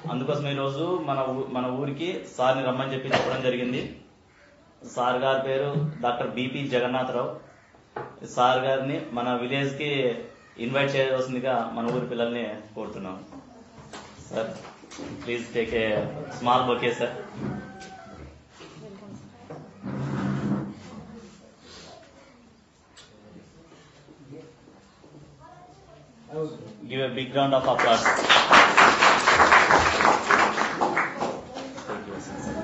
అందుకోసం ఈ రోజు మన ఊ- మన ఊరికి సార్ని రమ్మని చెప్పి చెప్పడం జరిగింది సార్ గారి పేరు డాక్టర్ బిపి జగన్నాథరావు సార్ గారిని మన విలేజ్ కి ఇన్వైట్ చేయవలసిందిగా మన ఊరి పిల్లల్ని కోరుతున్నాం sir please take a small bouquet sir Give a big round of applause. Thank you, sir.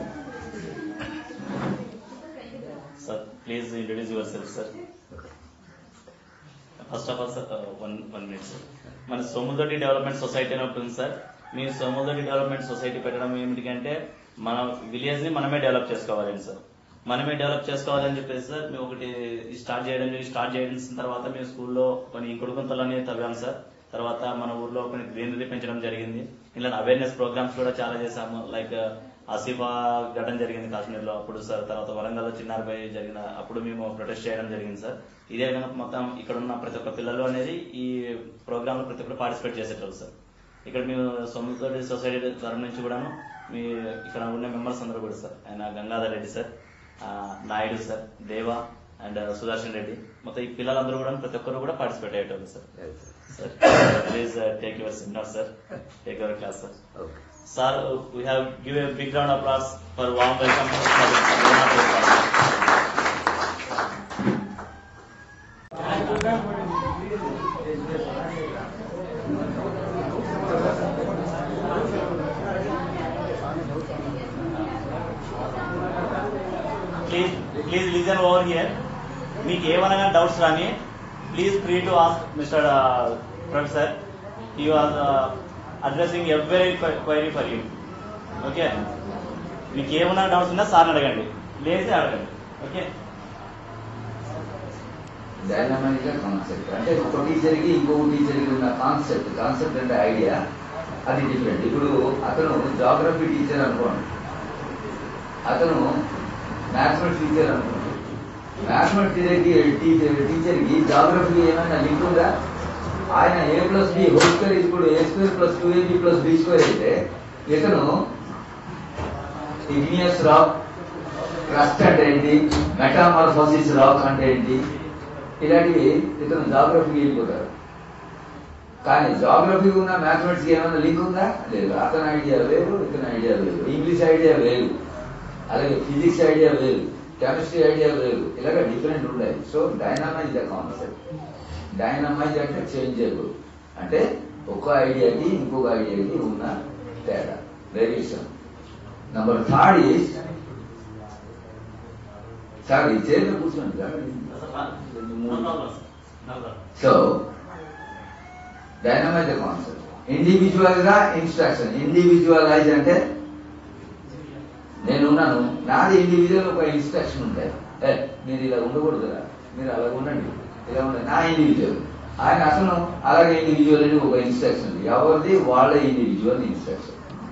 Sir, please introduce yourself, sir. First of all sir one one minute sir మన Somuladoddi development society అని ఒకటి ఉంది సార్ మీ Somuladoddi development society పెట్టడం ఏమిటికంటే మన village ని మనమే డెవలప్ చేసుకోవాలని సార్ మనమే డెవలప్ చేసుకోవాలని చెప్పేసి సార్ మేము ఒకటి స్టార్ట్ చేయడం జరిగింది. స్టార్ట్ చేసిన తర్వాత మేము స్కూల్లో కొన్ని ఇంకుడుగుంతలు అనేవి తవ్వాం సార్ తర్వాత మన ఊర్లో కొన్ని గ్రీనరీ పెంచడం జరిగింది ఇలా అవేర్నెస్ ప్రోగ్రామ్స్ కూడా చాలా చేశాము లైక్ ఆసిఫా ఘటన జరిగింది కాశ్మీర్ లో అప్పుడు సార్ తర్వాత వరంగల్ లో చిన్నారిపై జరిగిన అప్పుడు మేము ప్రొటెస్ట్ చేయడం జరిగింది సార్ ఇదే విధంగా మొత్తం ఇక్కడ ఉన్న ప్రతి ఒక్క పిల్లలు అనేది ఈ ప్రోగ్రామ్ లో ప్రతి ఒక్కరు పార్టిసిపేట్ చేసేటోళ్ళు సార్ ఇక్కడ మేము సొంత సొసైటీ తరఫు నుంచి కూడాను మీ ఇక్కడ ఉన్న మెంబర్స్ అందరూ కూడా సార్ ఆయన గంగాధర్ రెడ్డి సార్ ఆ, నాయుడు సార్ దేవా అండ్ సుదర్శన్ రెడ్డి మొత్తం ఈ పిల్లలందరూ కూడా ప్రతి ఒక్కరు కూడా పార్టిసిపేట్ అయ్యేటోళ్ళు sir sir please take your seminar sir take your class sir okay Sir, uh, we have give a big round of applause for warm welcome for please please listen over here మీకు ఏమనగా doubts రాని please free to ask mister professor he was addressing every query for you okay మీకు ఏమన్నా doubts ఉన్నా సార్ని అడగండి లేదే అడగండి ఓకే డైనమైక్ కాన్సెప్ట్ అంటే ఒక టీచర్ కి ఇంకో టీచర్ కి ఉన్న కాన్సెప్ట్ కాన్సెప్ట్ అంటే ఐడియా అది డిఫరెంట్ ఇప్పుడు అతను జాగ్రఫీ టీచర్ అనుకోండి అతను మ్యాథమెటిక్స్ టీచర్ అనుకోండి మ్యాథమెటిక్స్ టీచర్ టీచర్ కి జాగ్రఫీ ఏమైనా లింక్ ఉందా ఆయన A plus B whole square ఇప్పుడు A square plus two AB plus B square అయితే ఇతను ఇగ్నియస్ రాక్ క్రస్ట్ అంటే ఏంటి మెటామార్ఫోసిస్ రాక్ అంటే ఏంటి ఇలాంటివి ఇతను జాగ్రఫీకి వెళ్ళిపోతారు కానీ జాగ్రఫీ ఉన్న మ్యాథమెటిక్స్ ఏమైనా లింక్ ఉందా లేదు అతని ఐడియా వేరు ఇతని ఐడియా వేరు ఇంగ్లీష్ ఐడియా వేరు అలాగే ఫిజిక్స్ ఐడియా వేరు కెమిస్ట్రీ ఐడియా వేరు ఇలాగ డిఫరెంట్ ఉన్నాయి so dynamize the concept dynamize అంటే చేంజబుల్ అంటే ఒక ఐడియాకి ఇంకొక ఐడియాకి ఉన్న తేడా variation number third is sir ఈ చైర్లో కూర్చోండి sir so dynamize concept individual గా ఇన్స్ట్రక్షన్ ఇండివిజువలైజ్ అంటే నేను ఉన్నాను నాది ఇండివిజువల్ ఒక ఇన్స్ట్రక్షన్ ఉంటాయి ఏ మీరు ఇలా ఉండకూడదురా మీరు అలా ఉండండి ఇలా ఉండండి నా ఇండివిజువల్ ఆయన అసలు అలాగే ఇండివిజువల్ అని ఒక ఇన్స్ట్రక్షన్ ఉంది ఎవరిది వాళ్ళ ఇండివిజువల్ ఇన్స్ట్రక్షన్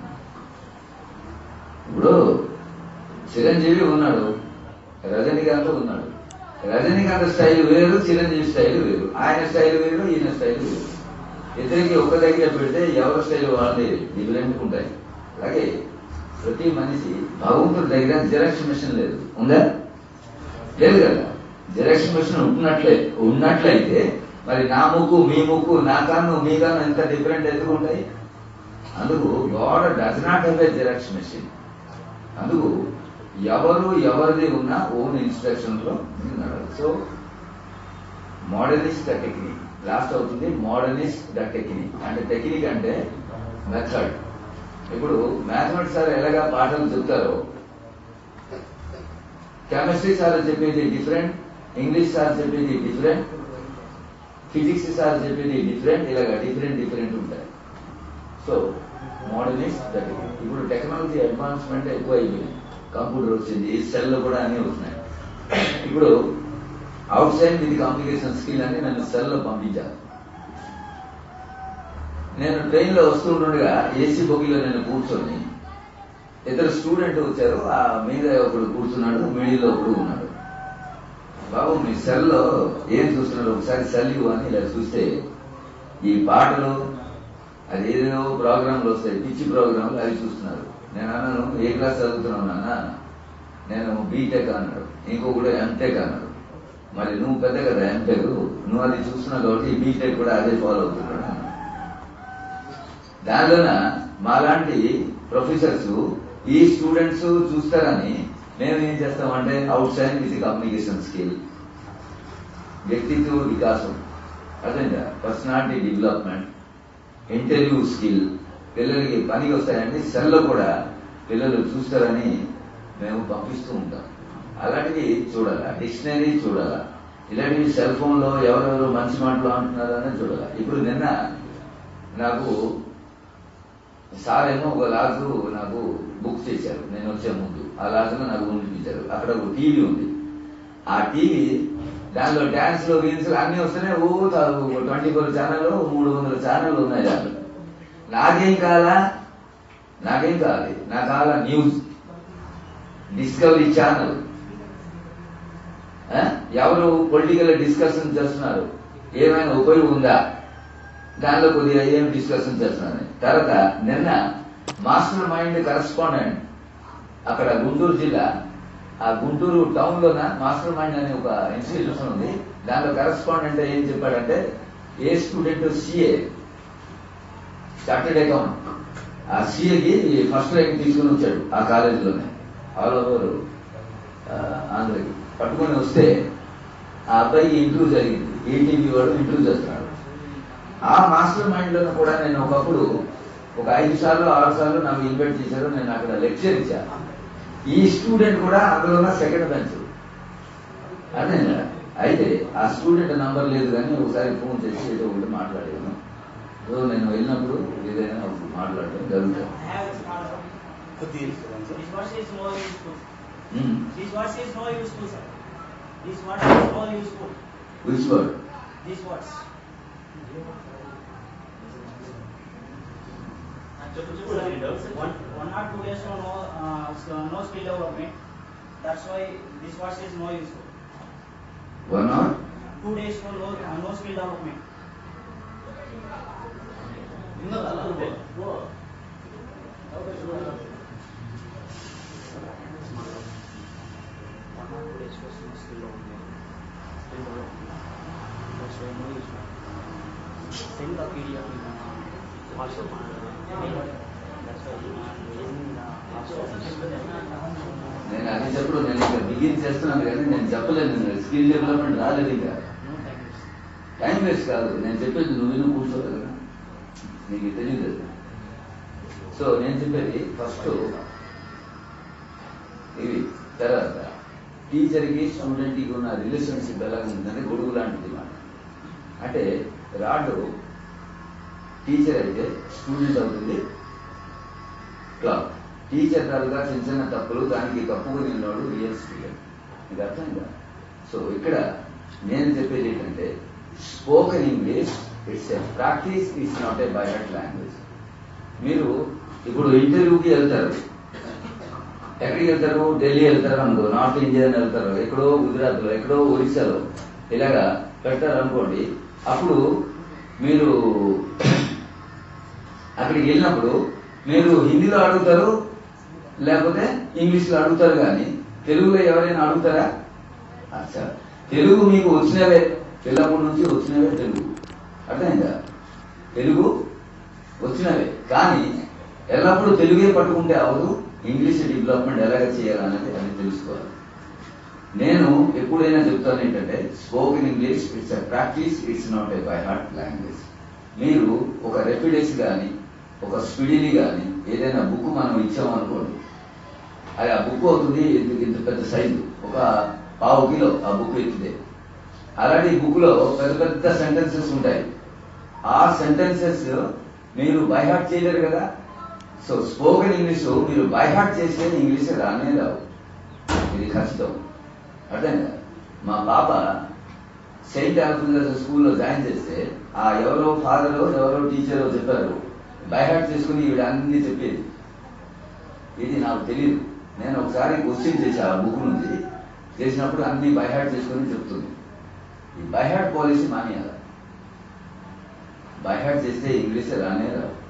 ఇప్పుడు చిరంజీవి ఉన్నాడు రజనీకాంత్ ఉన్నాడు రజనీకాంత్ స్టైల్ వేరు చిరంజీవి స్టైల్ వేరు ఆయన స్టైల్ వేరు ఈయన స్టైల్ వేరు ఇద్దరికి ఒక దగ్గర పెడితే ఎవరి స్టైల్ వాళ్ళది డిఫరెంట్ ఉంటాయి అలాగే ప్రతి మనిషి భగవంతుడి దగ్గర జిరాక్స్ మిషన్ లేదు ఉందా లేదు కదా జిరాక్స్ మిషన్ ఉన్నట్లే ఉన్నట్లయితే మరి నా ముక్కు మీ ముక్కు నా కన్ను మీ కన్ను ఎంత డిఫరెంట్ ఎందుకు ఉంటాయి అందుకు God does not have a xerox machine అందుకు ఎవరు ఎవరిది ఉన్నా ఓన్ ఇన్స్ట్రక్షన్ లో నడవాలి so modernist the technique last అవుతుంది మోడర్నిస్ట్ ద టెక్నిక్ అంటే టెక్నిక్ అంటే మెథడ్ ఇప్పుడు మ్యాథమెటిక్స్ సార్ ఎలాగా పాఠాలు చెప్తారో కెమిస్ట్రీ సార్ చెప్పేది డిఫరెంట్ ఇంగ్లీష్ సార్ చెప్పేది డిఫరెంట్ ఫిజిక్స్ సార్ చెప్పేది డిఫరెంట్ ఇలాగా డిఫరెంట్ డిఫరెంట్ ఉంటాయి సో మోడర్నిస్ట్ ద టెక్నిక్ ఇప్పుడు టెక్నాలజీ అడ్వాన్స్మెంట్ ఎక్కువ అయిపోయింది కంప్యూటర్ వచ్చింది సెల్ కూడా అన్ని వస్తున్నాయి ఇప్పుడు అవుట్ సైడ్ ఇది కమ్యూనికేషన్ స్కిల్ అని నన్ను సెల్లో పంపించారు నేను ట్రైన్ లో వస్తుండగా ఏసీ బొగిలో నేను కూర్చొని ఇద్దరు స్టూడెంట్ వచ్చారు ఆ మీద ఒకడు కూర్చున్నాడు మిడిల్లో ఒకడు ఉన్నాడు బాబు మీ సెల్లో ఏం చూస్తున్నారు ఒకసారి సెల్ ఇవ్వు అని ఇలా చూస్తే ఈ పాటలు అది ఏదో ప్రోగ్రాంలు వస్తాయి పిచ్చి ప్రోగ్రాంలు అవి చూస్తున్నారు నేను అన్నాను ఏ క్లాస్ చదువుతున్నావు నాన్న నేను బీటెక్ అన్నాడు ఇంకొకడు ఎంటెక్ అన్నాడు మరి నువ్వు పెద్ద కదా ఎంటెక్ నువ్వు అది చూస్తున్నావు కాబట్టి బీటెక్ కూడా అదే ఫాలో అవుతున్నాడు అన్నాడు. దానిలోన మాలాంటి ప్రొఫెసర్స్ ఈ స్టూడెంట్స్ చూస్తారని మేము ఏం చేస్తామంటే outside with communication skill వ్యక్తిత్వ వికాసం అదేంట పర్సనాలిటీ డెవలప్మెంట్ ఇంటర్వ్యూ స్కిల్ పిల్లలకి పనికి వస్తాయండి సెల్లో కూడా పిల్లలు చూస్తారని మేము పంపిస్తూ ఉంటాం అలాంటివి చూడాలా డిక్షనరీ చూడాలా ఇలాంటివి సెల్ ఫోన్ లో ఎవరెవరు మంచి మాటలు అంటున్నారని చూడాలా ఇప్పుడు నిన్న నాకు సార్ ఏమో ఒక లాజు నాకు బుక్ చేశారు నేను వచ్చే ముందు ఆ లాజులో నాకు ఉండిపించారు అక్కడ ఒక టీవీ ఉంది ఆ టీవీ దానిలో డాన్స్ లో రీల్స్ అన్ని వస్తున్నాయి ఓ ట్వంటీ ఫోర్ ఛానల్ మూడు వందల ఛానల్ ఉన్నాయి దాంట్లో నాకేం కావాలా నాకేం కావాలి నా కావాలా న్యూస్ డిస్కవరీ ఛానల్ ఎవరు పొలిటికల్ డిస్కషన్ చేస్తున్నారు ఏమైనా ఉపయోగం ఉందా దానిలో కొద్దిగా ఏం డిస్కషన్ చేస్తున్నాను తర్వాత నిన్న మాస్టర్ మైండ్ కరస్పాండెంట్ అక్కడ గుంటూరు జిల్లా ఆ గుంటూరు టౌన్ లోన మాస్టర్ మైండ్ అనే ఒక ఇన్స్టిట్యూషన్ ఉంది దానిలో కరస్పాండెంట్ ఏం చెప్పాడంటే ఏ స్టూడెంట్ సిఏ చార్టెడ్ అకౌంట్ ఆ సిఏకి ఫస్ట్ ర్యాంక్ తీసుకుని వచ్చాడు ఆ కాలేజీలోనే ఆల్ ఓవర్ ఆంధ్రకి పట్టుకొని వస్తే ఆ అబ్బాయికి ఇంటర్వ్యూ జరిగింది ఏటీవీ వాడు ఇంటర్వ్యూ చేస్తున్నాడు ఆ మాస్టర్ మైండ్ లో కూడా నేను ఒకప్పుడు ఒక ఐదు సార్లు ఆరు సార్లు నాకు ఇన్వైట్ చేశారు నేను అక్కడ లెక్చర్ ఇచ్చాను ఈ స్టూడెంట్ కూడా అందులో సెకండ్ బెంచ్ అదే అయితే ఆ స్టూడెంట్ నంబర్ లేదు కానీ ఒకసారి ఫోన్ చేసి ఏదో ఒకటి మాట్లాడాను సో నేను వెళ్ళినప్పుడు ఏదైనా ఒకటి మాట్లాడటం జరుగుతుంది I have a small one. కొద్దిగా ఇస్తాను sir This watch is more useful. Um. This watch is more useful, sir. This watch is more useful. Which word This watch. చెప్పు చెప్పు సార్, ఈ doubts One, one or two days no, no, uh, so no skill development. That's why this watch is more useful. One hour Two days no, no, uh, no skill development. ఉన్నదా? అంటే, ఓ, one or two days కోసం స్కిల్లో ఉంది skill that's why no use send the PDF in WhatsApp that's why using నేను అది చెప్పడు నేను ఇంకా బిగిన్ చేస్తున్నాను కానీ నేను చెప్పలేదు నేను స్కిల్ డెవలప్మెంట్ రాలేదు ఇంకా నో టైం టైం వేస్ట్ కాదు నేను చెప్పేది నువ్వు విను కూర్చోదు కదా నీకు తెలియదు అది. సో నేను చెప్పేది ఫస్ట్ ఇవి తర్వాత టీచర్కి స్టూడెంట్కి ఉన్న రిలేషన్షిప్ ఎలా ఉంటుందంటే గొడుగు లాంటిది మాట అంటే రాడు టీచర్ అయితే స్టూడెంట్ అవుతుంది క్లాక్ టీచర్ తాలూకా చిన్న చిన్న తప్పులు దానికి కప్పుకొని ఉన్నాడు రియల్ స్టూడెంట్ ఇది అర్థమైందా సో ఇక్కడ నేను చెప్పేది ఏంటంటే spoken English it's a practice it's not a by heart language మీరు ఇప్పుడు ఇంటర్వ్యూకి వెళ్తారు ఎక్కడికి వెళ్తారు ఢిల్లీ వెళ్తారు అనుకో నార్త్ ఇండియా అని వెళ్తారు ఎక్కడో గుజరాత్లో ఎక్కడో ఒరిస్సాలో ఇలాగా పెడతారు అనుకోండి అప్పుడు మీరు అక్కడికి వెళ్ళినప్పుడు మీరు హిందీలో అడుగుతారు లేకపోతే ఇంగ్లీష్లో అడుగుతారు కానీ తెలుగులో ఎవరైనా అడుగుతారా అచ్చా తెలుగు మీకు వచ్చినవే పిల్లప్పటి నుంచి వచ్చినవే తెలుగు అర్థమైందా తెలుగు వచ్చినవే కానీ ఎల్లప్పుడూ తెలుగే పట్టుకుంటే అవదు ఇంగ్లీష్ డెవలప్మెంట్ ఎలాగ చేయాలనేది అది తెలుసుకోవాలి నేను ఎప్పుడైనా చెప్తాను ఏంటంటే spoken English it's a practice it's not a by heart language మీరు ఒక రెఫిడెక్స్ కానీ ఒక స్పిడిని కానీ ఏదైనా బుక్ మనం ఇచ్చామనుకోండి అది ఆ బుక్ అవుతుంది ఇంత ఇంత పెద్ద సైజు ఒక పావు కిలో ఆ బుక్ ఎత్తితే అలాంటి బుక్ లో పెద్ద పెద్ద సెంటెన్సెస్ ఉంటాయి ఆ సెంటెన్సెస్ మీరు బైహార్ట్ చేయలేరు కదా సో స్పోకెన్ ఇంగ్లీష్ మీరు బైహార్ట్ చేస్తే ఇంగ్లీష్ రానే రావు ఇది ఖచ్చితం అర్థమైందా మా పాప సెయింట్ ఆల్ఫిన్స్ స్కూల్లో జాయిన్ చేస్తే ఆ ఎవరో ఫాదరో ఎవరో టీచరో చెప్పారు బైహార్ట్ చేసుకుని ఈవిడ అన్ని చెప్పేది ఇది నాకు తెలియదు నేను ఒకసారి క్వశ్చన్ చేశా ఆ బుక్ నుంచి చేసినప్పుడు అన్ని బైహార్ట్ చేసుకుని చెప్తుంది ఈ బైహార్ట్ పాలసీ మానేయాలి బైహార్ట్ చేస్తే ఇంగ్లీష్ రానే రావు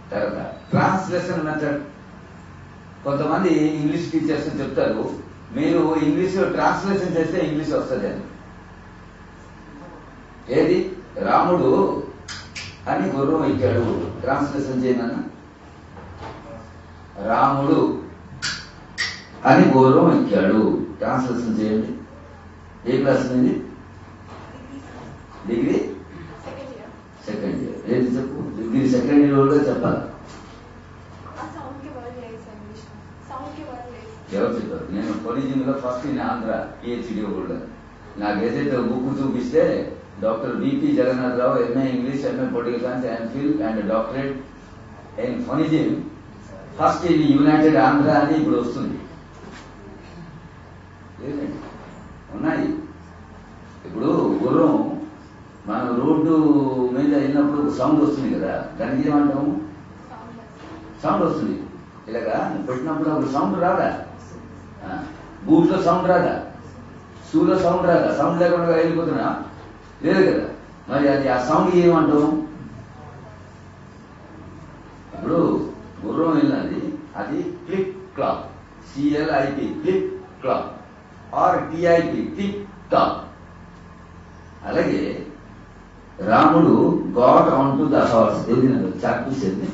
తర్వాత ట్రాన్స్లేషన్ మెథడ్ కొంతమంది ఇంగ్లీష్ టీచర్స్ చెప్తారు మీరు ఇంగ్లీష్ ట్రాన్స్లేషన్ చేస్తే ఇంగ్లీష్ వస్తుంది అని ఏది రాముడు అని గుర్రం ఎక్కాడు ట్రాన్స్లేషన్ చేయనన్నా రాముడు అని గుర్రం ఎక్కాడు ట్రాన్స్లేషన్ చేయండి ఏ క్లాస్ ఇది degree second year second year ఏది చెప్పు డిగ్రీ సెకండ్ ఇయర్ కూడా చెప్పాలి ఆ సౌండ్ కి వర్డ్ లేదు సార్ ఇంగ్లీష్ సౌండ్ కి వర్డ్ లేదు ఎవరు చెప్పారు నేను పొలిజిన్ లో first in Andhra PhD holder నాకు ఏదైతే బుక్ చూపిస్తే doctor BP Jagannath Rao MA English MA political science MPhil and doctorate in ఫొనిజిన్ ఫస్ట్ ఇన్ యునైటెడ్ ఆంధ్ర అని ఇప్పుడు వస్తుంది లేదండి ఉన్నాయి ఇప్పుడు గుర్రం మనం రోడ్డు మీద వెళ్ళినప్పుడు ఒక సౌండ్ వస్తుంది కదా దానికి ఏమంటాము సౌండ్ సౌండ్ వస్తుంది ఇలాగా పెట్టినప్పుడు అప్పుడు సౌండ్ రాదా ఆ, బూట్లో సౌండ్ రాదా షూలో సౌండ్ రాదా సౌండ్ లేకుండా వెళ్ళిపోతున్నా లేదు కదా మరి అది ఆ సౌండ్ ఏమంటాం ఇప్పుడు గుర్రం వెళ్ళినది అది click clock CLIP click clock or TIP click clock అలాగే Ramudu got on to the horse ఏది చాక్ చూసేది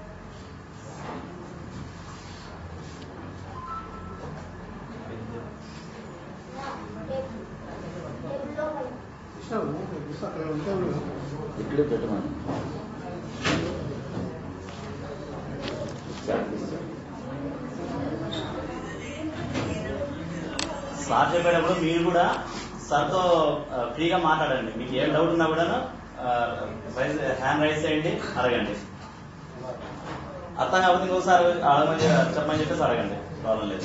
ఇక్కడే పెట్టమని చాక్ తీసుకో. సార్ చెప్పేటప్పుడు మీరు కూడా సార్తో ఆ, ఫ్రీగా మాట్లాడండి మీకు ఏం డౌట్ ఉన్నా కూడా హ్యాండ్ రైజ్ చేయండి అడగండి అర్థం కాకపోతే ఇంకోసారి అడగమని చెప్పమని చెప్పేసి అడగండి ప్రాబ్లం లేదు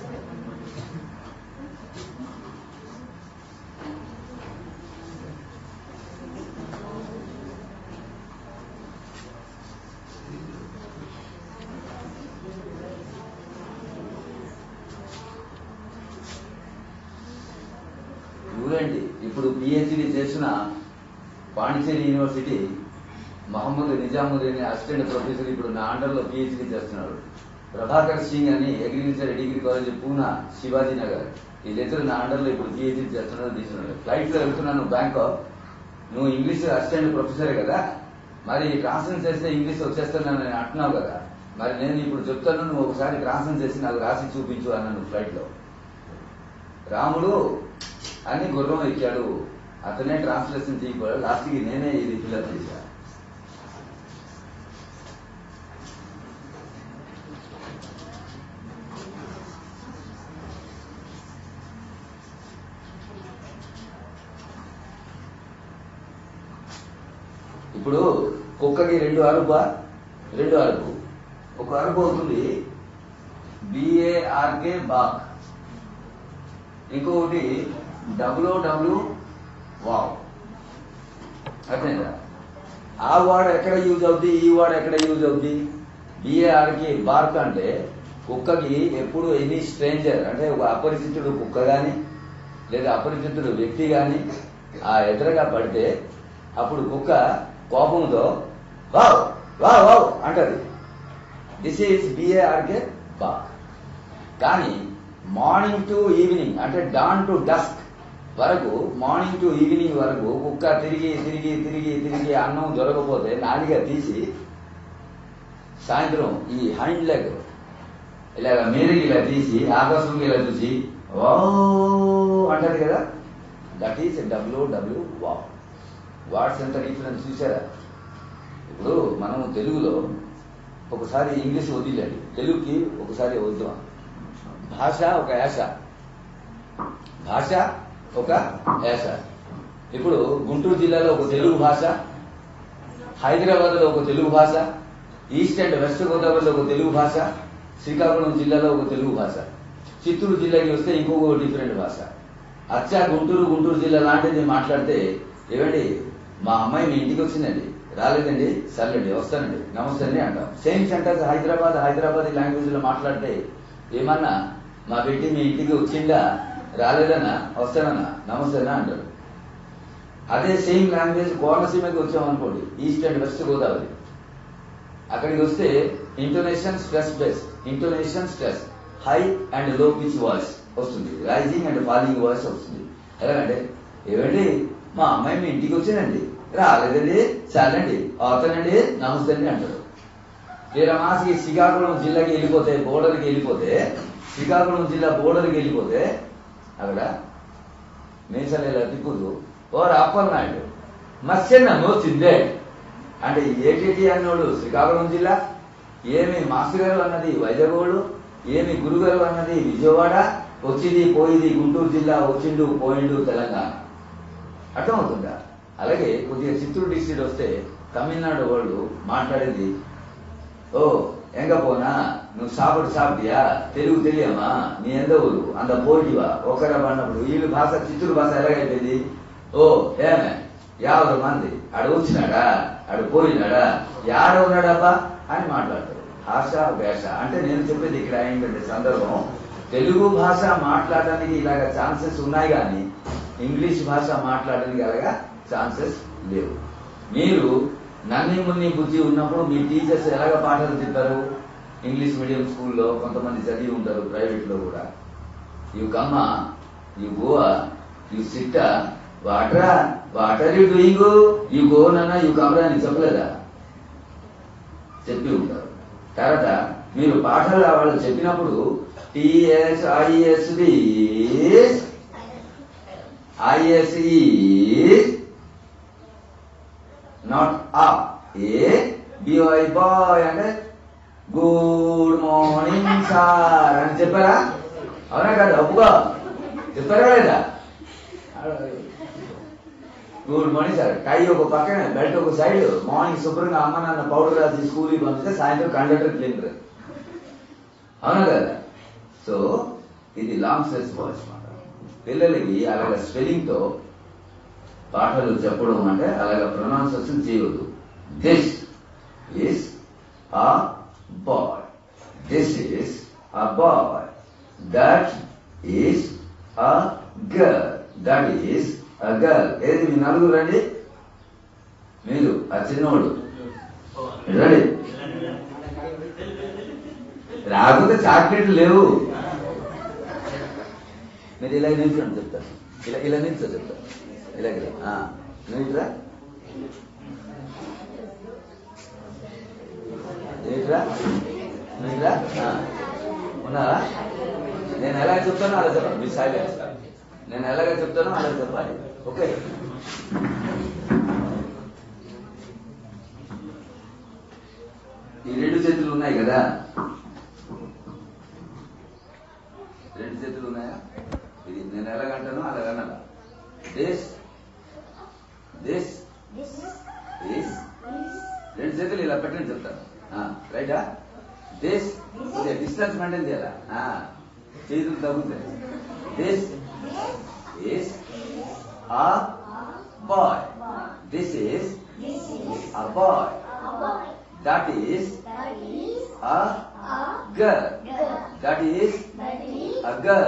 చూడండి ఇప్పుడు పిహెచ్డి చేసిన Pondicherry university Mohammed Nizamuddin assistant professor ఇప్పుడు నా అండర్లో పిహెచ్డి చేస్తున్నాడు ప్రభాకర్ సింగ్ అని agriculture degree college Poona Shivaji Nagar వీళ్ళిద్దరు నా అండర్లో ఇప్పుడు పిహెచ్డి చేస్తున్నాడు తీసుకున్నాడు ఫ్లైట్ లో వెళ్తున్నాను బ్యాంకాక్ నువ్వు ఇంగ్లీష్ అసిస్టెంట్ ప్రొఫెసర్ కదా మరి ట్రాన్స్లేట్ చేస్తే ఇంగ్లీష్ వచ్చేస్తానని నేను అంటున్నావు కదా మరి నేను ఇప్పుడు చెప్తాను నువ్వు ఒకసారి ట్రాన్స్లేట్ చేసి నాకు రాసి చూపించు అన్నాను ఫ్లైట్ లో రాముడు అని గుర్రం ఎక్కాడు అతనే ట్రాన్స్లేషన్ చేయబోయాడు లాస్ట్ కి నేనే ఇది ఫిల్అప్ చేశా ఇప్పుడు కుక్కకి రెండు అరుపా రెండు అరుపు ఒక అరుపు అవుతుంది బిఏఆర్కే బాక్ ఇంకొకటి డబ్ల్యూ డబ్ల్యూ వావ్ అర్థమైందా ఆ వార్డ్ ఎక్కడ యూజ్ అవుద్ది ఈ వార్డ్ ఎక్కడ యూజ్ అవుద్ది బిఏఆర్కి బార్క్ అంటే కుక్కకి ఎప్పుడు ఎనీ స్ట్రేంజర్ అంటే ఒక అపరిచితుడు కుక్క గాని లేదా అపరిచితుడు వ్యక్తి గాని ఆ ఎదురుగా పడితే అప్పుడు కుక్క కోపంతో వావ్ వావ్ వావ్ అంటది దిస్ ఈజ్ బిఏఆర్కే బాక్ కానీ మార్నింగ్ టు ఈవినింగ్ అంటే డాన్ టు డస్క్ వరకు మార్నింగ్ టు ఈవినింగ్ వరకు కుక్క తిరిగి తిరిగి తిరిగి తిరిగి అన్నం దొరకపోతే నాలిగా తీసి సాయంత్రం ఈ హ్యాండ్ లెగ్ ఇలాగ మీదకి ఇలా తీసి ఆకాశంకి ఇలా చూసి ఓ అంటది కదా దట్ ఈస్ డబ్ల్యూ డబ్ల్యూ వా వాట్స్ ఎంత డిఫరెన్స్ చూసారా ఇప్పుడు మనం తెలుగులో ఒకసారి ఇంగ్లీష్ వదిలేండి తెలుగుకి ఒకసారి వద్దాం భాష ఒక యాస భాష ఒక యాస ఇప్పుడు గుంటూరు జిల్లాలో ఒక తెలుగు భాష హైదరాబాద్ లో ఒక తెలుగు భాష ఈస్ట్ అండ్ వెస్ట్ గోదావరిలో ఒక తెలుగు భాష శ్రీకాకుళం జిల్లాలో ఒక తెలుగు భాష చిత్తూరు జిల్లాకి వస్తే ఇంకొక డిఫరెంట్ భాష అచ్చా గుంటూరు గుంటూరు జిల్లా లాంటిది మాట్లాడితే ఏమండి మా అమ్మాయి మీ ఇంటికి వచ్చిందండి రాలేదండి సర్లేండి వస్తానండి నమస్తే అండి అంటాం same sentence Hyderabad Hyderabad language లో మాట్లాడితే ఏమన్నా మా బిడ్డ మీ ఇంటికి వచ్చిందా రాలేదన్నా వస్తానన్నా నమస్తేనా అంటాడు అదే సేమ్ లాంగ్వేజ్ కోనసీమకి వచ్చామనుకోండి ఈస్ట్ అండ్ వెస్ట్ గోదావరి అక్కడికి వస్తే intonation stress base intonation stress high and low pitch voice వస్తుంది రైజింగ్ అండ్ ఫాలింగ్ వాయిస్ వస్తుంది ఎలాగంటే ఏమండి మా అమ్మాయి మీ ఇంటికి వచ్చిందండి రాలేదండి చాలండి అవుతానండి నమస్తే అండి అంటారు తీరా మాసి శ్రీకాకుళం జిల్లాకి వెళ్ళిపోతే బోర్డర్కి వెళ్ళిపోతే శ్రీకాకుళం జిల్లా బోర్డర్కి వెళ్ళిపోతే అక్కడ మీసాలు ఇలా తిప్పుదు ఓ రాప్పల్ నాయుడు మత్స్యన్న మోసిందే అంటే ఏటీటీ అన్నోడు శ్రీకాకుళం జిల్లా ఏమి మాస్టర్ గారు అన్నది వైజాగోడు ఏమి గురుగారు అన్నది విజయవాడ వచ్చింది పోయింది గుంటూరు జిల్లా వచ్చిండు పోయిండు తెలంగాణ అర్థమవుతుందా అలాగే కొద్దిగా చిత్తూరు డిస్ట్రిక్ట్ వస్తే తమిళనాడు వాళ్ళు మాట్లాడేది ఓ ఎంగ పోనా నువ్వు సాపడు సాపియా తెలుగు తెలియమా నీ ఎంత ఊరు అంత పోటీవా ఒకరా పడినప్పుడు వీళ్ళు భాష చిత్తూరు భాష ఎలాగైపోయింది ఓ ఏమే యాభై మంది ఆడు వచ్చినాడా ఆడు పోయినాడా యాడ ఉన్నాడబ్బా అని మాట్లాడతారు భాష వేష అంటే నేను చెప్పేది ఇక్కడ ఏంటంటే సందర్భం తెలుగు భాష మాట్లాడడానికి ఇలాగ ఛాన్సెస్ ఉన్నాయి కానీ ఇంగ్లీష్ భాష మాట్లాడడానికి అలాగా ఛాన్సెస్ లేవు మీరు నన్ని మున్ని బుద్ధి ఉన్నప్పుడు మీ టీచర్స్ ఎలాగ పాఠాలు చెప్పారు ఇంగ్లీష్ మీడియం స్కూల్లో కొంతమంది చదివి ఉంటారు ప్రైవేట్ లో కూడా you come you go you sit what are what are you doing you go నన్న యు కమరా అని చెప్పలేదా చెప్పి ఉంటారు తర్వాత మీరు పాఠాలు వాళ్ళు చెప్పినప్పుడు TS is I S not ah a B O I boy అంటే గుడ్ మార్నింగ్ సార్ అని చెప్పారా అవునా కాదు అప్పుగా చెప్పారా లేదా గుడ్ మార్నింగ్ సార్ టై ఒక పక్కన బెల్ట్ ఒక సైడ్ మార్నింగ్ శుభ్రంగా అమ్మ నాన్న పౌడర్ రాసి స్కూల్కి పంపిస్తే సాయంత్రం కండక్టర్ క్లీనర్ అవునా కదా సో ఇది లాంగ్ స్ట్రెస్ వాయిస్ మాట పిల్లలకి అలాగ స్పెల్లింగ్ తో పాటలు చెప్పడం అంటే అలాగ ప్రొనౌన్సియేషన్ చేయవద్దు this is a boy this is a boy that is a girl that is a girl ఏది మీ నలుగురు రండి మీరు ఆ చిన్నోడు రండి రాకపోతే చాక్లెట్లు లేవు మీరు ఇలా నిల్చోండి చెప్తాను ఇలా ఇలా నిల్చో చెప్తాను ఇలా ఇలా ఆ, నువ్వు ఇట్రా ఏంట్రా నువ్వు ఇట్రా ఆ, ఉన్నావా నేను ఎలా చెప్తానో అలా చెప్పాలి మీ సైలెన్స్ నేను ఎలాగ చెప్తానో అలా చెప్పాలి ఓకే ఈ రెండు చేతులు ఉన్నాయి కదా రెండు చేతులు ఉన్నాయా ఇది నేను ఎలాగంటానో అలాగనాలా దిస్ దిస్ దిస్ రెండు చేతులు ఇలా పెట్టండి చెప్తాను రైటా దిస్ డిస్టెన్స్ మెయింటైన్ చేయాలా ఆ, చేతులు తగ్గుతాయి this is a boy this is a boy. That is a girl. That is a girl.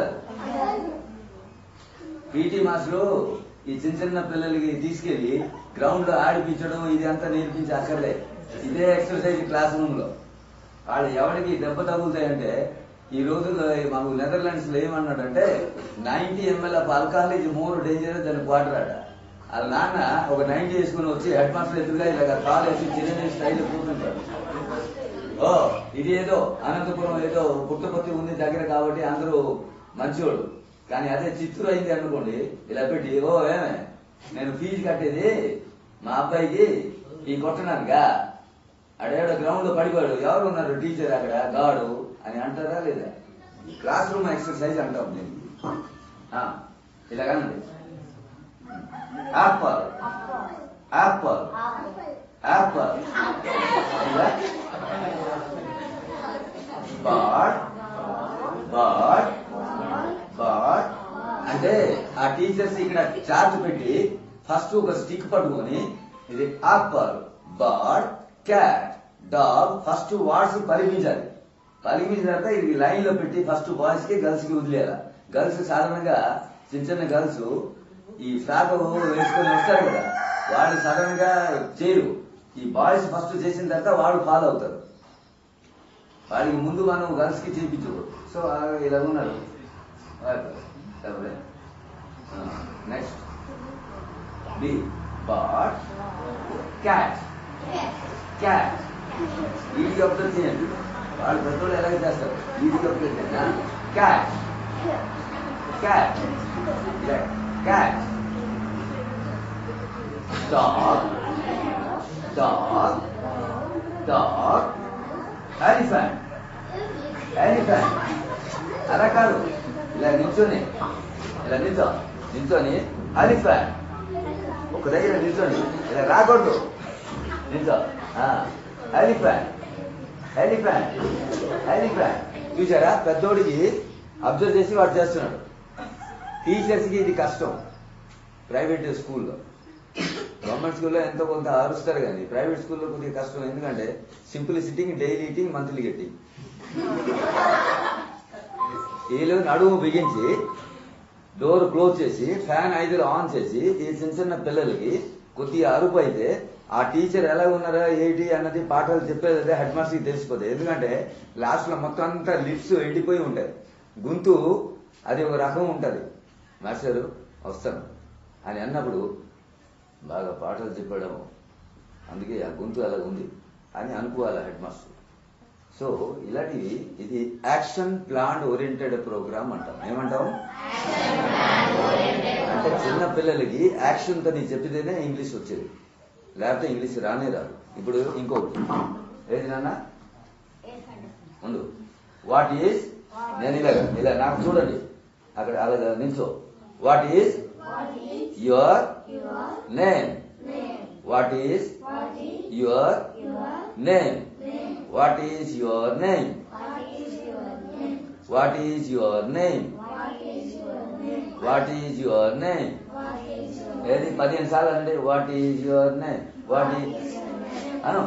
PT master ఈ చిన్న చిన్న పిల్లలకి తీసుకెళ్లి గ్రౌండ్ లో ఆడిపించడం ఇది అంతా నేర్పించి అక్కర్లే ఇదే ఎక్సర్సైజ్ క్లాస్ రూమ్ లో వాళ్ళు ఎవరికి దెబ్బ తగులుతాయంటే ఈ రోజుల్లో మాకు నెదర్లాండ్స్ లో ఏమన్నాడంటే నైన్టీ ఎంఎల్ ఆఫ్ ఆల్కహాల్ ఇది మోర్ డేంజర్ దాని క్వార్టర్ అట వాళ్ళ నాన్న ఒక నైన్టీ వేసుకుని వచ్చి హెడ్ మాస్టర్ ఎదురుగా ఇలాగ కాల్ వేసి చిన్న స్టైల్ కూర్చుంటాడు ఓ ఇది ఏదో అనంతపురం ఏదో పుట్టపత్తి ఉంది దగ్గర కాబట్టి అందరూ మంచోడు కానీ అదే చిత్తూరు అయింది అనుకోండి ఇలా పెట్టి ఓ ఏమే నేను ఫీజు కట్టేది మా అబ్బాయికి ఈ కొట్టడానికా అడేడ గ్రౌండ్ లో పడిపోయాడు ఎవరు ఉన్నారు టీచర్ అక్కడ గాడు అని అంటారా లేదా క్లాస్ రూమ్ ఎక్సర్సైజ్ అంటాం దీనికి ఆ, ఇలాగనండి apple apple apple bad bad bad అంటే ఆ టీచర్స్ ఇక్కడ చార్ట్ పెట్టి ఫస్ట్ ఒక స్టిక్ పట్టుకొని ఇది apple bird cat dog first words పలికించాలి పలికించిన తర్వాత ఇది లైన్ లో పెట్టి ఫస్ట్ బాయ్స్ కి గర్ల్స్ కి వదిలేయాలి గర్ల్స్ సాధారణంగా చిన్న చిన్న గర్ల్స్ ఈ ఫ్రాక్ వేసుకొని వస్తారు కదా వాళ్ళు సడన్ గా చేయరు ఈ బాయ్స్ ఫస్ట్ చేసిన తర్వాత వాడు ఫాలో అవుతారు వాడికి ముందు మనం గర్ల్స్ కి చేయించకూడదు సో ఆ ఇలా ఉన్నారు next B bat cat cat ఈడి అబ్జర్వ్ చేయండి వాళ్ళు పెద్దోళ్ళు ఎలాగ చేస్తారు ఈడి అబ్జర్వ్ చేయండి cat cat cat dog dog dog elephant elephant అలా కాదు ఇలా నిల్చొని ఇలా నిల్చో నిల్చొని ఎలిఫెంట్ ఒక దగ్గర నిల్చొని ఇలా రాకూడదు నిల్చో ఎలిఫెంట్ ఎలిఫెంట్ ఎలిఫెంట్ చూసారా పెద్దోడికి అబ్జర్వ్ చేసి వాడు చేస్తున్నాడు టీచర్స్కి ఇది కష్టం ప్రైవేట్ స్కూల్లో గవర్నమెంట్ స్కూల్లో ఎంతో కొంత అరుస్తారు కానీ ప్రైవేట్ స్కూల్లో కొద్దిగా కష్టం ఎందుకంటే simple sitting daily eating monthly getting వీళ్ళు నడుము బిగించి డోర్ క్లోజ్ చేసి ఫ్యాన్ ఐదులో ఆన్ చేసి ఈ చిన్న చిన్న పిల్లలకి కొద్దిగా అరుపు అయితే ఆ టీచర్ ఎలా ఉన్నారా ఏంటి అన్నది పాఠాలు చెప్పేది అదే హెడ్ మాస్టర్కి తెలిసిపోతాయి ఎందుకంటే లాస్ట్ లో మొత్తం అంతా లిప్స్ ఎండిపోయి ఉంటాయి గొంతు అది ఒక రకం ఉంటది మాస్టర్ వస్తాను అని అన్నప్పుడు బాగా పాటలు చెప్పడం అందుకే ఆ గొంతు అలా ఉంది అని అనుకోవాలి హెడ్ మాస్టర్ సో ఇలాంటివి ఇది యాక్షన్ ప్లాన్ ఓరియంటెడ్ ప్రోగ్రామ్ అంటాం ఏమంటాం అంటే చిన్న పిల్లలకి యాక్షన్ తో నీకు చెప్పితేనే ఇంగ్లీష్ వచ్చేది లేకపోతే ఇంగ్లీష్ రానే రాదు ఇప్పుడు ఇంకొకటి ఏది నాన్న ముందు వాట్ ఈజ్ నేను ఇలాగ ఇలా నాకు చూడండి అక్కడ అలాగ నిల్చో what is your name what is your name what is your name what is your name what is your name ఏది పదిహేను సార్లు అంటే what is your name what is Anu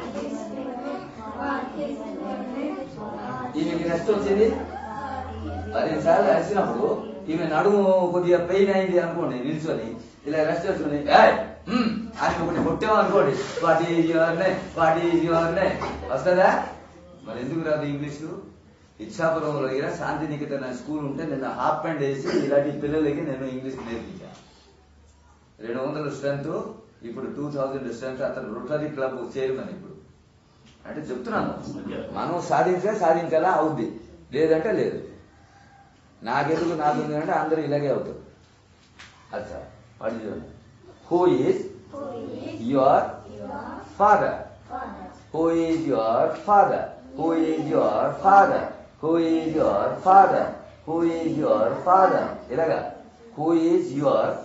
ఈమెకి నెక్స్ట్ వచ్చింది పదిహేను సార్లు అరిచినప్పుడు ఈమె నడుము కొద్దిగా పెయిన్ అయింది అనుకోండి నిల్చొని ఇలా రెస్ట్ చేసుకుని "ఏయ్, మ్మ్" అని ఒకటి కొట్టాము అనుకోండి what is your name what is your name వస్తుందా మరి ఎందుకు రాదు ఇంగ్లీషు ఇచ్చాపురంలో దగ్గర శాంతి నికేతన్ అనే స్కూల్ ఉంటే నేను హాఫ్ ప్యాంట్ వేసి ఇలాంటి పిల్లలకి నేను ఇంగ్లీష్ నేర్పించాను రెండు వందల స్ట్రెంత్ ఇప్పుడు టూ థౌజండ్ స్ట్రెంత్ అతను రోటరీ క్లబ్ చైర్మన్ ఇప్పుడు అంటే చెప్తున్నాను మనం సాధించే సాధించాలా అవుద్ది లేదంటే లేదు నాకెందుకు నాకు ఉంది అంటే అందరూ ఇలాగే అవుతారు అచ్చా వాడి చూడండి who is your father who is your father who is your father who is your father who is your father ఇలాగా who is your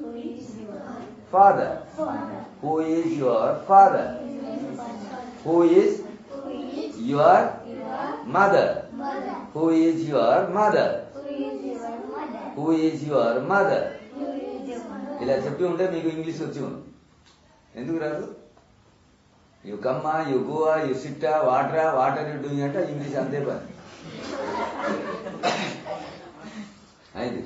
father who is your father who is your mother who is your mother who is your mother ఇలా చెప్పి ఉంటే మీకు English వచ్చి ఉంది ఎందుకు రాదు you come you go you sit what are what are you doing అంటే English అంతే పని అయింది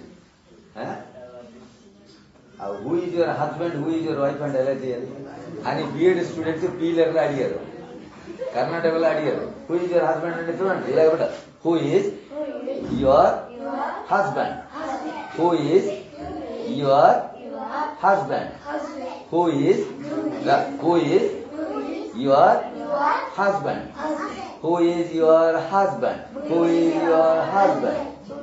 who is your husband who is your wife అంటే ఎలా చేయాలి అని బిఎడ్ స్టూడెంట్స్ పీలర్లో అడిగారు కర్ణాటకలో అడిగారు హూ ఈజ్ యువర్ హస్బెండ్ అంటే చూడండి ఇలా కూడా who is your husband who is your husband who is who is your husband who is your husband who is your husband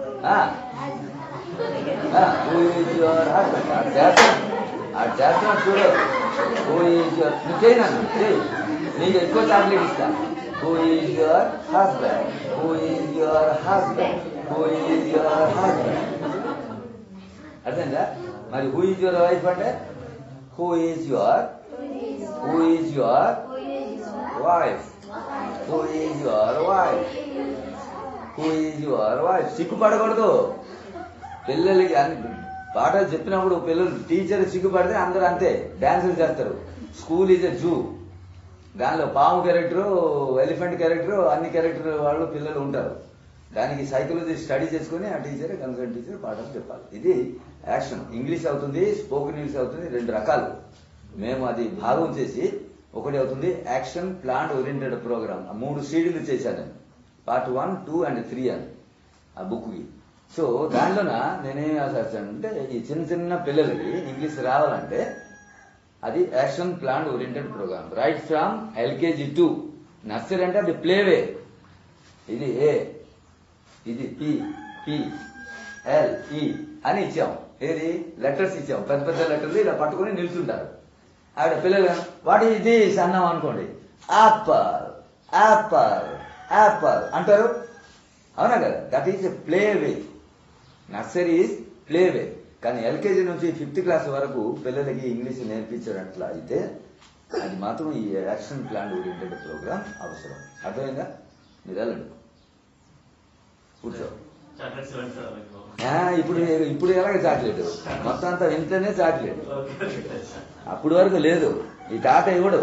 who is your husband అది చేస్తాను అది చేస్తాను చూడు హూ ఈజ్ యువర్ నువ్వు చేయనన్ను చేయి నీకు ఎక్కువ చాక్లెట్ ఇస్తా who is your husband who is your husband who is your husband అర్థందా మరి హూ ఈజ్ యువర్ వైఫ్ అంటే who is your who is your wife who is your wife who is your wife సిగ్గుపడకూడదు పిల్లలకి అన్ని పాఠాలు చెప్పినప్పుడు పిల్లలు teacher సిగ్గుపడితే అందరూ అంతే డాన్సులు చేస్తారు స్కూల్ ఈజ్ ఎ జూ దానిలో పాము క్యారెక్టర్ ఎలిఫెంట్ క్యారెక్టర్ అన్ని క్యారెక్టర్ వాళ్ళు పిల్లలు ఉంటారు దానికి సైకాలజీ స్టడీ చేసుకుని ఆ టీచర్ కన్సల్ట్ టీచర్ పాఠాలు చెప్పాలి ఇది యాక్షన్ ఇంగ్లీష్ అవుతుంది స్పోకెన్ ఇంగ్లీష్ అవుతుంది రెండు రకాలు మేము అది భాగం చేసి ఒకటి అవుతుంది యాక్షన్ ప్లాన్ ఓరియంటెడ్ ప్రోగ్రామ్ ఆ మూడు సీడీలు చేశాను నేను part one two and three అని ఆ బుక్కి సో దానిలోన నేనేం రాశానంటే ఈ చిన్న చిన్న పిల్లలకి ఇంగ్లీష్ రావాలంటే అది action plan oriented program right from LKG to nursery అంటే అది ప్లేవే ఇది ఏ ఇది పి పి ఎల్ ఈ అని ఇచ్చాం ఏది లెటర్స్ ఇచ్చాం పెద్ద పెద్ద లెటర్లు ఇలా పట్టుకొని నిల్చుంటారు ఆవిడ పిల్లలు వాట్ ఈజ్ దిస్ అన్నాం అనుకోండి యాపల్ యాపల్ యాపల్ అంటారు అవునా కదా that is a play way nursery is play way కానీ ఎల్కేజీ నుంచి ఫిఫ్త్ క్లాస్ వరకు పిల్లలకి ఇంగ్లీష్ నేర్పించినట్ల అయితే అది మాత్రం ఈ యాక్షన్ ప్లాన్ ఓరియంటెడ్ ప్రోగ్రామ్ అవసరం అర్థమైందా మీరు వెళ్ళండి కూర్చో చాక్లెట్స్ ఇవ్వండి సార్ మీకు ఆ, ఇప్పుడు ఇప్పుడు ఎలాగ చాక్లెట్ మొత్తం అంతా వింటేనే చాక్లెట్ ఓకే ఓకే సార్ అప్పుడు వరకు లేదు ఈ తాత ఇవ్వడు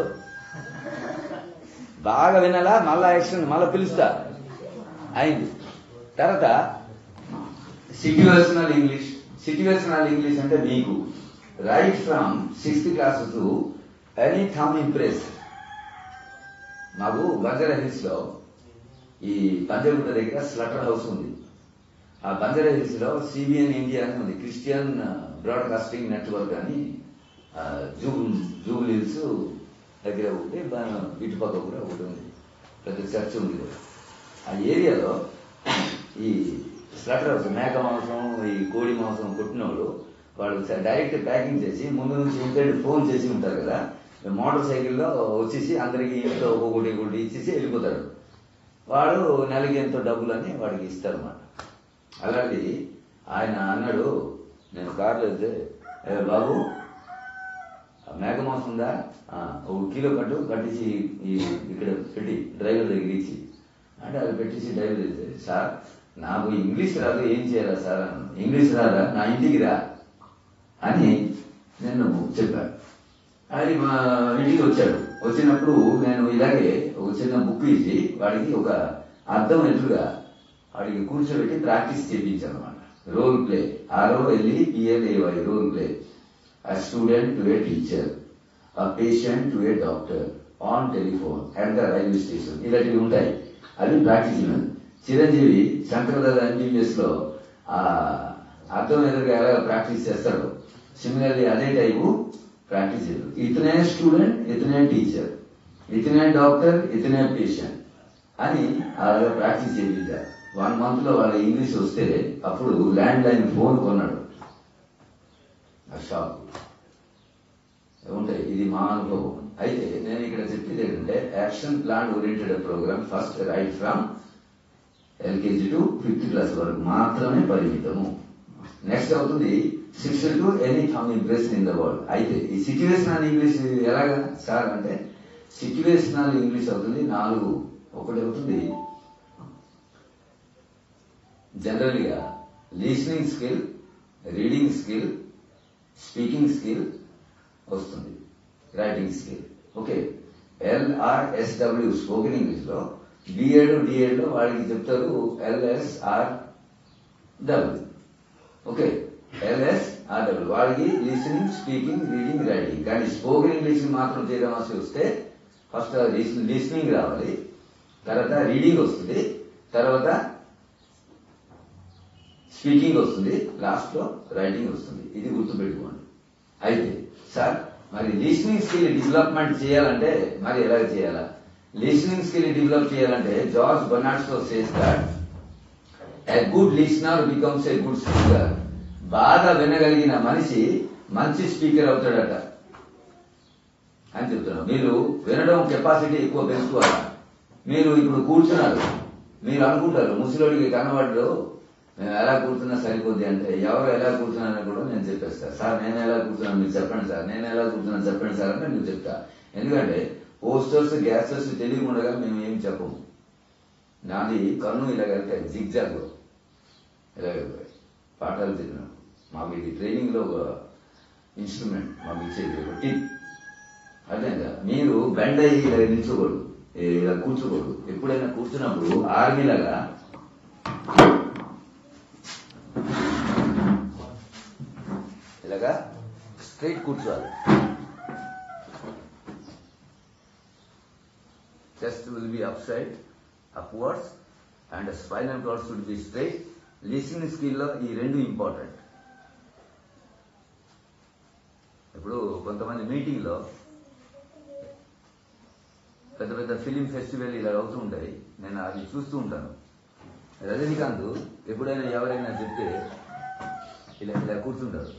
బాగా వినాలా మళ్ళా యాక్షన్ మళ్ళా పిలుస్తా అయింది తర్వాత సిట్యువేషనల్ ఇంగ్లీష్ సిట్యువేషనల్ ఇంగ్లీష్ అంటే మీకు right from sixth class to any them impress మాకు బంజారా హిల్స్ లో ఈ పంజగుట్ట దగ్గర స్లటర్ హౌస్ ఉంది ఆ బంజారా హిల్స్ లో సిబిఎన్ ఇండియా అని ఉంది క్రిస్టియన్ బ్రాడ్కాస్టింగ్ నెట్వర్క్ అని ఆ, జూబ్ జూబుల్ హిల్స్ దగ్గర ఒకటి బ- ఇటుపక్క కూడా ఒకటి ఉంది పెద్ద చర్చ్ ఉంది కూడా. ఆ ఏరియాలో ఈ స్లటర్ హౌస్ మేక మాంసం ఈ కోడి మాంసం కొట్టిన వాళ్ళు వాళ్ళు స- డైరెక్ట్ ప్యాకింగ్ చేసి ముందు నుంచి ఇంటర్ ఫోన్ చేసి ఉంటారు కదా మోటార్ సైకిల్లో వచ్చేసి అందరికి ఇంట్లో ఒక్కొక్కటి ఒకటి ఇచ్చేసి వెళ్ళిపోతారు వాడు నెలకి ఎంతో డబ్బులు అని వాడికి ఇస్తారన్నమాట అలాంటి ఆయన అన్నాడు నేను కార్లో వెళ్తే "ఏ బాబు ఆ మేక మాంసం ఉందా "ఆ, ఒక కిలో కట్టు కట్టించి ఈ ఇక్కడ పెట్టి డ్రైవర్ దగ్గర ఇచ్చి అంటే అది పెట్టేసి డ్రైవర్ వెళ్తే సార్ నాకు ఇంగ్లీష్ రాదు ఏం చేయాలా సార్ అన్నాను ఇంగ్లీష్ రాదా నా ఇంటికి రా అని నేను చెప్పాను అది మా ఇంటికి వచ్చాడు వచ్చినప్పుడు నేను ఇలాగే ఒక చిన్న బుక్ ఇచ్చి వాడికి ఒక అర్థం ఎదురుగా వాడికి కూర్చోబెట్టి ప్రాక్టీస్ చేయించాను అనమాట రోల్ ప్లే ఆరో వెళ్ళి P L A Y role play a student to a teacher, a patient to a doctor, on telephone, at the railway station. ఇలాంటివి ఉంటాయి అవి ప్రాక్టీస్ ఇవ్వండి చిరంజీవి శంకరదాద ఎంబీబీఎస్ లో ఆ అర్థం ఎదురుగా ఎలా ప్రాక్టీస్ చేస్తాడు సిమిలర్లీ అదే టైపు ప్రాక్టీస్ చేయరు ఇతనే స్టూడెంట్ ఇతనే టీచర్ ఇతనే డాక్టర్ ఇతనే పేషెంట్ అని అలాగా ప్రాక్టీస్ చేయించారు వన్ మంత్ లో వాళ్ళ ఇంగ్లీష్ వస్తే అప్పుడు ల్యాండ్ లైన్ ఫోన్ కొన్నాడు ఆ షాప్ ఉంటాయి ఇది మా అనుభవం అయితే నేను ఇక్కడ చెప్పేది ఏంటంటే action plan oriented program first right from LKG to fifth class వరకు మాత్రమే పరిమితము నెక్స్ట్ అవుతుంది six to any from impression in the world అయితే ఈ సిచ్యువేషనల్ ఇంగ్లీష్ ఎలాగా సార్ అంటే సిచ్యువేషనల్ ఇంగ్లీష్ అవుతుంది నాలుగు ఒకటి అవుతుంది జనరల్గా listening skill reading skill speaking skill వస్తుంది writing skill okay L R S W spoken English లో బిఎడ్ డిఎడ్ లో వాళ్ళకి చెప్తారు L S R W okay L S R W వాళ్ళకి లిసనింగ్ స్పీకింగ్ రీడింగ్ రైటింగ్ కానీ స్పోకెన్ ఇంగ్లీష్ మాత్రం చేయవలసి వస్తే ఫస్ట్ లిసనింగ్ రావాలి తర్వాత రీడింగ్ వస్తుంది తర్వాత స్పీకింగ్ వస్తుంది లాస్ట్ లో రైటింగ్ వస్తుంది ఇది గుర్తుపెట్టుకోండి అయితే సార్ మరి లిసనింగ్ స్కిల్ డెవలప్మెంట్ చేయాలంటే మరి ఎలా చేయాలా లిసనింగ్ స్కిల్ డెవలప్ చేయాలంటే జార్జ్ బర్నాడ్స్ లో says that a good listener becomes a good speaker బాగా వినగలిగిన మనిషి మంచి స్పీకర్ అవుతాడట అని చెప్తున్నాను మీరు వినడం కెపాసిటీ ఎక్కువ పెంచుకోవాలా మీరు ఇప్పుడు కూర్చున్నారు మీరు అనుకుంటారు ముసలోడికి కనబడ్డు నేను ఎలా కూర్చున్నా సరిపోద్ది అంటే ఎవరు ఎలా కూర్చున్నారని కూడా నేను చెప్పేస్తా సార్ నేను ఎలా కూర్చున్నాను మీరు చెప్పండి సార్ నేను ఎలా కూర్చున్నాను చెప్పండి సార్ అంటే నేను చెప్తా ఎందుకంటే పోస్టర్స్ గ్యాసెస్ తెలియకుండా మేము ఏం చెప్పము నాది కన్ను ఇలా వెళ్తాయి జిగ్జాగ్ ఇలా వెళ్తాయి పాఠాలు చెప్పినప్పుడు మాకు ఇది ట్రైనింగ్ లో ఒక ఇన్స్ట్రుమెంట్ మాకు ఇచ్చేది ఒక టిప్ అర్థమైందా మీరు బెండ్ అయ్యి ఇలా నిల్చోకూడదు ఇలా కూర్చోకూడదు ఎప్పుడైనా కూర్చున్నప్పుడు ఆర్మీలాగా ఇలాగా స్ట్రైట్ కూర్చోవాలి chest will be up side upwards and spinal cord should be straight listening స్కిల్లో ఈ రెండు ఇంపార్టెంట్ ఇప్పుడు కొంతమంది మీటింగ్లో పెద్ద పెద్ద ఫిలిం ఫెస్టివల్ ఇలా అవుతూ ఉంటాయి నేను అది చూస్తూ ఉంటాను రజనీకాంత్ ఎప్పుడైనా ఎవరైనా చెప్తే ఇలా ఇలా కూర్చుంటారు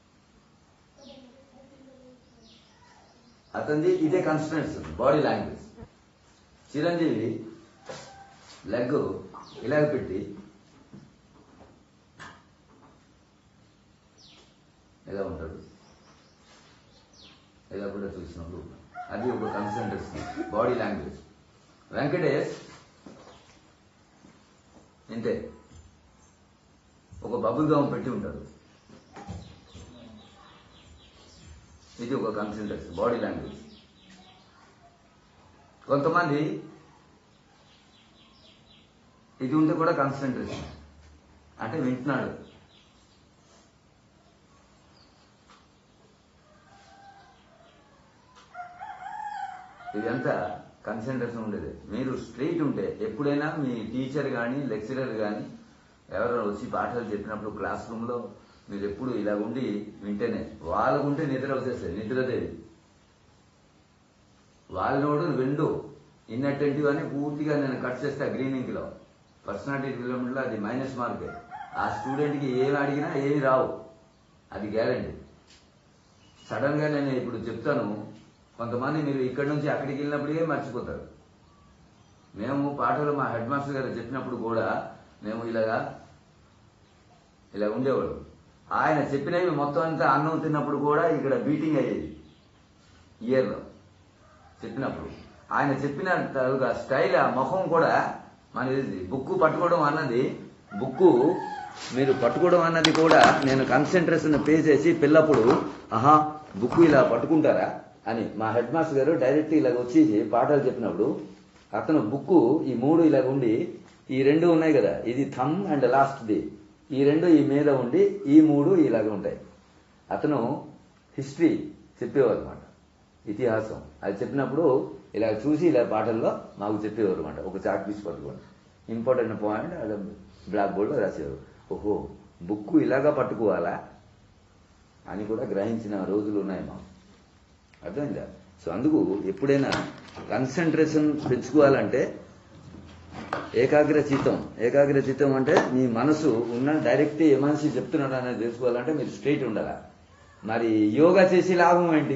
అతనిది ఇదే కాన్స్టెన్స్ బాడీ లాంగ్వేజ్ చిరంజీవి లెగ్ ఇలాగ పెట్టి ఎలా ఉంటాడు ఇలా కూడా చూసినప్పుడు అది ఒక కన్సంట్రేషన్ బాడీ లాంగ్వేజ్ వెంకటేష్ ఇంతే ఒక బబుల్ గమ్ పెట్టి ఉంటాడు ఇది ఒక కన్సంట్రేషన్ బాడీ లాంగ్వేజ్ కొంతమంది ఇది ఉంటే కూడా కాన్సన్ట్రేషన్ అంటే వింటున్నాడు ఇదంతా కన్సన్ట్రేషన్ ఉండేది మీరు స్ట్రైట్ ఉంటే ఎప్పుడైనా మీ టీచర్ కానీ లెక్చరర్ కానీ ఎవరైనా వచ్చి పాఠాలు చెప్పినప్పుడు క్లాస్ రూమ్ లో మీరు ఎప్పుడు ఇలా ఉండి వింటేనే వాళ్ళకుంటే నిద్ర వచ్చేస్తుంది నిద్రదేవి వాళ్ళనోడు రెండు ఇన్అటెంటివ్ అని పూర్తిగా నేను కట్ చేస్తా గ్రీనింగ్ లో పర్సనాలిటీ డెవలప్మెంట్ లో అది మైనస్ మార్కే ఆ స్టూడెంట్ కి ఏమి అడిగినా ఏమి రావు అది గ్యారంటీ సడన్ గా నేను ఇప్పుడు చెప్తాను కొంతమంది మీరు ఇక్కడి నుంచి అక్కడికి వెళ్ళినప్పుడే మర్చిపోతారు మేము పాటలు మా హెడ్ మాస్టర్ గారు చెప్పినప్పుడు కూడా మేము ఇలాగా ఇలా ఉండేవాడు ఆయన చెప్పినవి మొత్తం అంతా అన్నం తిన్నప్పుడు కూడా ఇక్కడ బీటింగ్ అయ్యేది ఇయర్లో చెప్పినప్పుడు ఆయన చెప్పిన తరుగా స్టైల్ ఆ ముఖం కూడా మనది బుక్కు పట్టుకోవడం అన్నది బుక్కు మీరు పట్టుకోవడం అన్నది కూడా నేను కాన్సన్ట్రేషన్ పే చేసి పిల్లప్పుడు ఆహా బుక్ ఇలా పట్టుకుంటారా అని మా హెడ్ మాస్టర్ గారు డైరెక్ట్ ఇలాగ వచ్చి పాఠాలు చెప్పినప్పుడు అతను బుక్ ఈ మూడు ఇలాగ ఉండి ఈ రెండు ఉన్నాయి కదా ఇది థమ్ అండ్ లాస్ట్ ది ఈ రెండు ఈ మీద ఉండి ఈ మూడు ఇలాగ ఉంటాయి అతను హిస్టరీ చెప్పేవారు అనమాట ఇతిహాసం అది చెప్పినప్పుడు ఇలా చూసి ఇలా పాటల్లో మాకు చెప్పేవారు అనమాట ఒక చాక్ పీస్ పట్టుకోండి ఇంపార్టెంట్ పాయింట్ అలా బ్లాక్ బోర్డ్లో రాసేవారు ఓహో బుక్ ఇలాగా పట్టుకోవాలా అని కూడా గ్రహించిన రోజులు ఉన్నాయి మాకు అర్థమైందా సో అందుకు ఎప్పుడైనా కన్సన్ట్రేషన్ పెంచుకోవాలంటే ఏకాగ్ర చిత్తం ఏకాగ్ర చిత్తం అంటే మీ మనసు ఉన్న డైరెక్ట్ ఏ మనిషి చెప్తున్నాడు అనేది తెలుసుకోవాలంటే మీరు స్ట్రైట్ ఉండాలి మరి యోగా చేసి లాభం ఏంటి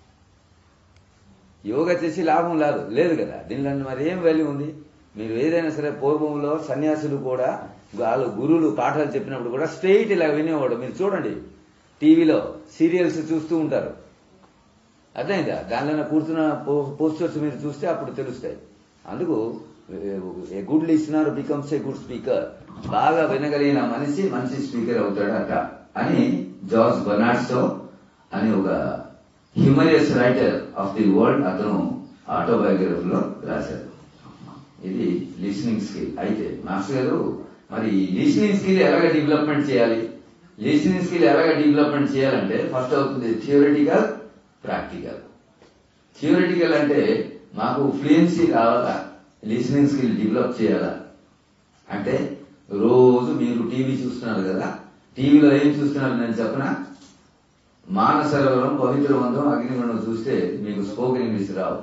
యోగా చేసి లాభం లేదు లేదు కదా దీనిలో మరి ఏం వాల్యూ ఉంది మీరు ఏదైనా సరే పూర్వంలో సన్యాసులు కూడా వాళ్ళు గురువులు పాఠాలు చెప్పినప్పుడు కూడా స్ట్రైట్ ఇలా వినేవాడు మీరు చూడండి టీవీలో సీరియల్స్ చూస్తూ ఉంటారు అర్థమైందా దానిలో కూర్చున్న పోస్టర్స్ మీరు చూస్తే అప్పుడు తెలుస్తాయి అందుకు a good listener becomes a good speaker బాగా వినగలిగిన మనిషి మంచి స్పీకర్ అవుతాడట అని జార్జ్ బర్నాడ్సో అని ఒక humorous writer of the world అతను ఆటోబయోగ్రఫీలో రాశారు ఇది లిసనింగ్ స్కిల్ అయితే మాస్టర్ గారు మరి లిసనింగ్ స్కిల్ ఎలాగ డెవలప్మెంట్ చేయాలి లిసనింగ్ స్కిల్ ఎలాగ డెవలప్మెంట్ చేయాలంటే ఫస్ట్ అవుతుంది థియోరిటికల్ ప్రాక్టికల్ థియోరిటికల్ అంటే మాకు ఫ్లూయెన్సీ కావాలా లిసనింగ్ స్కిల్ డెవలప్ చేయాలా అంటే రోజు మీరు టీవీ చూస్తున్నారు కదా టీవీలో ఏం చూస్తున్నారు నేను చెప్పనా మానసరోవరం పవిత్రవంతం అగ్నిగుండం చూస్తే మీకు స్పోకెన్ ఇంగ్లీష్ రావు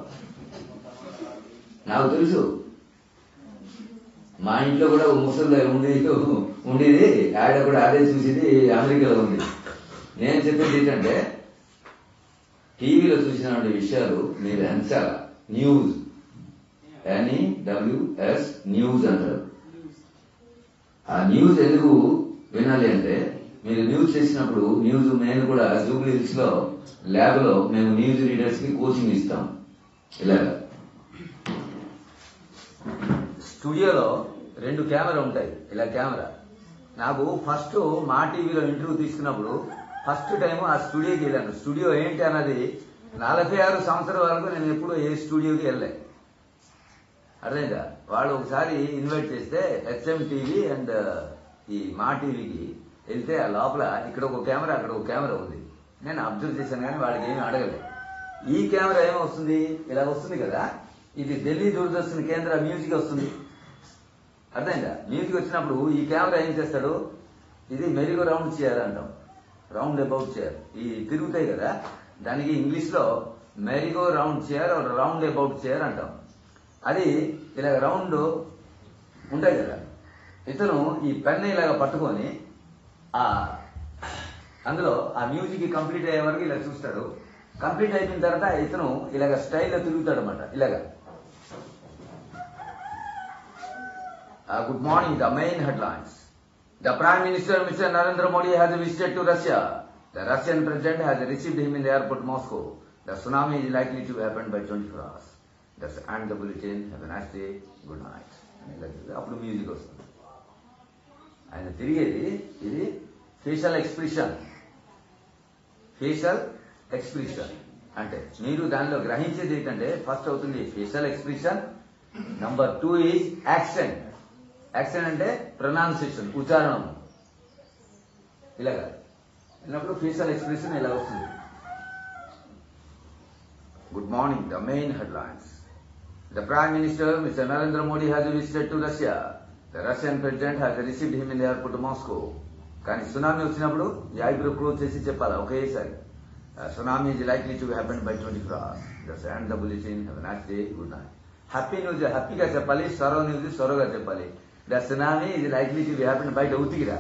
నాకు తెలుసు మా ఇంట్లో కూడా ఒక ముసలి ఉండేది ఉండేది ఆవిడ కూడా అదే చూసేది అమెరికాలో ఉంది నేను చెప్పేది ఏంటంటే టీవీలో చూసినటువంటి విషయాలు మీరు ఎంచాల న్యూస్ ఎన్ఈ డబ్ల్యూఎస్ న్యూస్ అంటారు ఆ న్యూస్ ఎందుకు వినాలి అంటే మీరు న్యూస్ చేసినప్పుడు న్యూస్ నేను కూడా జూబ్లీ హిల్స్ లో ల్యాబ్ లో మేము న్యూస్ రీడర్స్ కి కోచింగ్ ఇస్తాం ఇలాగా స్టూడియోలో రెండు కెమెరా ఉంటాయి ఇలా కెమెరా నాకు ఫస్ట్ మా టీవీలో ఇంటర్వ్యూ తీసుకున్నప్పుడు ఫస్ట్ టైం ఆ స్టూడియోకి వెళ్ళాను స్టూడియో ఏంటి అన్నది నలభై ఆరు సంవత్సరాల వరకు నేను ఎప్పుడు ఏ స్టూడియోకి వెళ్ళలే అర్థమైందా వాళ్ళు ఒకసారి ఇన్వైట్ చేస్తే హెచ్ఎం టీవీ అండ్ ఈ మా టీవీకి వెళ్తే ఆ లోపల ఇక్కడ ఒక కెమెరా అక్కడ ఒక కెమెరా ఉంది నేను అబ్జర్వ్ చేశాను కానీ వాళ్ళకి ఏమీ అడగలేదు ఈ కెమెరా ఏమొస్తుంది ఇలా వస్తుంది కదా ఇది ఢిల్లీ దూరదర్శన్ కేంద్ర మ్యూజిక్ వస్తుంది అర్థమైందా మ్యూజిక్ వచ్చినప్పుడు ఈ కెమెరా ఏం చేస్తాడు ఇది మెరుగు రౌండ్ చేయాలి అంటాం రౌండ్ అబౌట్ చైర్ ఈ తిరుగుతాయి కదా దానికి ఇంగ్లీష్ లో merry go round chair round about chair అంటాం అది ఇలా రౌండ్ ఉంటాయి కదా ఇతను ఈ పెన్ ఇలాగ పట్టుకొని ఆ అందులో ఆ మ్యూజిక్ కంప్లీట్ అయ్యే వరకు ఇలా చూస్తాడు కంప్లీట్ అయిపోయిన తర్వాత ఇతను ఇలాగ స్టైల్లో తిరుగుతాడు అనమాట ఇలాగా Uh, good morning. The main headlines. The Prime Minister, Mr. Narendra Modi, has visited to Russia. The Russian President has received him in the airport Moscow. The tsunami is likely to happen by 24 hours. That's and the bulletin. Have a nice day. Good night. అని ఇలా చెప్తే అప్పుడు music వస్తుంది ఆయన తిరిగేది ఇది facial expression facial expression అంటే మీరు దానిలో గ్రహించేది ఏంటంటే ఫస్ట్ అవుతుంది facial expression number two is accent accent అంటే ప్రొనౌన్సియేషన్ ఉచ్చారణం ఇలాగా వెళ్ళినప్పుడు ఫేషియల్ ఎక్స్ప్రెషన్ ఇలా వస్తుంది good morning the main headlines the prime minister mister Narendra Modi has visited to Russia the Russian president has received him in the airport Moscow కానీ tsunami వచ్చినప్పుడు ఈ eyebrow close చేసి చెప్పాలి ఒకేసారి tsunami is likely to happen by twenty four hours that's and the bulletin have nice day good night happy news హ్యాపీగా చెప్పాలి sorrow news సొరగా చెప్పాలి ద సునామీ ఇది లైక్లీ టు హ్యాపెన్ బయట ఉతికిరా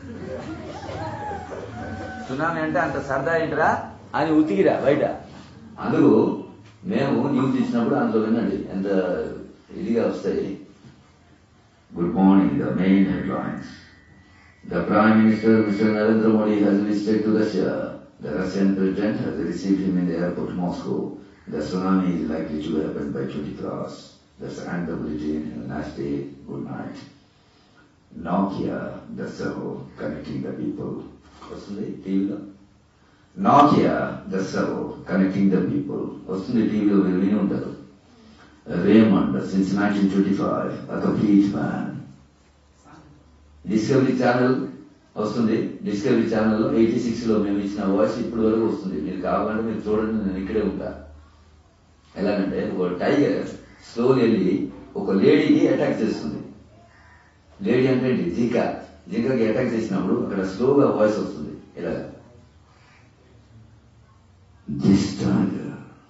సునామీ అంటే అంత సరదా ఏంటిరా అని ఉతికిరా బయట అందుకు మేము న్యూస్ ఇచ్చినప్పుడు అందులో వినండి ఎంత ఇదిగా వస్తాయి good morning the main headlines The Prime Minister, Mr. Narendra Modi, has visited to Russia. The Russian President has received him in the airport Moscow. The tsunami is likely to happen by 24 hours. That's the end of the bulletin. Have a nice day. Good night. Nokia, the servo connecting the people. వస్తుంది టీవీలో Nokia the సర్వో connecting the people వస్తుంది టీవీలో మీరు విని ఉంటారు Raymond since nineteen twenty five a complete man Discovery channel వస్తుంది Discovery ఛానల్లో ఎయిటీ సిక్స్ లో మేము ఇచ్చిన వాయిస్ ఇప్పుడు వరకు వస్తుంది మీరు కావాలంటే మీరు చూడండి నేను ఇక్కడే ఉంటా ఎలాగంటే ఒక టైగర్ స్లో వెళ్ళి ఒక లేడీకి అటాక్ చేస్తుంది లేడీ అంటే ఏంటి జింక జింకకి అటాక్ చేసినప్పుడు అక్కడ స్లోగా వాయిస్ వస్తుంది ఇలాగ this tiger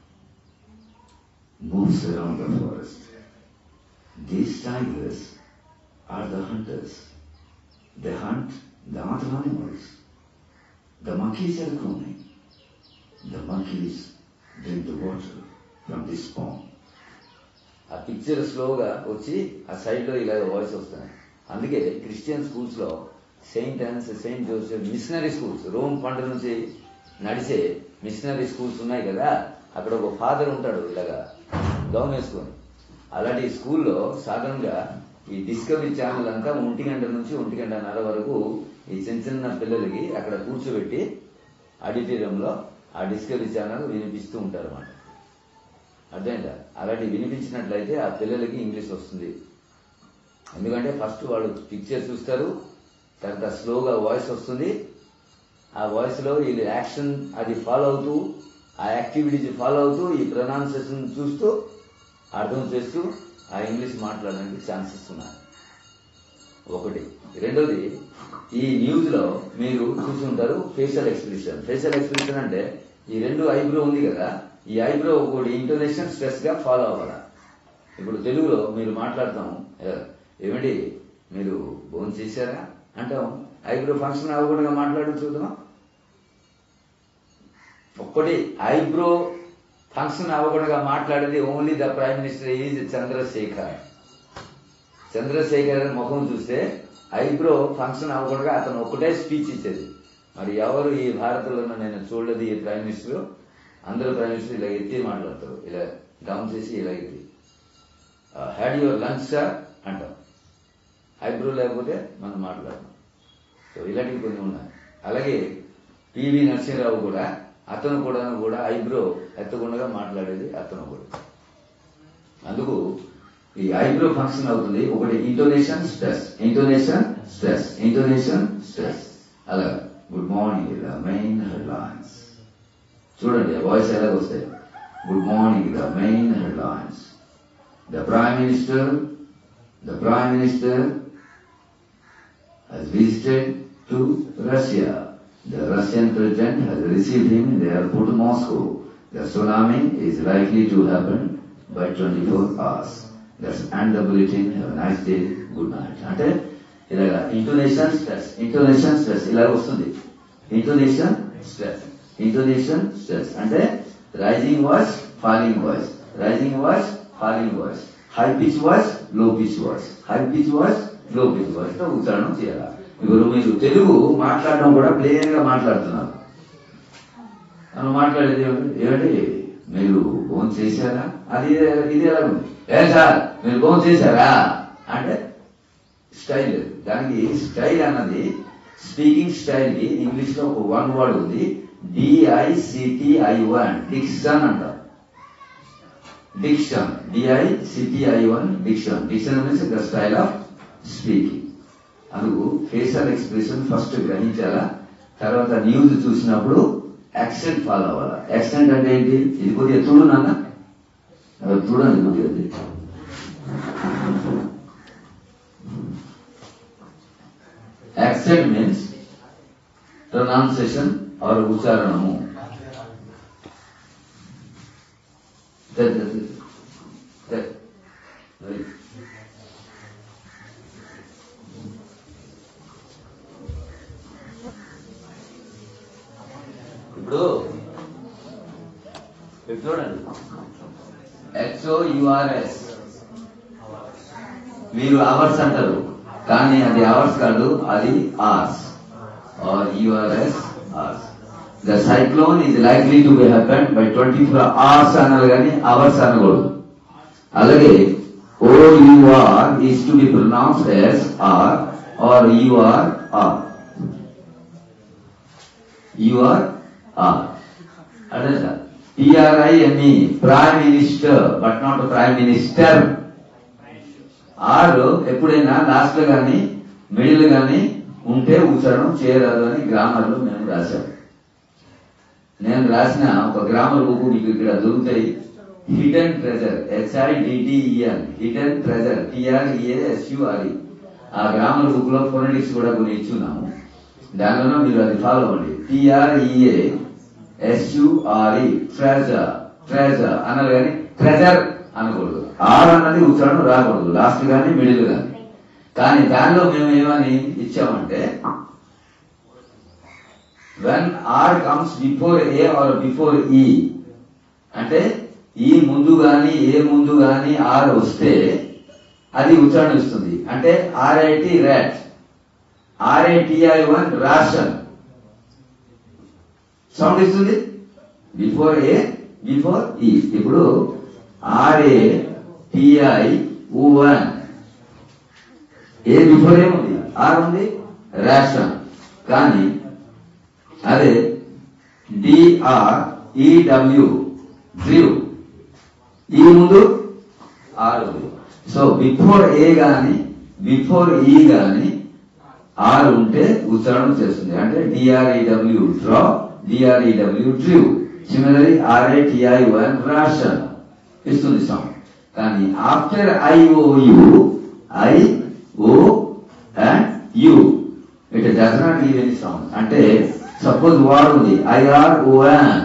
moves around the forest. These tigers are the hunters. They hunt the other animals. The monkeys are groaning. The monkeys drink the water from this pond. ఆ picture స్లోగా వచ్చి ఆ side లో ఇలాగ voice వస్తున్నాయి అందుకే Christian schools లో Saint Ann's Saint Joseph missionary schools Rome పంట నుంచి నడిచే మిషనరీ స్కూల్స్ ఉన్నాయి కదా అక్కడ ఒక ఫాదర్ ఉంటాడు ఇలాగా గౌన్ వేసుకొని అలాంటి స్కూల్లో సాధారణంగా ఈ డిస్కవరీ ఛానల్ అంతా ఒంటి గంట నుంచి ఒంటి గంటన్నర వరకు ఈ చిన్న చిన్న పిల్లలకి అక్కడ కూర్చోబెట్టి ఆడిటోరియంలో ఆ డిస్కవరీ ఛానల్ వినిపిస్తూ ఉంటారు అన్నమాట అర్థమైందా అలాంటి వినిపించినట్లయితే ఆ పిల్లలకి ఇంగ్లీష్ వస్తుంది ఎందుకంటే ఫస్ట్ వాళ్ళు పిక్చర్ చూస్తారు తర్వాత స్లోగా వాయిస్ వస్తుంది ఆ వాయిస్ లో వీళ్ళు యాక్షన్ అది ఫాలో అవుతూ ఆ యాక్టివిటీస్ ఫాలో అవుతూ ఈ ప్రొనౌన్సియేషన్ చూస్తూ అర్థం చేస్తూ ఆ ఇంగ్లీష్ మాట్లాడడానికి ఛాన్సెస్ ఉన్నాయి ఒకటి రెండోది ఈ న్యూస్ లో మీరు చూసి ఉంటారు ఫేషియల్ ఎక్స్ప్రెషన్ ఫేషియల్ ఎక్స్ప్రెషన్ అంటే ఈ రెండు ఐబ్రో ఉంది కదా ఈ ఐబ్రో ఒకటి ఇంటోనేషన్ స్ట్రెస్ గా ఫాలో అవ్వాలా ఇప్పుడు తెలుగులో మీరు మాట్లాడతాం "ఏ- ఏమిటి మీరు భోజనం చేశారా అంటాం ఐబ్రో ఫంక్షన్ అవ్వకుండా మాట్లాడు చూద్దాం ఒక్కటి ఐబ్రో ఫంక్షన్ అవ్వకుండా మాట్లాడేది only the prime minister is Chandrashekhar Chandrashekhar ముఖం చూస్తే ఐబ్రో ఫంక్షన్ అవ్వకుండా అతను ఒకటే స్పీచ్ ఇచ్చేది మరి ఎవరు ఈ భారత్లో నేను చూడలేదు ఈ ప్రైమ్ మినిస్టర్ అందరూ ప్రైమ్ మినిస్టర్ ఇలా ఎత్తి మాట్లాడతారు ఇలా డౌన్ చేసి ఇలా ఎత్తి హ్యాడ్ యువర్ లంచ్ సార్ అంటాం ఐబ్రో లేకపోతే మనం మాట్లాడతాం సో ఇలాంటివి కొన్ని ఉన్నాయి అలాగే పివి నరసింహరావు కూడా అతను కూడా కూడా ఐబ్రో ఎత్తకుండా మాట్లాడేది అతను కూడా అందుకు ఈ ఐబ్రో ఫంక్షన్ అవుతుంది ఒకటి intonation stress intonation stress intonation stress అలా good morning the main headlines చూడండి వాయిస్ ఎలాగ వస్తాయి good morning the main headlines The Prime Minister, the Prime Minister has visited to Russia. The Russian president has received him in the airport of Moscow. The tsunami is likely to happen by 24 hours. That's and the bulletin. Have a nice day. Good night. అంటే ఇలాగ intonation stress intonation stress ఇలా వస్తుంది intonation stress intonation stress అంటే rising voice falling voice rising voice falling voice high pitch voice low pitch voice high pitch voice low pitch voice తో ఉచ్చారణం చేయాలి ఇప్పుడు మీరు తెలుగు మాట్లాడడం కూడా ప్లేన్ గా మాట్లాడుతున్నారు మనం మాట్లాడేది ఏమిటి ఏమిటి మీరు ఫోన్ చేశారా అది ఇది ఎలా ఉంది ఏ సార్ మీరు ఫోన్ చేశారా అంటే స్టైల్ దానికి స్టైల్ అన్నది స్పీకింగ్ స్టైల్ కి ఇంగ్లీష్ లో ఒక వన్ వర్డ్ ఉంది డిఐసిటిఐ వన్ డిక్షన్ అంటారు diction D I C T I O N diction diction means the style of speaking అందుకు ఫేషియల్ ఎక్స్ప్రెషన్ ఫస్ట్ గ్రహించాలా తర్వాత న్యూస్ చూసినప్పుడు యాక్సెంట్ ఫాలో అవ్వాలా యాక్సెంట్ అంటే ఏంటి ఇది కొద్దిగా చూడు నాన్న అది చూడండి కొద్దిగా అది. యాక్సెంట్ మీన్స్ ప్రొనౌన్సియేషన్ ఆర్ ఉచ్చారణము That- that- that- right. ఇప్పుడు ఇప్పుడు చూడండి ఎక్సో యుఆర్ఎస్ మీరు అవర్స్ అంటారు కానీ అది అవర్స్ కాదు అది ours R U R S ours the cyclone is likely to be happen by twenty four hours అనాలి కానీ అవర్స్ అనకూడదు అలాగే O U R is to be pronounced S R R U R R U R R అదే sir P R I M E prime minister but not prime minister R ఎప్పుడైనా last లో కానీ middle కానీ ఉంటే ఉచ్చారణం చేయరాదు అని గ్రామర్ లో మేము రాశాం నేను రాసిన ఒక గ్రామర్ బుక్ మీకు ఇక్కడ దొరుకుతాయి హిడెన్ ట్రెజర్ హెచ్ఐడిటిఈఎన్ హిడెన్ ట్రెజర్ టిఆర్ఈఏఎస్యుఆర్ఈ ఆ గ్రామర్ బుక్ లో ఫోనటిక్స్ కూడా కొన్ని ఇచ్చున్నాము దానిలో మీరు అది ఫాలో అవ్వండి టిఆర్ఈఏ ఎస్యుఆర్ఈ ట్రెజర్ ట్రెజర్ అనాలి కానీ ట్రెజర్ అనకూడదు ఆర్ అన్నది ఉచ్చారణ రాకూడదు లాస్ట్ కానీ మిడిల్ కానీ కానీ దానిలో మేము ఏమని ఇచ్చామంటే when R comes before A R before E అంటే ఈ ముందు గాని ఏ ముందు గాని ఆర్ వస్తే అది ఉచ్చారణ ఇస్తుంది అంటే R I T rat R I T I one ration sound ఇస్తుంది బిఫోర్ ఏ బిఫోర్ ఈ ఇప్పుడు R A T I one A before ఏముంది ఆర్ ఉంది రేషన్ కానీ అదే డిఆర్ ఈడబ్ల్యూ డ్రివ్ ఈ ముందు ఆర్ ఉంది సో బిఫోర్ ఏ గాని బిఫోర్ ఈ గాని ఆర్ ఉంటే ఉచ్చారణ చేస్తుంది అంటే D R E W draw D R E W drive similarly R A T I one ration ఇస్తుంది సౌండ్ కానీ after I O U I O and U it does not give any sound అంటే సపోజ్ వాడు ఉంది ఐఆర్ ఓఎన్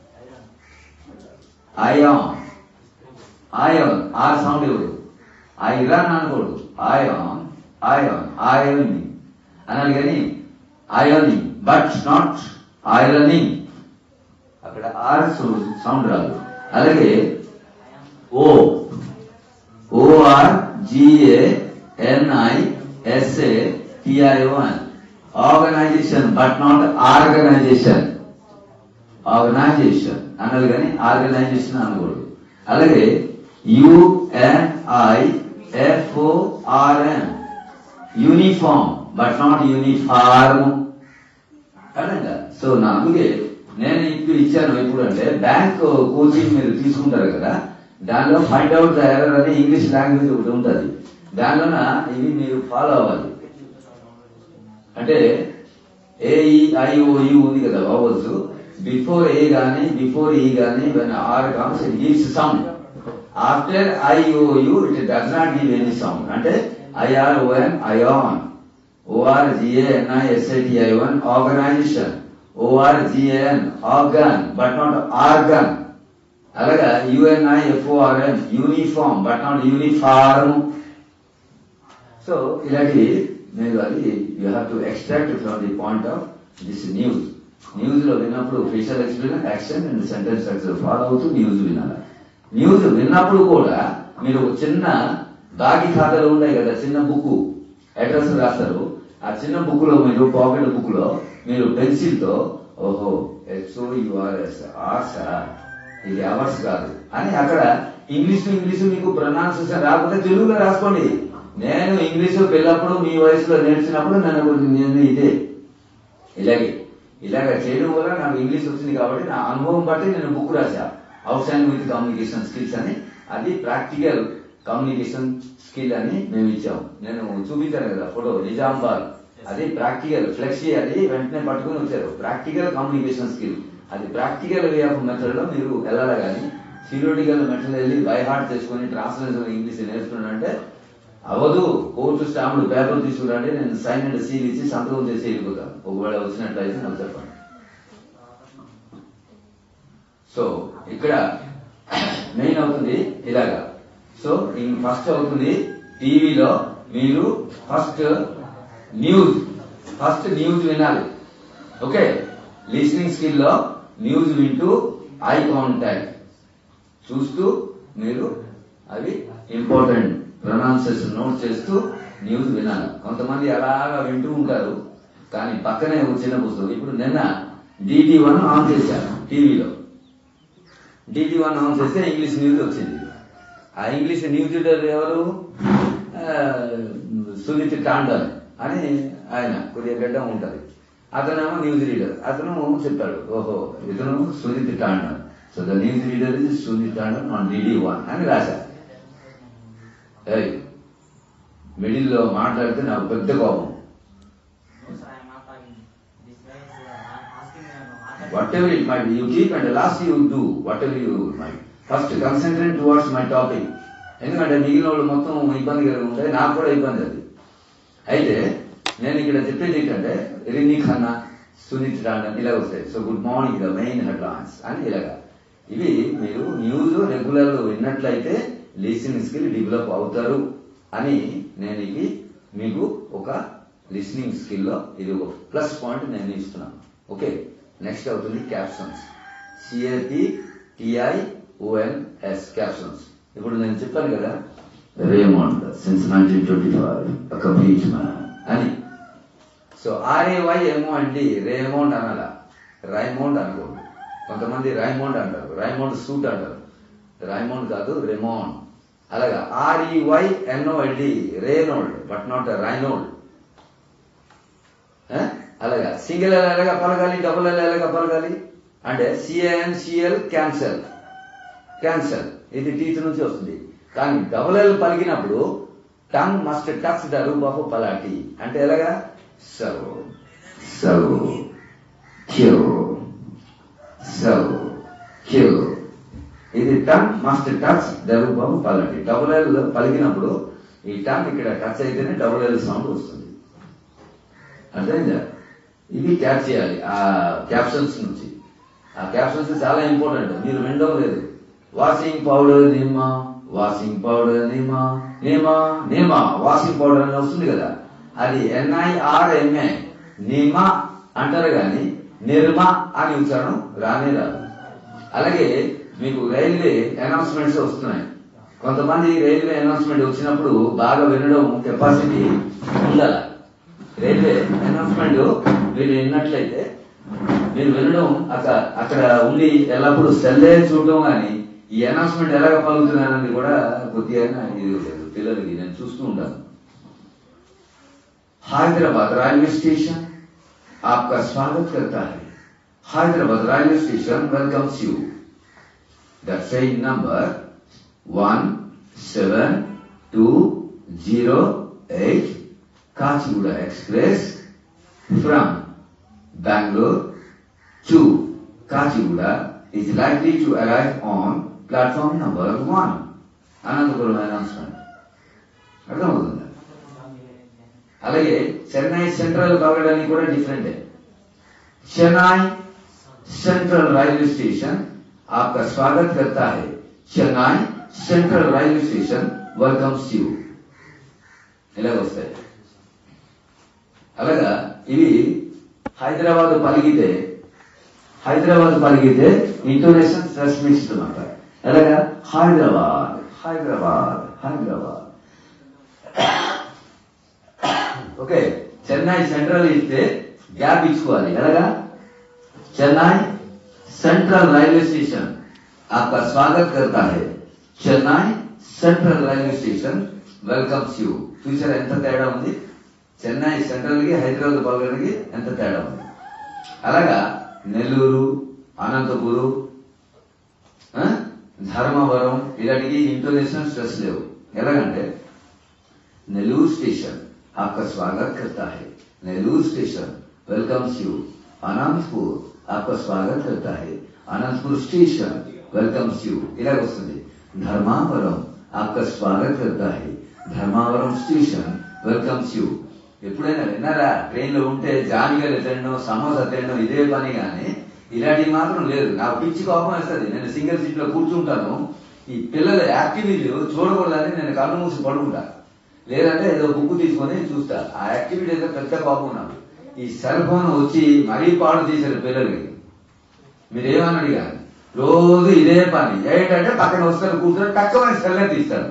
ఐఆన్ ఐఆన్ ఆ సౌండ్ ఇవ్వడు ఐరాన్ అనకూడదు ఐఆన్ ఐఆన్ ఐరనింగ్ అనాలి కానీ ఐరనింగ్ బట్ నాట్ ఐరనింగ్ అక్కడ ఆర్ సౌండ్ రాదు అలాగే O O R G A N I S A T I O N organisation but not organisation organisation అన్నది కానీ ఆర్గనైజేషన్ అనకూడదు అలాగే U N I F O R N uniform but not uniform అర్థంగా సో నా అందుకే నేను ఇప్పుడు ఇచ్చాను ఎప్పుడు అంటే బ్యాంక్ కోచింగ్ మీరు తీసుకుంటారు కదా దానిలో ఫైండ్ అవుట్ ద ఎర్రర్ అని ఇంగ్లీష్ లాంగ్వేజ్ ఒకటి ఉంటుంది దానిలోన ఇవి మీరు ఫాలో అవ్వాలి అంటే ఏఈఐఓయు ఉంది కదా వావల్స్ బిఫోర్ ఏ గాని బిఫోర్ ఈ గాని when R comes it gives sound after I O U it does not give any sound అంటే I R O N iron O R G A N I S I T I O N organisation O R G A N organ but not organ అలాగా U N I F O R N uniform but not uniform so ఇలాంటి మీరు అది you have to extract from the point of this news news లో విన్నప్పుడు facial expression action and sentence structure follow అవుతూ news వినాలి news విన్నప్పుడు కూడా మీరు ఒక చిన్న బాకీ ఖాతాలు ఉన్నాయి కదా చిన్న బుక్ అడ్రస్ రాస్తారు ఆ చిన్న బుక్ లో మీరు పాకెట్ బుక్ లో మీరు పెన్సిల్ తో ఓహో ఎస్ఓ యుఆర్ఎస్ ఆర్సా ఇది అవర్స్ కాదు అని అక్కడ ఇంగ్లీష్ టు ఇంగ్లీష్ మీకు ప్రొనౌన్సియేషన్ రాకపోతే తెలుగులో రాసుకోండి నేను ఇంగ్లీష్ పిల్లప్పుడు మీ వయసులో నేర్చినప్పుడు నన్ను నేను ఇదే ఇలాగే ఇలాగ చేయడం వల్ల నాకు ఇంగ్లీష్ వచ్చింది కాబట్టి నా అనుభవం బట్టి నేను బుక్ రాశా outstanding with communication skills అని అది ప్రాక్టికల్ కమ్యూనికేషన్ స్కిల్ అని మేము ఇచ్చాం నేను చూపించాను కదా ఫోటో నిజామాబాద్ అది ప్రాక్టికల్ ఫ్లెక్సీ అది వెంటనే పట్టుకుని వచ్చారు ప్రాక్టికల్ కమ్యూనికేషన్ స్కిల్ అది ప్రాక్టికల్ వే ఆఫ్ మెథడ్ లో మీరు వెళ్ళాలి కానీ థియోరిటికల్ మెథడ్ వెళ్ళి బై హార్ట్ చేసుకుని ట్రాన్స్లేషన్ ఇంగ్లీష్ నేర్చుకున్నానంటే అవదు కోర్టు స్టాంపులు పేపర్ తీసుకురండి నేను సైన్ అండ్ సీల్ ఇచ్చి సంతకం చేసి వెళ్ళిపోతాను ఒకవేళ వచ్చినట్లయితే నాకు చెప్పండి సో ఇక్కడ మెయిన్ అవుతుంది ఇలాగా సో ఫస్ట్ అవుతుంది టీవీలో మీరు ఫస్ట్ న్యూస్ ఫస్ట్ న్యూస్ వినాలి ఓకే లిస్నింగ్ స్కిల్ లో న్యూస్ వింటూ ఐ కాంటాక్ట్ చూస్తూ మీరు అవి ఇంపార్టెంట్ ప్రొనౌన్సియేషన్ నోట్ చేస్తూ న్యూస్ వినాలి కొంతమంది అలాగా వింటూ ఉంటారు కానీ పక్కనే ఒక చిన్న పుస్తకం ఇప్పుడు నిన్న డిటి వన్ ఆన్ చేశాను టీవీలో డిటి వన్ ఆన్ చేస్తే ఇంగ్లీష్ న్యూస్ వచ్చింది ఆ ఇంగ్లీష్ న్యూస్ రీడర్ ఎవరు ఆ, సునీత్ టాండన్ అని ఆయన కొద్దిగా గడ్డం ఉంటది అతనేమో న్యూస్ రీడర్ అతను చెప్పాడు ఓహో ఇతను Sunit Tandon so the news reader is Sunit Tandon on DD one అని రాశారు ఏయ్, మిడిల్ లో మాట్లాడితే నాకు పెద్ద కోపం No, sir, I am not talking. This guy is uh, asking me. uh, whatever it might be, you keep and last you do whatever you might. First concentrate towards my topic. ఎందుకంటే మిగిలిన వాళ్ళు మొత్తం ఇబ్బంది కలిగి ఉంటే నాకు కూడా ఇబ్బంది అది అయితే నేను ఇక్కడ చెప్పేది ఏంటంటే రిని ఖన్నా సునీత్ టాండన్ ఇలా వస్తాయి so good morning the main headlines అని ఇలాగా ఇవి మీరు న్యూస్ రెగ్యులర్ విన్నట్లయితే లిసనింగ్ స్కిల్ డెవలప్ అవుతారు అని నేను ఇది మీకు ఒక లిసనింగ్ స్కిల్ లో ఇది ఒక ప్లస్ పాయింట్ నేను ఇస్తున్నాను ఓకే నెక్స్ట్ అవుతుంది captions C A P T I O N S captions ఇప్పుడు నేను చెప్పాను కదా Raymond since nineteen twenty five complete man అని సో ఆర్ఏవై ఏమో అండి రేమౌండ్ అనాల రైమౌండ్ అనకూడదు కొంతమంది రైమౌండ్ అంటారు రైమౌండ్ సూట్ అంటారు రైమౌండ్ కాదు రెమౌండ్ అలాగా ఆర్ఈవై ఎన్ఓఎల్డి రేనోల్డ్ బట్ నాట్ రైనోల్డ్ ఆ? అలాగా సింగిల్ ఎల్ ఎలాగా పలకాలి డబుల్ ఎల్ ఎలాగా పలకాలి అంటే సిఏఎన్ సిఎల్ క్యాన్సల్ క్యాన్సల్ ఇది టీత్ నుంచి వస్తుంది కానీ డబుల్ ఎల్ పలికినప్పుడు tongue must touch the roof of palate అంటే ఎలాగా serve serve Q serve Q ఇది tongue must touch the roof of palate double L పలికినప్పుడు ఈ టంగ్ ఇక్కడ టచ్ అయితేనే డబుల్ ఎల్ సౌండ్ వస్తుంది అర్థమైందా ఇది క్యాచ్ చేయాలి ఆ క్యాప్షన్స్ నుంచి ఆ క్యాప్షన్స్ చాలా ఇంపార్టెంట్ మీరు వినడం లేదు వాషింగ్ పౌడర్ నిమ్మ వాషింగ్ పౌడర్ నిమ్మ నిమ్మ నిమ్మ వాషింగ్ పౌడర్ అని వస్తుంది కదా అది ఎన్ఐఆర్ఎంఏ నిమ అంటారు కానీ నిర్మ అని ఉచ్చారణ రానే రాదు అలాగే మీకు రైల్వే అనౌన్స్మెంట్స్ వస్తున్నాయి కొంతమంది రైల్వే అనౌన్స్మెంట్ వచ్చినప్పుడు బాగా వినడం కెపాసిటీ ఉండాలి రైల్వే అనౌన్స్మెంట్ మీరు విన్నట్లయితే మీరు వినడం అక్కడ అక్కడ ఉండి ఎల్లప్పుడూ సెల్లే చూడడం కానీ ఈ అనౌన్స్మెంట్ ఎలాగ పలుకుతున్నానని కూడా కొద్దిగా ఇది లేదు పిల్లలకి నేను చూస్తూ ఉంటాను हैदराबाद रेलवे स्टेशन आपका स्वागत करता है Hyderabad railway station welcomes you the train number one seven two zero eight Kacheguda express from Bangalore to Kachiguda is likely to arrive on platform number one. Anantapuram announcement అర్థమవుతుంది అలాగే చెన్నై సెంట్రల్ కావడానికి కూడా different Chennai central railway station आपका स्वागत करता है Chennai central railway station welcomes you ఇలాగ వస్తాయి అలాగా ఇవి హైదరాబాద్ పలిగితే హైదరాబాద్ పలిగితే ఇంటోనేషన్ స్ట్రెస్ మిక్స్డ్ అనమాట ఎలాగా హైదరాబాద్ హైదరాబాద్ హైదరాబాద్ ఓకే చెన్నై సెంట్రల్ ఇస్తే గ్యాప్ ఇచ్చుకోవాలి ఎలాగా चेन्नई सेंट्रल रेलवे स्टेशन आपका स्वागत करता है Chennai central railway station welcomes you చూసారా ఎంత తేడా ఉంది చెన్నై సెంట్రల్ కి హైదరాబాద్ పలకడానికి ఎంత తేడా ఉంది అలాగా నెల్లూరు అనంతపురు ఆ, ధర్మవరం ఇలాంటివి ఇంటోనేషన్ స్ట్రెస్ లేవు ఎలాగంటే नेल्लूर स्टेशन आपका स्वागत करता है Nellore station welcomes you Anantapur आपका स्वागत करता है अनंतपुर स्टेशन वेलकम्स यू इलाग वस्तुंది ధర్మావరం आपका स्वागत करता है ధర్మావరం స్టేషన్ వెల్కమ్స్ యూ ఎప్పుడైనా విన్నారా ట్రైన్ లో ఉంటే జామిగలు తినడం సమోసా తినడం ఇదే పని కానీ ఇలాంటివి మాత్రం లేదు నాకు పిచ్చి కోపం వేస్తుంది నేను సింగిల్ సీట్ లో కూర్చుంటాను ఈ పిల్లల యాక్టివిటీలు చూడకూడదని నేను కళ్ళు మూసి పడుకుంటా లేదంటే ఏదో బుక్ తీసుకొని చూస్తా ఆ యాక్టివిటీ ఏదో పెద్ద కోపం నాకు ఈ సెల్ ఫోన్ వచ్చి మరీ పాడు తీశారు పిల్లలకి మీరేమని అడిగారు రోజు ఇదే పని ఏంటంటే పక్కన వస్తారు కూర్చొని తక్కువ సెల్లే తీస్తారు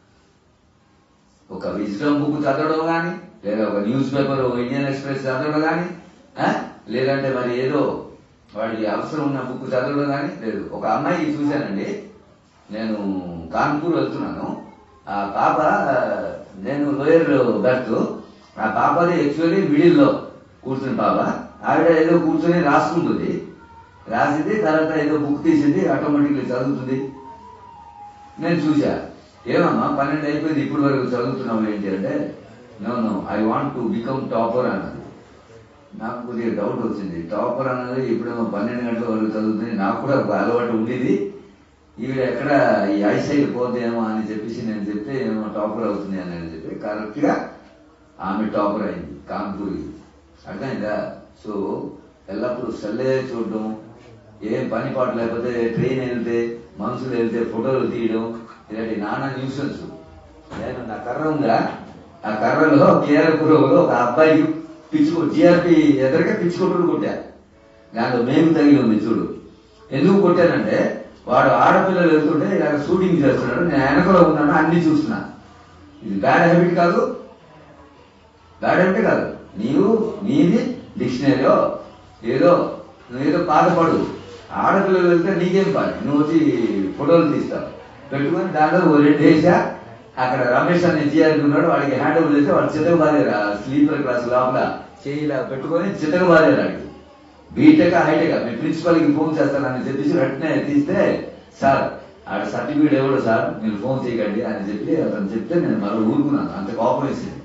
ఒక విజ్డమ్ బుక్ చదవడం కానీ లేదా ఒక న్యూస్ పేపర్ ఇండియన్ ఎక్స్ప్రెస్ చదవడం కానీ లేదంటే మరి ఏదో వాడికి అవసరం ఉన్న బుక్ చదవడం కానీ లేదు ఒక అమ్మాయి చూశానండి నేను కాన్పూర్ వెళ్తున్నాను ఆ పాప నేను లోయర్ బెర్త్ ఆ పాపది యాక్చువల్లీ మిడిల్ లో కూర్చుని పాప ఆవిడ ఏదో కూర్చొని రాసుకుంటుంది రాసింది తర్వాత ఏదో బుక్ తీసింది ఆటోమేటిక్లీ చదువుతుంది నేను చూసా ఏమమ్మా పన్నెండు అయిపోయింది ఇప్పుడు వరకు చదువుతున్నావు ఏంటి అంటే no no I want to become topper అన్నది నాకు కొద్దిగా డౌట్ వచ్చింది టాపర్ అన్నది ఇప్పుడేమో పన్నెండు గంటల వరకు చదువుతుంది నాకు కూడా ఒక అలవాటు ఉండేది ఈవిడ ఎక్కడ ఈ ఐసైడ్ పోతేమో అని చెప్పేసి నేను చెప్తే ఏమో టాపర్ అవుతుంది అని చెప్పి కరెక్ట్ గా ఆమె టాపర్ అయింది కాన్పూర్ అర్థమైందా సో ఎల్లప్పుడూ సెల్లే చూడడం ఏం పని పాటు లేకపోతే ట్రైన్ వెళ్తే మనుషులు వెళ్తే ఫోటోలు తీయడం ఇలాంటి నానా న్యూసెన్స్ నేను నా కర్ర ఉందా ఆ కర్రలో కేరపురంలో ఒక అబ్బాయికి పిచ్చుకో జిఆర్పి ఎదురుగా పిచ్చుకొట్టుడు కొట్టా దాంట్లో మేము తగిలి ఉంది చూడు ఎందుకు కొట్టానంటే వాడు ఆడపిల్లలు వెళ్తుంటే ఇలాగ షూటింగ్ చేస్తున్నాడు నేను వెనకలో ఉన్నాను అన్ని చూస్తున్నా ఇది బ్యాడ్ హ్యాబిట్ కాదు బ్యాడ్ హ్యాబిట్ కాదు నీవు నీది డిక్షనరీలో ఏదో నువ్వు ఏదో బాధపడు ఆడపిల్లలు వెళ్తే నీకేం పని నువ్వు వచ్చి ఫోటోలు తీస్తావు పెట్టుకొని దాంట్లో ఓ రెండు వేసా అక్కడ రమేష్ అనే జిఆర్పి ఉన్నాడు వాడికి హ్యాండ్ ఓవర్ చేస్తే వాడు చిత్తకు బాధేరా స్లీపర్ క్లాస్ లోపల చేయిలా పెట్టుకొని చిత్తకు బాధేరా వాడికి బీటెక్ హైటెక్ మీ ప్రిన్సిపల్ కి ఫోన్ చేస్తానని చెప్పేసి వెంటనే తీస్తే సార్ ఆడ సర్టిఫికేట్ ఎవడు సార్ మీరు ఫోన్ చేయకండి అని చెప్పి అతను చెప్తే నేను మళ్ళీ ఊరుకున్నాను అంత కోపం వేసింది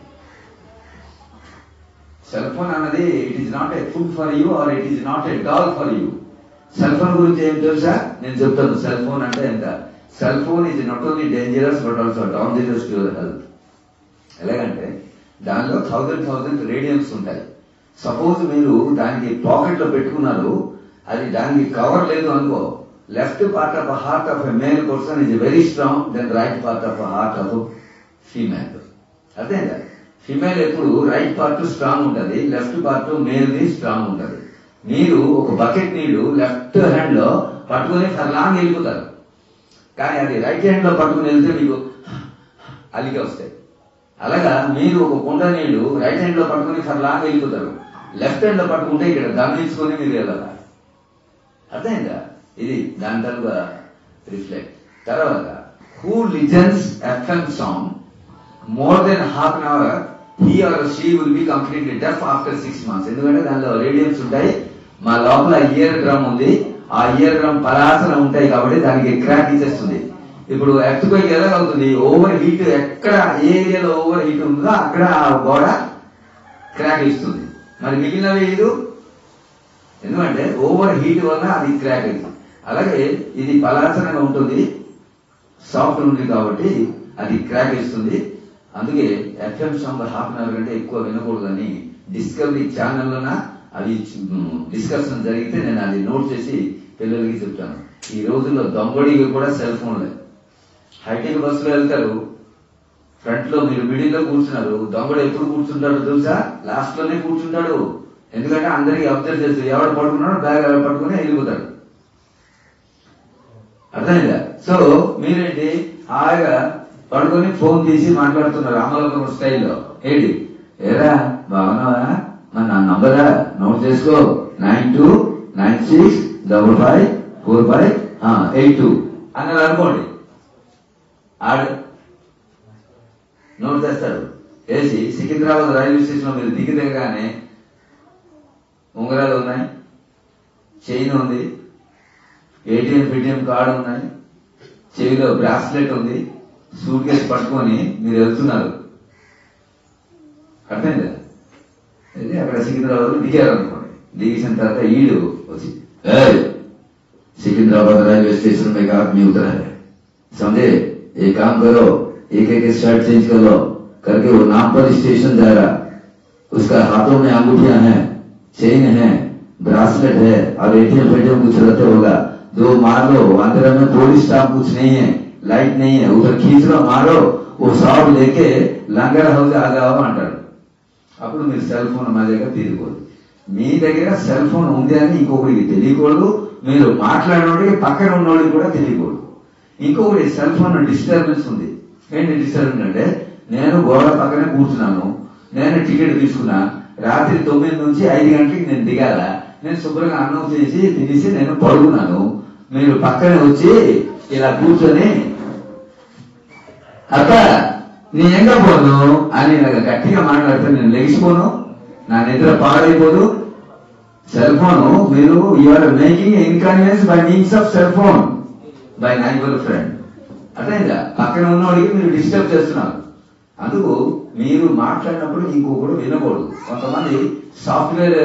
సెల్ ఫోన్ అన్నది it is not a food for you or it is not a doll for you cell phone గురించి ఏం తెలుసా నేను చెప్తాను సెల్ ఫోన్ అంటే ఎంత cell phone is not only dangerous but also dangerous to your health ఎలాగంటే దానిలో thousand thousand రేడియమ్స్ ఉంటాయి సపోజ్ మీరు దానికి పాకెట్ లో పెట్టుకున్నారు అది దానికి కవర్ లేదు అనుకో left part of heart of a male person is very strong then right part of heart of female అర్థమైందా ఫిమేల్ ఎప్పుడు రైట్ పార్ట్ స్ట్రాంగ్ ఉంటది లెఫ్ట్ పార్ట్ మేల్ ది స్ట్రాంగ్ ఉంటది మీరు ఒక బకెట్ నీళ్లు లెఫ్ట్ హ్యాండ్ లో పట్టుకొని ఫర్ లాంగ్ వెళ్ళిపోతారు కానీ అది రైట్ హ్యాండ్ లో పట్టుకుని వెళ్తే మీకు అలిగి వస్తాయి అలాగా మీరు ఒక కుండ నీళ్లు రైట్ హ్యాండ్ లో పట్టుకుని ఫర్ లాంగ్ వెళ్ళిపోతారు లెఫ్ట్ హ్యాండ్ లో పట్టుకుంటే ఇక్కడ గమనించుకొని మీరు వెళ్ళాలి అర్థమైందా ఇది దాని తరువాత రిఫ్లెక్ట్ తర్వాత who listens FM song more than half an hour he or she will be completely deaf after six months ఎందుకంటే దానిలో రేడియమ్స్ ఉంటాయి మా లోపల ఇయర్ డ్రమ్ ఉంది ఆ ఇయర్ డ్రమ్ పరాసన ఉంటాయి కాబట్టి దానికి క్రాక్ ఇచ్చేస్తుంది ఇప్పుడు ఎర్త్క్వేక్ ఎలా అవుతుంది ఓవర్ హీట్ ఎక్కడ ఏ ఏరియాలో ఓవర్ హీట్ ఉందో అక్కడ ఆ గోడ క్రాక్ ఇస్తుంది మరి మిగిలినవి ఇది ఎందుకంటే ఓవర్ హీట్ వల్ల అది క్రాక్ అయింది అలాగే ఇది పలాసనగా ఉంటుంది సాఫ్ట్ ఉంది కాబట్టి అది క్రాక్ ఇస్తుంది అందుకే FM song half an hour కంటే ఎక్కువ వినకూడదని డిస్కవరీ ఛానల్లోన అది డిస్కషన్ జరిగితే నేను అది నోట్ చేసి పిల్లలకి చెప్తాను ఈ రోజుల్లో దొంగడికి కూడా సెల్ ఫోన్లే హైటెక్ బస్సులో వెళ్తారు ఫ్రంట్ లో మీరు మిడిల్ లో కూర్చున్నారు దొంగడు ఎప్పుడు కూర్చుంటాడు తెలుసా లాస్ట్ లోనే కూర్చుంటాడు ఎందుకంటే అందరికి అబ్జర్వ్ చేస్తారు ఎవడు పడుకున్నాడో బ్యాగ్ ఎవరు పట్టుకుని వెళ్ళిపోతాడు అర్థమైందా సో మీరేంటి హాయిగా పడుకొని ఫోన్ తీసి మాట్లాడుతున్నారు అమలాపురం స్టైల్లో ఏంటి ఏరా బాగున్నావా మన నా నంబరా నోట్ చేసుకో nine two nine six double five four five eight two అన్నారు అనుకోండి ఆడు నోట్ చేస్తాడు వేసి సికింద్రాబాద్ రైల్వే స్టేషన్ లో మీరు దిగి దిగగానే ఉంగరాలు ఉన్నాయి చైన్ ఉంది ఏటీఎం పేటిఎం కార్డు ఉన్నాయి చెవిలో బ్రాస్లెట్ ఉంది సూట్ కేసు పట్టుకొని మీరు వెళ్తున్నారు అర్థమైందా అయితే అక్కడ సికింద్రాబాద్ లో దిగారు అనుకోండి దిగేసిన తర్వాత ఈడు వచ్చి "ఏయ్, सिकंदराबाद रेलवे स्टेशन में एक आदमी उतरा है समझे एक काम करो एक एक शर्ट चेंज कर लो करके वो नागपुर स्टेशन जा रहा उसका हाथों में अंगूठियां हैं चेन है ब्रासलेट है और एटीएम फेटीएम कुछ रहते होगा दो मार लो अंदर में पुलिस स्टाफ कुछ नहीं है लाइट नहीं है उधर खींच लो मारो वो सब लेके लंगर हाउस आ जाओ అంటాడు అప్పుడు మీరు సెల్ ఫోన్ మధ్యగా తీరుకోదు మీ దగ్గర సెల్ ఫోన్ ఉంది అని ఇంకొకరికి తెలియకూడదు మీరు మాట్లాడినోడికి పక్కన ఉన్నోడికి కూడా తెలియకూడదు ఇంకొకటి సెల్ ఫోన్ డిస్టర్బెన్స్ ఉంది ఏంటి డిస్టర్బెన్స్ అంటే నేను గోడ పక్కనే కూర్చున్నాను నేను టికెట్ తీసుకున్నా రాత్రి తొమ్మిది నుంచి ఐదు గంటలకి నేను దిగాల నేను శుభ్రంగా అన్నం చేసి తినేసి నేను పడుకున్నాను మీరు పక్కనే వచ్చి ఇలా కూర్చొని అక్క నీ ఎంగ పోను అని నాకు గట్టిగా మాట్లాడితే నేను లెగిసిపోను నా నిద్ర పాడైపోదు సెల్ ఫోన్ మీరు you're making inconvenience by means of cell phone by neighbour friend అర్థమైందా పక్కన ఉన్నవాడికి మీరు డిస్టర్బ్ చేస్తున్నారు అందుకు మీరు మాట్లాడినప్పుడు ఇంకొకడు వినకూడదు కొంతమంది సాఫ్ట్వేర్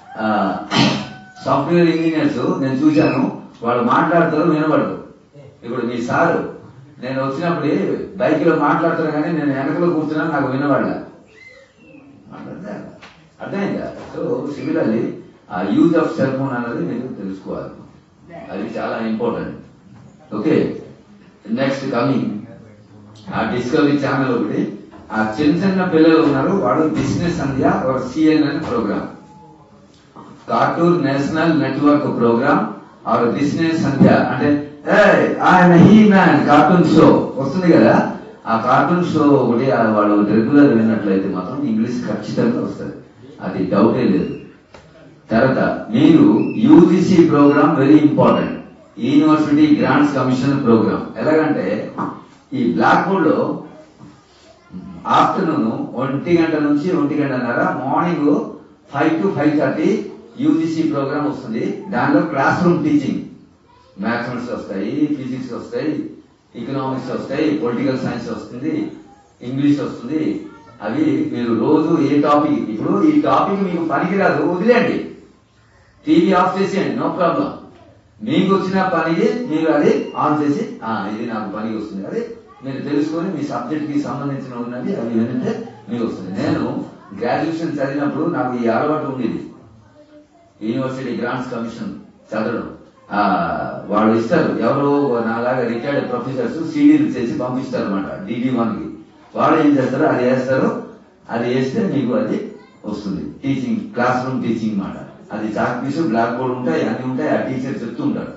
సాఫ్ట్వేర్ ఇంజనీర్స్ నేను చూశాను వాళ్ళు మాట్లాడతారు వినబడదు ఇప్పుడు మీ సారు నేను వచ్చినప్పుడు బైక్ లో మాట్లాడతాను కానీ నేను వెనకలో కూర్చున్నాను నాకు వినబడలే మాట్లాడదా? అర్థమైందా సో సిమిలర్లీ ఆ యూజ్ ఆఫ్ సెల్ ఫోన్ అనేది మీరు తెలుసుకోవాలి అది చాలా ఇంపార్టెంట్ ఓకే నెక్స్ట్ కమింగ్ ఆ డిస్కవరీ ఛానల్ ఒకటి ఆ చిన్న చిన్న పిల్లలు ఉన్నారు వాడు బిజినెస్ సంధ్య ఒక CNN program cartoon national network program or business Sandhya అంటే "ఏయ్, ఆయన హీ మ్యాన్ కార్టూన్ షో వస్తుంది కదా ఆ కార్టూన్ షో ఒకటి ఆ వాళ్ళు రెగ్యులర్ విన్నట్లయితే మాత్రం ఇంగ్లీష్ ఖచ్చితంగా వస్తుంది అది డౌటే లేదు తర్వాత మీరు UGC program very important university grants commission program ఎలాగంటే ఈ బ్లాక్ బోర్డ్ లో ఆఫ్టర్నూన్ ఒంటి గంట నుంచి ఒంటి గంటన్నర morning five to five thirty UGC program వస్తుంది దానిలో క్లాస్ రూమ్ టీచింగ్ మ్యాథమెటిక్స్ వస్తాయి ఫిజిక్స్ వస్తాయి ఎకనామిక్స్ వస్తాయి పొలిటికల్ సైన్స్ వస్తుంది ఇంగ్లీష్ వస్తుంది అవి మీరు రోజు ఏ టాపిక్ ఇప్పుడు ఈ టాపిక్ మీకు పనికిరాదు వదిలేండి టీవీ ఆఫ్ చేసేయండి నో ప్రాబ్లం మీకు వచ్చిన పనికి మీరు అది ఆన్ చేసి "ఆ, ఇది నాకు పనికి వస్తుంది అది మీరు తెలుసుకొని మీ సబ్జెక్ట్ కి సంబంధించిన ఉన్నది అవి వింటే మీకు వస్తుంది నేను గ్రాడ్యుయేషన్ చదివినప్పుడు నాకు ఈ అలవాటు ఉండేది యూనివర్సిటీ గ్రాంట్స్ కమిషన్ చదవడం ఆ, వాళ్ళు ఇస్తారు ఎవరో నాలాగా రిటైర్డ్ ప్రొఫెసర్స్ సీడీలు చేసి పంపిస్తారు అనమాట డిడి వన్ కి వాళ్ళు ఏం చేస్తారు అది వేస్తారు అది వేస్తే మీకు అది వస్తుంది టీచింగ్ క్లాస్ రూమ్ టీచింగ్ మాట అది చాక్ పీసు బ్లాక్ బోర్డ్ ఉంటాయి అన్ని ఉంటాయి ఆ టీచర్ చెప్తూ ఉంటాడు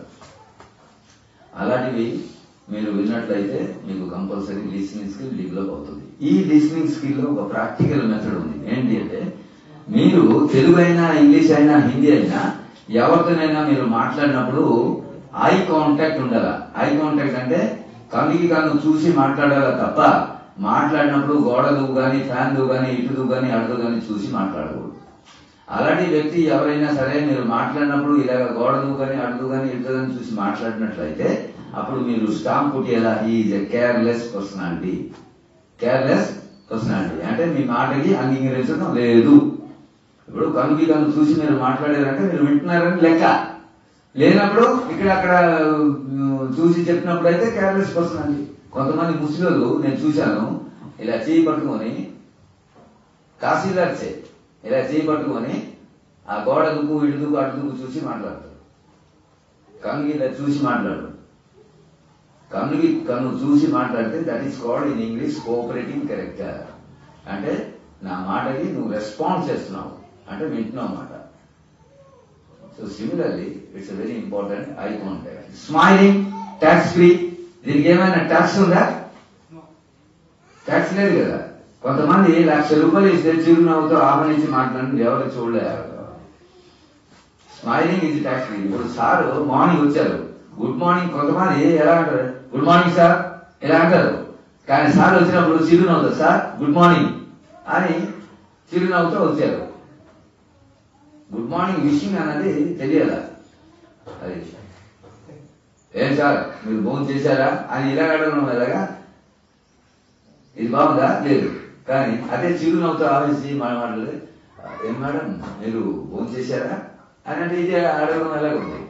అలాంటివి మీరు విన్నట్లయితే మీకు కంపల్సరీ లిసనింగ్ స్కిల్ డెవలప్ అవుతుంది ఈ లిసనింగ్ స్కిల్ లో ఒక ప్రాక్టికల్ మెథడ్ ఉంది ఏంటి అంటే మీరు తెలుగు అయినా ఇంగ్లీష్ అయినా హిందీ అయినా ఎవరితోనైనా మీరు మాట్లాడినప్పుడు ఐ కాంటాక్ట్ ఉండాలా ఐ కాంటాక్ట్ అంటే కన్నుకి కన్ను చూసి మాట్లాడాలా తప్ప మాట్లాడినప్పుడు గోడలు గాని ఫ్యాన్ గాని ఇటుదు గాని అడుగు గాని చూసి మాట్లాడకూడదు అలాంటి వ్యక్తి ఎవరైనా సరే మీరు మాట్లాడినప్పుడు ఇలాగ గోడలు కానీ అడుగు కానీ ఇటు కానీ చూసి మాట్లాడినట్లయితే అప్పుడు మీరు స్టాంప్ పుట్టేలా is a careless personality careless personality అంటే మీ మాటకి అంగీకరించడం లేదు ఇప్పుడు కనుకి కను చూసి మీరు మాట్లాడారంటే మీరు వింటున్నారని లెక్క లేనప్పుడు ఇక్కడ అక్కడ ఉమ్, చూసి చెప్పినప్పుడు అయితే కేర్లెస్ పర్సన్ అండి కొంతమంది ముస్లింలు నేను చూశాను ఇలా చేయి పట్టుకొని తహసీల్దార్ చే ఇలా చేయి పట్టుకొని ఆ గోడ దుక్కు ఇటు దుక్కు అటు దుక్కు చూసి మాట్లాడతారు కన్నుకి ఇలా చూసి మాట్లాడు కన్నుకి కన్ను చూసి మాట్లాడితే that is called in English cooperating character అంటే నా మాటకి నువ్వు రెస్పాన్స్ చేస్తున్నావు అంటే వింటున్నావు మాట so similarly it's very important eye contact smiling tax free దీనికి ఏమైనా ట్యాక్స్ ఉందా ట్యాక్స్ లేదు కదా కొంతమంది లక్ష రూపాయలు ఇస్తే చిరునవ్వుతో ఆహ్వానించి మాట్లాడి ఎవరు చూడలేరు స్మైలింగ్ ఇది ట్యాక్స్ ఫ్రీ ఇప్పుడు సార్ మార్నింగ్ వచ్చారు గుడ్ మార్నింగ్ కొంతమంది ఎలా అంటారు గుడ్ మార్నింగ్ సార్ ఇలా అంటారు కానీ సార్ వచ్చినప్పుడు చిరునవ్వుతో సార్ గుడ్ మార్నింగ్ అని చిరునవ్వుతో వచ్చారు గుడ్ మార్నింగ్ విషింగ్ అన్నది తెలియాల అది ఏం సార్ మీరు భోజనం చేశారా అని ఇలా అడగడం ఎలాగా ఇది బాగుందా లేదు కానీ అదే చిరునవ్వుతో ఆవేసి మన వాళ్ళు ఏం మేడం మీరు భోజనం చేశారా అని అంటే ఇది అడగడం ఎలాగ ఉంది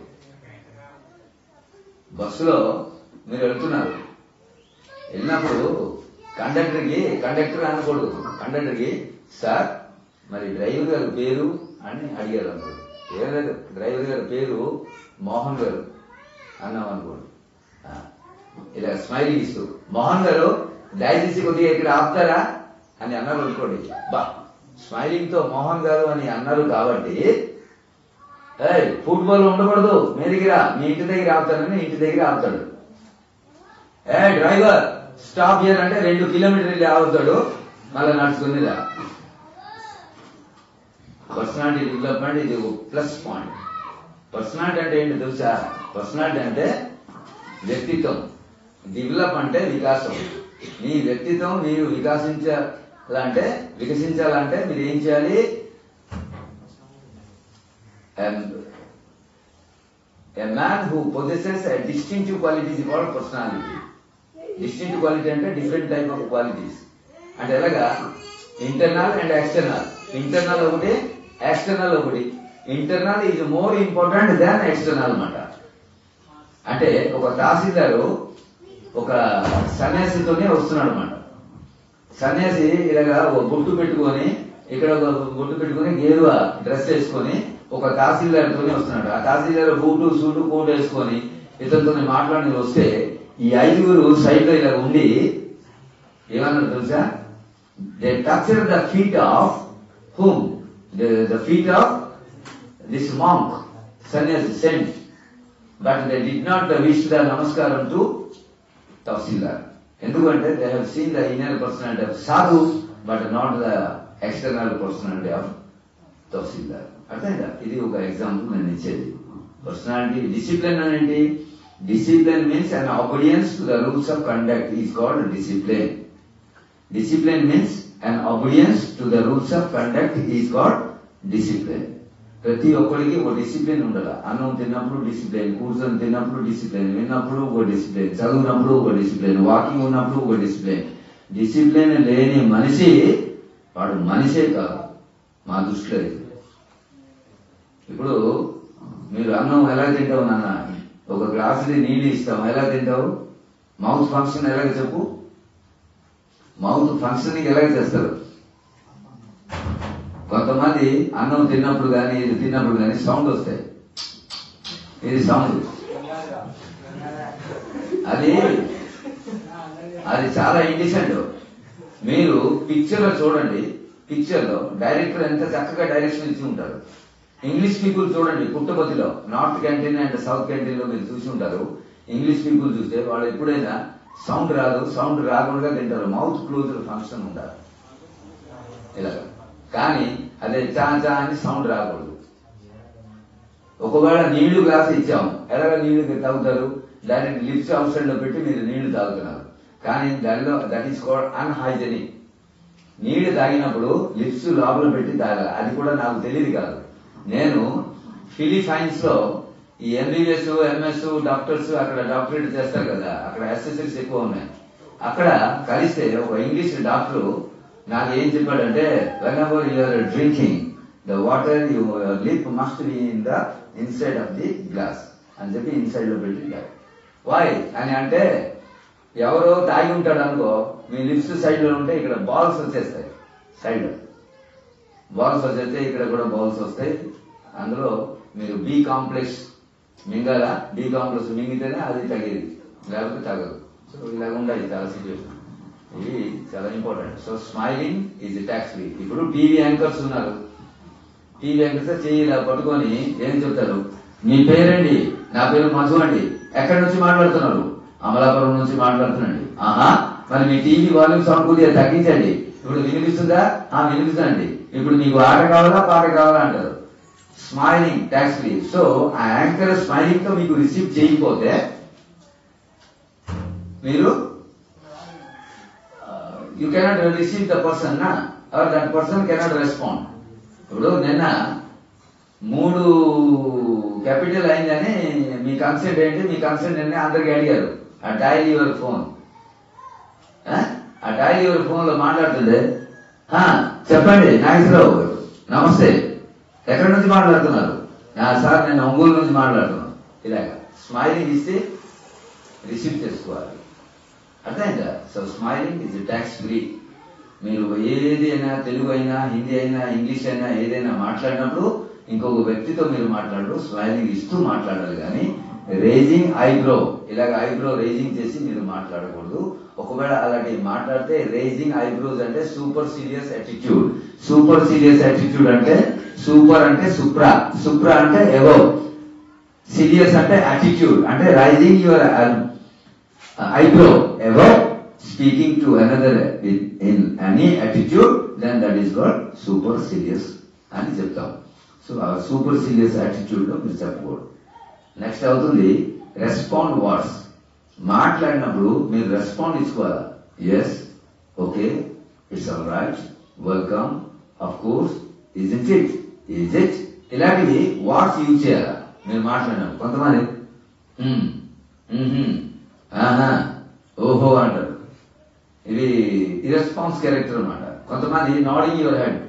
బస్సులో మీరు వెళ్తున్నారు వెళ్ళినప్పుడు కండక్టర్కి కండక్టర్ అనకూడదు కండక్టర్కి సార్ మరి డ్రైవర్ గారి పేరు అని అడిగారు అనుకోండి ఏం లేదు డ్రైవర్ గారి పేరు మోహన్ గారు అన్నాం అనుకోండి ఆ, ఇలా స్మైలింగ్ ఇస్తూ మోహన్ గారు దయచేసి కొద్దిగా ఇక్కడ ఆపుతారా అని అన్నారు అనుకోండి బా స్మైలింగ్ తో మోహన్ గారు అని అన్నారు కాబట్టి ఏయ్ ఫుట్బాల్ ఉండకూడదు మీ దగ్గర మీ ఇంటి దగ్గర ఆపుతానని ఇంటి దగ్గర ఆపుతాడు ఏ డ్రైవర్ స్టాప్ హియర్ అంటే రెండు కిలోమీటర్లు ఆగుతాడు మళ్ళీ నడుచుకునేదా పర్సనాలిటీ డెవలప్మెంట్ ఇది ఒక ప్లస్ పాయింట్ పర్సనాలిటీ అంటే ఏంటి తెలుసా పర్సనాలిటీ అంటే వ్యక్తిత్వం డెవలప్ అంటే వికాసం మీ వ్యక్తిత్వం మీరు వికాసించాలంటే వికసించాలంటే మీరు ఏం చేయాలి A man who possesses a distinctive quality is called personality. Distinctive quality అంటే different type of qualities. అంటే ఎలాగా ఇంటర్నల్ అండ్ ఎక్స్టర్నల్ ఇంటర్నల్ ఒకటి ఎక్స్టర్నల్ ఒకటి internal is more important than external అన్నమాట అంటే ఒక తహసీల్దారు ఒక సన్యాసితోనే వస్తున్నాడు అనమాట సన్యాసి ఇలాగా ఒక బొట్టు పెట్టుకొని ఇక్కడ ఒక బొట్టు పెట్టుకొని గేరువ డ్రెస్ వేసుకొని ఒక తహసీల్దార్ తోనే వస్తున్నాడు ఆ తహసీల్దార్ బూటు సూటు కోట్ వేసుకొని ఇతనితో మాట్లాడి వస్తే ఈ ఐదుగురు సైడ్ లో ఇలా ఉండి ఏమన్నారు తెలుసా they touch the feet of whom the feet of this monk సన్యాసి sent but they did not wish the నమస్కారం టు తహసీల్దార్ ఎందుకంటే they have seen the inner personality of sadhu but not the external personality of tahsildar అర్థమైందా ఇది ఒక example నేను ఇచ్చేది personality discipline అనేది discipline means an obedience to the rules of conduct is called discipline discipline means and obedience to the rules of conduct is called discipline ప్రతి ఒక్కరికి ఒక discipline ఉండాలి అన్నం తిన్నప్పుడు డిసిప్లిన్ కూర్చొని తిన్నప్పుడు డిసిప్లిన్ విన్నప్పుడు ఒక డిసిప్లిన్ చదువునప్పుడు ఒక డిసిప్లిన్ వాకింగ్ ఉన్నప్పుడు ఒక డిసిప్లిన్ డిసిప్లిన్ లేని మనిషి వాడు మనిషే కాదు మా దృష్టిలో ఇది. ఇప్పుడు మీరు అన్నం ఎలా తింటావు నాన్న ఒక గ్లాసుది నీళ్ళు ఇస్తాం ఎలా తింటావు మౌత్ ఫంక్షన్ ఎలాగ చెప్పు మౌత్ ఫంక్షనింగ్ ఎలాగ చేస్తారు కొంతమంది అన్నం తిన్నప్పుడు కానీ ఇది తిన్నప్పుడు కానీ సౌండ్ వస్తాయి ఇది సౌండ్ అది అది చాలా ఇండిసెంట్ మీరు పిక్చర్ లో చూడండి పిక్చర్ లో డైరెక్టర్ ఎంత చక్కగా డైరెక్షన్ ఇచ్చి ఉంటారు ఇంగ్లీష్ పీపుల్ చూడండి పుట్టపతిలో north canteen and south canteen లో మీరు చూసి ఉంటారు ఇంగ్లీష్ పీపుల్ చూస్తే వాళ్ళు ఎప్పుడైనా సౌండ్ రాదు సౌండ్ రాకుండా తింటారు మౌత్ క్లోజ్డ్ ఫంక్షన్ ఉంటారు ఇలా కానీ అదే చా చా అని సౌండ్ రాకూడదు ఒకవేళ నీళ్లు గ్లాస్ ఇచ్చాము ఎలాగ నీళ్లు తాగుతారు డైరెక్ట్ లిప్స్ అవుట్ సైడ్ లో పెట్టి మీరు నీళ్లు తాగుతున్నారు కానీ దానిలో దట్ ఈస్ కాల్డ్ అన్హైజెనిక్ నీళ్లు తాగినప్పుడు లిప్స్ లోపల పెట్టి తాగాలి అది కూడా నాకు తెలియదు కాదు నేను ఫిలిపైన్స్ లో ఈ ఎంబీబీఎస్ ఎంఎస్ డాక్టర్స్ అక్కడ డాక్టరేట్ చేస్తారు కదా అక్కడ ఎస్ఎస్ఎల్స్ ఎక్కువ ఉన్నాయి అక్కడ కలిస్తే ఒక ఇంగ్లీష్ డాక్టర్ నాకు ఏం చెప్పాడంటే whenever you're drinking the water your lip must be in the inside of the glass అని చెప్పి ఇన్సైడ్ లో పెట్టి వాయ్ అని అంటే ఎవరో తాగి ఉంటాడు అనుకో మీ లిప్స్ సైడ్ లో ఉంటే ఇక్కడ బాల్స్ వచ్చేస్తాయి సైడ్ బాల్స్ వచ్చేస్తే ఇక్కడ కూడా బాల్స్ వస్తాయి అందులో మీరు బి కాంప్లెక్స్ మింగాల బి కాంప్లెక్స్ మింగితేనే అది తగేది లేకపోతే తగదు సో ఇలాగ ఉండాలి చాలా సిచ్యువేషన్ ఇది చాలా important so smiling is tax free ఇప్పుడు టీవీ యాంకర్స్ ఉన్నారు టీవీ యాంకర్స్ చేయి ఇలా పట్టుకొని ఏం చెప్తారు మీ పేరండి నా పేరు మధు అండి ఎక్కడి నుంచి మాట్లాడుతున్నారు అమలాపురం నుంచి మాట్లాడుతున్నాండి ఆహా మరి మీ టీవీ వాల్యూమ్ సౌండ్ కొద్దిగా తగ్గించండి ఇప్పుడు వినిపిస్తుందా ఆ వినిపిస్తుందండి ఇప్పుడు మీకు ఆట కావాలా పాట కావాలా అంటారు స్మైలింగ్ ట్యాక్స్ ఫ్రీ సో ఆ యాంకర్ స్మైలింగ్ తో మీకు రిసీవ్ చేయకపోతే మీరు you cannot receive the person నా or that person cannot respond ఇప్పుడు నిన్న మూడు క్యాపిటల్ అయిందని మీ కన్సెంట్ ఏంటి మీ కన్సెంట్ ఏంటి అందరికి అడిగారు ఆ డైల్ యువర్ ఫోన్ ఆ డైల్ యువర్ ఫోన్ లో మాట్లాడుతుండే "ఆ, చెప్పండి నాగేశ్వరరావు గారు నమస్తే ఎక్కడి నుంచి మాట్లాడుతున్నారు "ఆ, సార్ నేను ఒంగోలు నుంచి మాట్లాడుతున్నాను ఇలాగా స్మైలింగ్ ఇస్తే రిసీవ్ చేసుకోవాలి అర్థమైందా so smiling is tax free మీరు ఏదైనా తెలుగు అయినా హిందీ అయినా ఇంగ్లీష్ అయినా ఏదైనా మాట్లాడినప్పుడు ఇంకొక వ్యక్తితో మీరు మాట్లాడరు స్మైలింగ్ ఇస్తూ మాట్లాడాలి కానీ రేజింగ్ ఐబ్రో ఇలాగ ఐబ్రో రేజింగ్ చేసి మీరు మాట్లాడకూడదు ఒకవేళ అలాంటి మాట్లాడితే రేజింగ్ ఐబ్రోస్ అంటే super serious attitude super serious attitude అంటే సూపర్ అంటే సుప్రా సుప్రా అంటే ఎవో సీరియస్ అంటే యాటిట్యూడ్ అంటే raising your eyebrow ever speaking to another in, in any attitude then that is called super serious అని చెప్తాం సో ఆ సూపర్ సీరియస్ యాటిట్యూడ్ లో మీరు చెప్పకూడదు నెక్స్ట్ అవుతుంది రెస్పాండ్ వర్డ్స్ మాట్లాడినప్పుడు మీరు రెస్పాండ్ ఇచ్చుకోవాలా yes okay it's all right welcome of course is it it is it ఇలాంటివి వాట్స్ యూజ్ చేయాలా మీరు మాట్లాడినప్పుడు కొంతమంది "Hmm, mhm, ఆహా ఓహో అంటారు ఇది ఇరెస్పాన్స్ క్యారెక్టర్ అన్నమాట కొంతమంది నాడింగ్ యువర్ హెడ్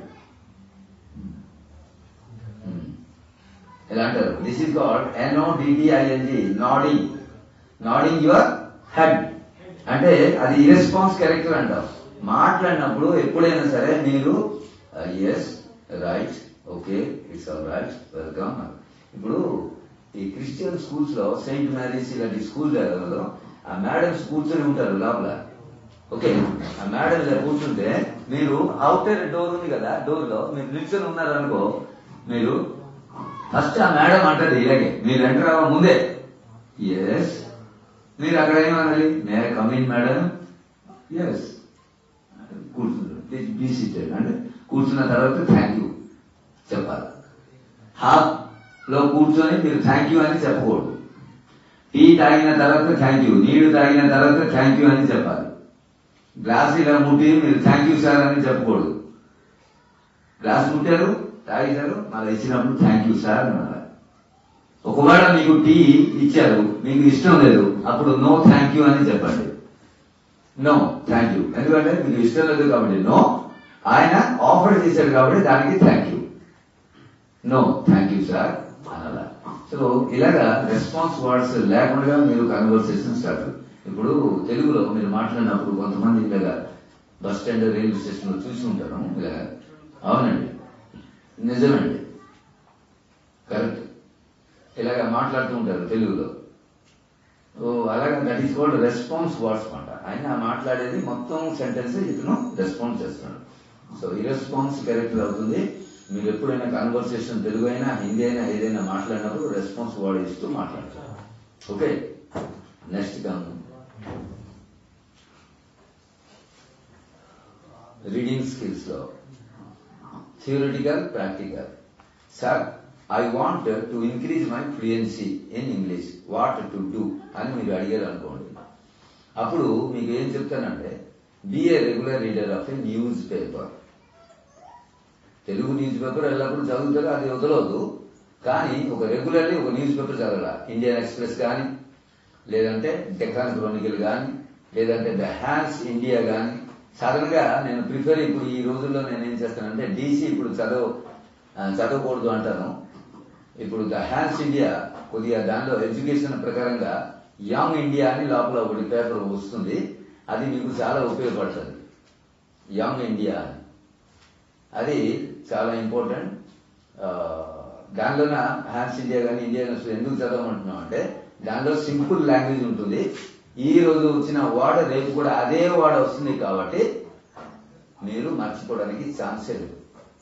ఎలా అంటారు this is called ఎన్ఓడిడిఐఎన్జి nodding nodding your head అంటే అది ఇరెస్పాన్స్ క్యారెక్టర్ అంటాం మాట్లాడినప్పుడు ఎప్పుడైనా సరే మీరు yes right okay it's all right welcome ఇప్పుడు ఈ క్రిస్టియన్ స్కూల్స్ లో సెయింట్ మ్యారీస్ ఇలాంటి స్కూల్ లో ఆ మేడమ్స్ కూర్చొని ఉంటారు లోపల ఓకే ఆ మేడం ఇలా కూర్చుంటే మీరు అవుటర్ డోర్ ఉంది కదా డోర్ లో మీరు నిల్చొని ఉన్నారు అనుకో మీరు ఫస్ట్ ఆ మేడం అంటది ఇలాగే మీరు ఎంటర్ అవ్వ ముందే ఎస్ మీరు అక్కడ ఏమనాలి మే కమిన్ మేడం ఎస్ కూర్చుంటారు బీ సీటెడ్ అంటే కూర్చున్న తర్వాత థ్యాంక్ యూ చెప్పాలి హాఫ్ లో కూర్చొని మీరు థ్యాంక్ యూ అని చెప్పకూడదు టీ తాగిన తర్వాత థ్యాంక్ యూ నీళ్లు తాగిన తర్వాత థ్యాంక్ యూ అని చెప్పాలి గ్లాస్ ఇలా ముట్టి మీరు థ్యాంక్ యూ సార్ అని చెప్పకూడదు గ్లాస్ ముట్టారు తాగేశారు మళ్ళీ ఇచ్చినప్పుడు థ్యాంక్ యూ సార్ అన్నారు ఒకవేళ మీకు టీ ఇచ్చారు మీకు ఇష్టం లేదు అప్పుడు నో థ్యాంక్ యూ అని చెప్పండి నో థ్యాంక్ యూ ఎందుకంటే మీకు ఇష్టం లేదు కాబట్టి నో ఆయన ఆఫర్ చేశాడు కాబట్టి దానికి thank you no thank you sir అనాలా సో ఇలాగా రెస్పాన్స్ వర్డ్స్ లేకుండా మీరు కన్వర్సేషన్ స్టార్ట్ ఇప్పుడు తెలుగులో మీరు మాట్లాడినప్పుడు కొంతమంది ఇలాగా బస్ స్టాండ్ రైల్వే స్టేషన్ లో చూసి ఉంటారు ఇలాగా అవునండి నిజమండి కరెక్ట్ ఇలాగా మాట్లాడుతూ ఉంటారు తెలుగులో ఓ అలాగా that is called response words అనమాట ఆయన మాట్లాడేది మొత్తం సెంటెన్స్ ఇతను రెస్పాన్స్ చేస్తున్నాడు సో ఈ రెస్పాన్స్ క్యారెక్టర్ అవుతుంది మీరు ఎప్పుడైనా కన్వర్సేషన్ తెలుగు అయినా హిందీ అయినా ఏదైనా మాట్లాడినప్పుడు రెస్పాన్స్ వర్డ్ ఇస్తూ మాట్లాడతారు okay next come reading skills లో theoretical practical sir I want to increase my fluency in English what to do అని మీరు అడిగారు అనుకోండి అప్పుడు మీకు ఏం చెప్తానంటే be a regular reader of a newspaper Telugu newspaper ఎల్లప్పుడూ చదువుతారు అది వదలవద్దు కానీ ఒక రెగ్యులర్లీ ఒక న్యూస్ పేపర్ చదవాల ఇండియన్ ఎక్స్ప్రెస్ కానీ లేదంటే డెక్కాన్ క్రోనికల్ కానీ లేదంటే ద హ్యాండ్స్ ఇండియా కానీ సడన్గా నేను ప్రిఫర్ ఇప్పుడు ఈ రోజుల్లో నేను ఏం చేస్తానంటే డీసీ ఇప్పుడు చదవ ఆ, చదవకూడదు అంటాను ఇప్పుడు ద హ్యాండ్స్ ఇండియా కొద్దిగా దానిలో ఎడ్యుకేషన్ ప్రకారంగా యంగ్ ఇండియా అని లోపల ఒకటి పేపర్ వస్తుంది అది మీకు చాలా ఉపయోగపడుతుంది యంగ్ ఇండియా అని అది చాలా ఇంపార్టెంట్ ఆ, దానిలోన హ్యాన్స్ ఇండియా కానీ ఇండియా కానీ ఎందుకు చదవమంటున్నాం అంటే దానిలో సింపుల్ లాంగ్వేజ్ ఉంటుంది ఈ రోజు వచ్చిన వర్డ్ రేపు కూడా అదే వర్డ్ వస్తుంది కాబట్టి మీరు మర్చిపోవడానికి ఛాన్సే లేదు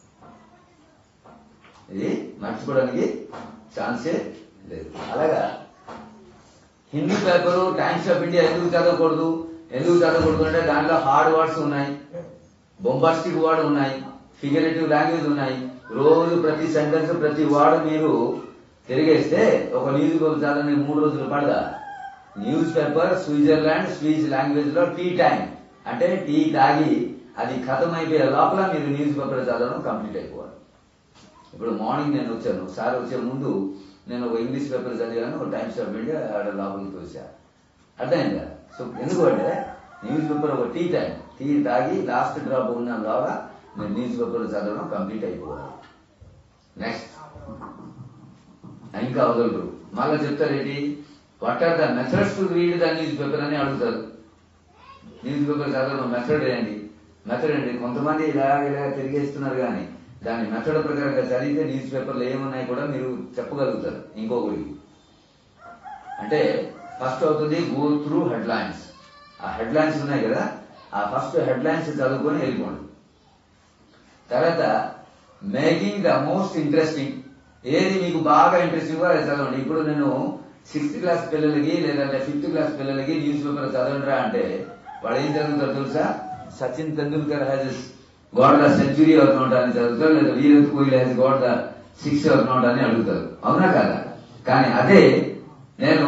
ఇది మర్చిపోవడానికి ఛాన్సే లేదు అలాగా Hindi paper Times of India ఎందుకు చదవకూడదు ఎందుకు చదవకూడదు అంటే దాంట్లో హార్డ్ వర్డ్స్ ఉన్నాయి బొంబాస్టిక్ వర్డ్ ఉన్నాయి ఫిగరేటివ్ లాంగ్వేజ్ ఉన్నాయి రోజు ప్రతి సెంటెన్స్ ప్రతి వర్డ్ మీరు తిరిగేస్తే ఒక న్యూస్ పేపర్ చదవడానికి మూడు రోజులు పడదా newspaper Switzerland Swiss language లో టీ టైం అంటే టీ తాగి అది ఖతం అయిపోయే లోపల మీరు న్యూస్ పేపర్ చదవడం కంప్లీట్ అయిపోవాలి ఇప్పుడు మార్నింగ్ నేను వచ్చాను సార్ వచ్చే ముందు నేను ఒక ఇంగ్లీష్ పేపర్ చదివాను ఒక టైమ్స్ ఆఫ్ ఇండియా ఆడ లోపలికి తోసా అర్థమైందా సో ఎందుకంటే న్యూస్ పేపర్ ఒక టీ టైం టీ తాగి లాస్ట్ డ్రాప్ ఉన్న లోగా నేను న్యూస్ పేపర్ చదవడం కంప్లీట్ అయిపోవాలి నెక్స్ట్ ఇంకా వదలరు మళ్ళీ చెప్తారేంటి what are the methods to read the newspaper అని అడుగుతారు న్యూస్ పేపర్ చదవడం మెథడ్ ఏంటి మెథడ్ ఏంటి కొంతమంది ఇలా ఇలా తిరిగేస్తున్నారు కానీ దాని మెథడ్ ప్రకారంగా చదివితే న్యూస్ పేపర్లు ఏమున్నాయి కూడా మీరు చెప్పగలుగుతారు ఇంకొకరికి అంటే ఫస్ట్ అవుతుంది గో త్రూ హెడ్లైన్స్ ఆ హెడ్లైన్స్ ఉన్నాయి కదా ఆ ఫస్ట్ హెడ్లైన్స్ చదువుకొని వెళ్ళిపోండి తర్వాత మేకింగ్ ద మోస్ట్ ఇంట్రెస్టింగ్ ఏది మీకు బాగా ఇంట్రెస్టింగ్ అది చదవండి ఇప్పుడు నేను సిక్స్త్ క్లాస్ పిల్లలకి లేదంటే ఫిఫ్త్ క్లాస్ పిల్లలకి న్యూస్ పేపర్ చదవండిరా అంటే వాళ్ళు ఏం చదువుతారు తెలుసా Sachin Tendulkar has got the century of not అని చదువుతారు లేదా Virat Kohli has got the six of not అని అడుగుతారు అవునా కదా కానీ అదే నేను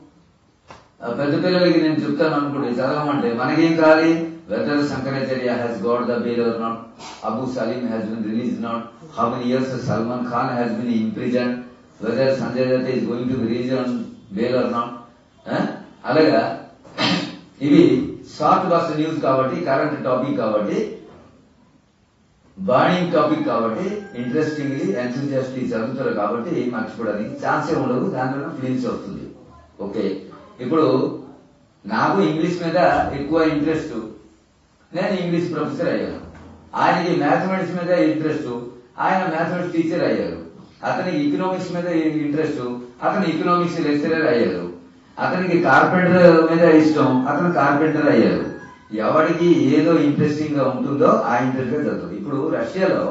ఆ పెద్ద పిల్లలకి నేను చెప్తాను అనుకోండి చదవమంటే మనకేం కావాలి whether Shankaracharya has got the bail or not Abu Salem has been release not how many years Salman Khan has been imprison whether Sanjay Dutt is going to release on bail or not అలాగా ఇవి షార్ట్ బస్ న్యూస్ కాబట్టి కరెంట్ టాపిక్ కాబట్టి బర్నింగ్ టాపిక్ కాబట్టి interestingly enthusiastically చదువుతారు కాబట్టి మర్చిపోవడానికి ఛాన్సే ఉండదు దానివల్ల ఫీలింగ్స్ వస్తుంది ఓకే ఇప్పుడు నాకు ఇంగ్లీష్ మీద ఎక్కువ ఇంట్రెస్ట్ నేను ఇంగ్లీష్ ప్రొఫెసర్ అయ్యాను ఆయనకి మ్యాథమెటిక్స్ మీద ఇంట్రెస్ట్ ఆయన మ్యాథమెటిక్స్ టీచర్ అయ్యారు అతనికి ఎకనామిక్స్ మీద ఇంట్రెస్ట్ అతను ఎకనామిక్స్ లెక్చరర్ అయ్యారు అతనికి కార్పెంటర్ మీద ఇష్టం అతను కార్పెంటర్ అయ్యారు ఎవరికి ఏదో ఇంట్రెస్టింగ్ గా ఉంటుందో ఆ ఇంట్రెస్ట్ గా చదువుతుంది ఇప్పుడు రష్యాలో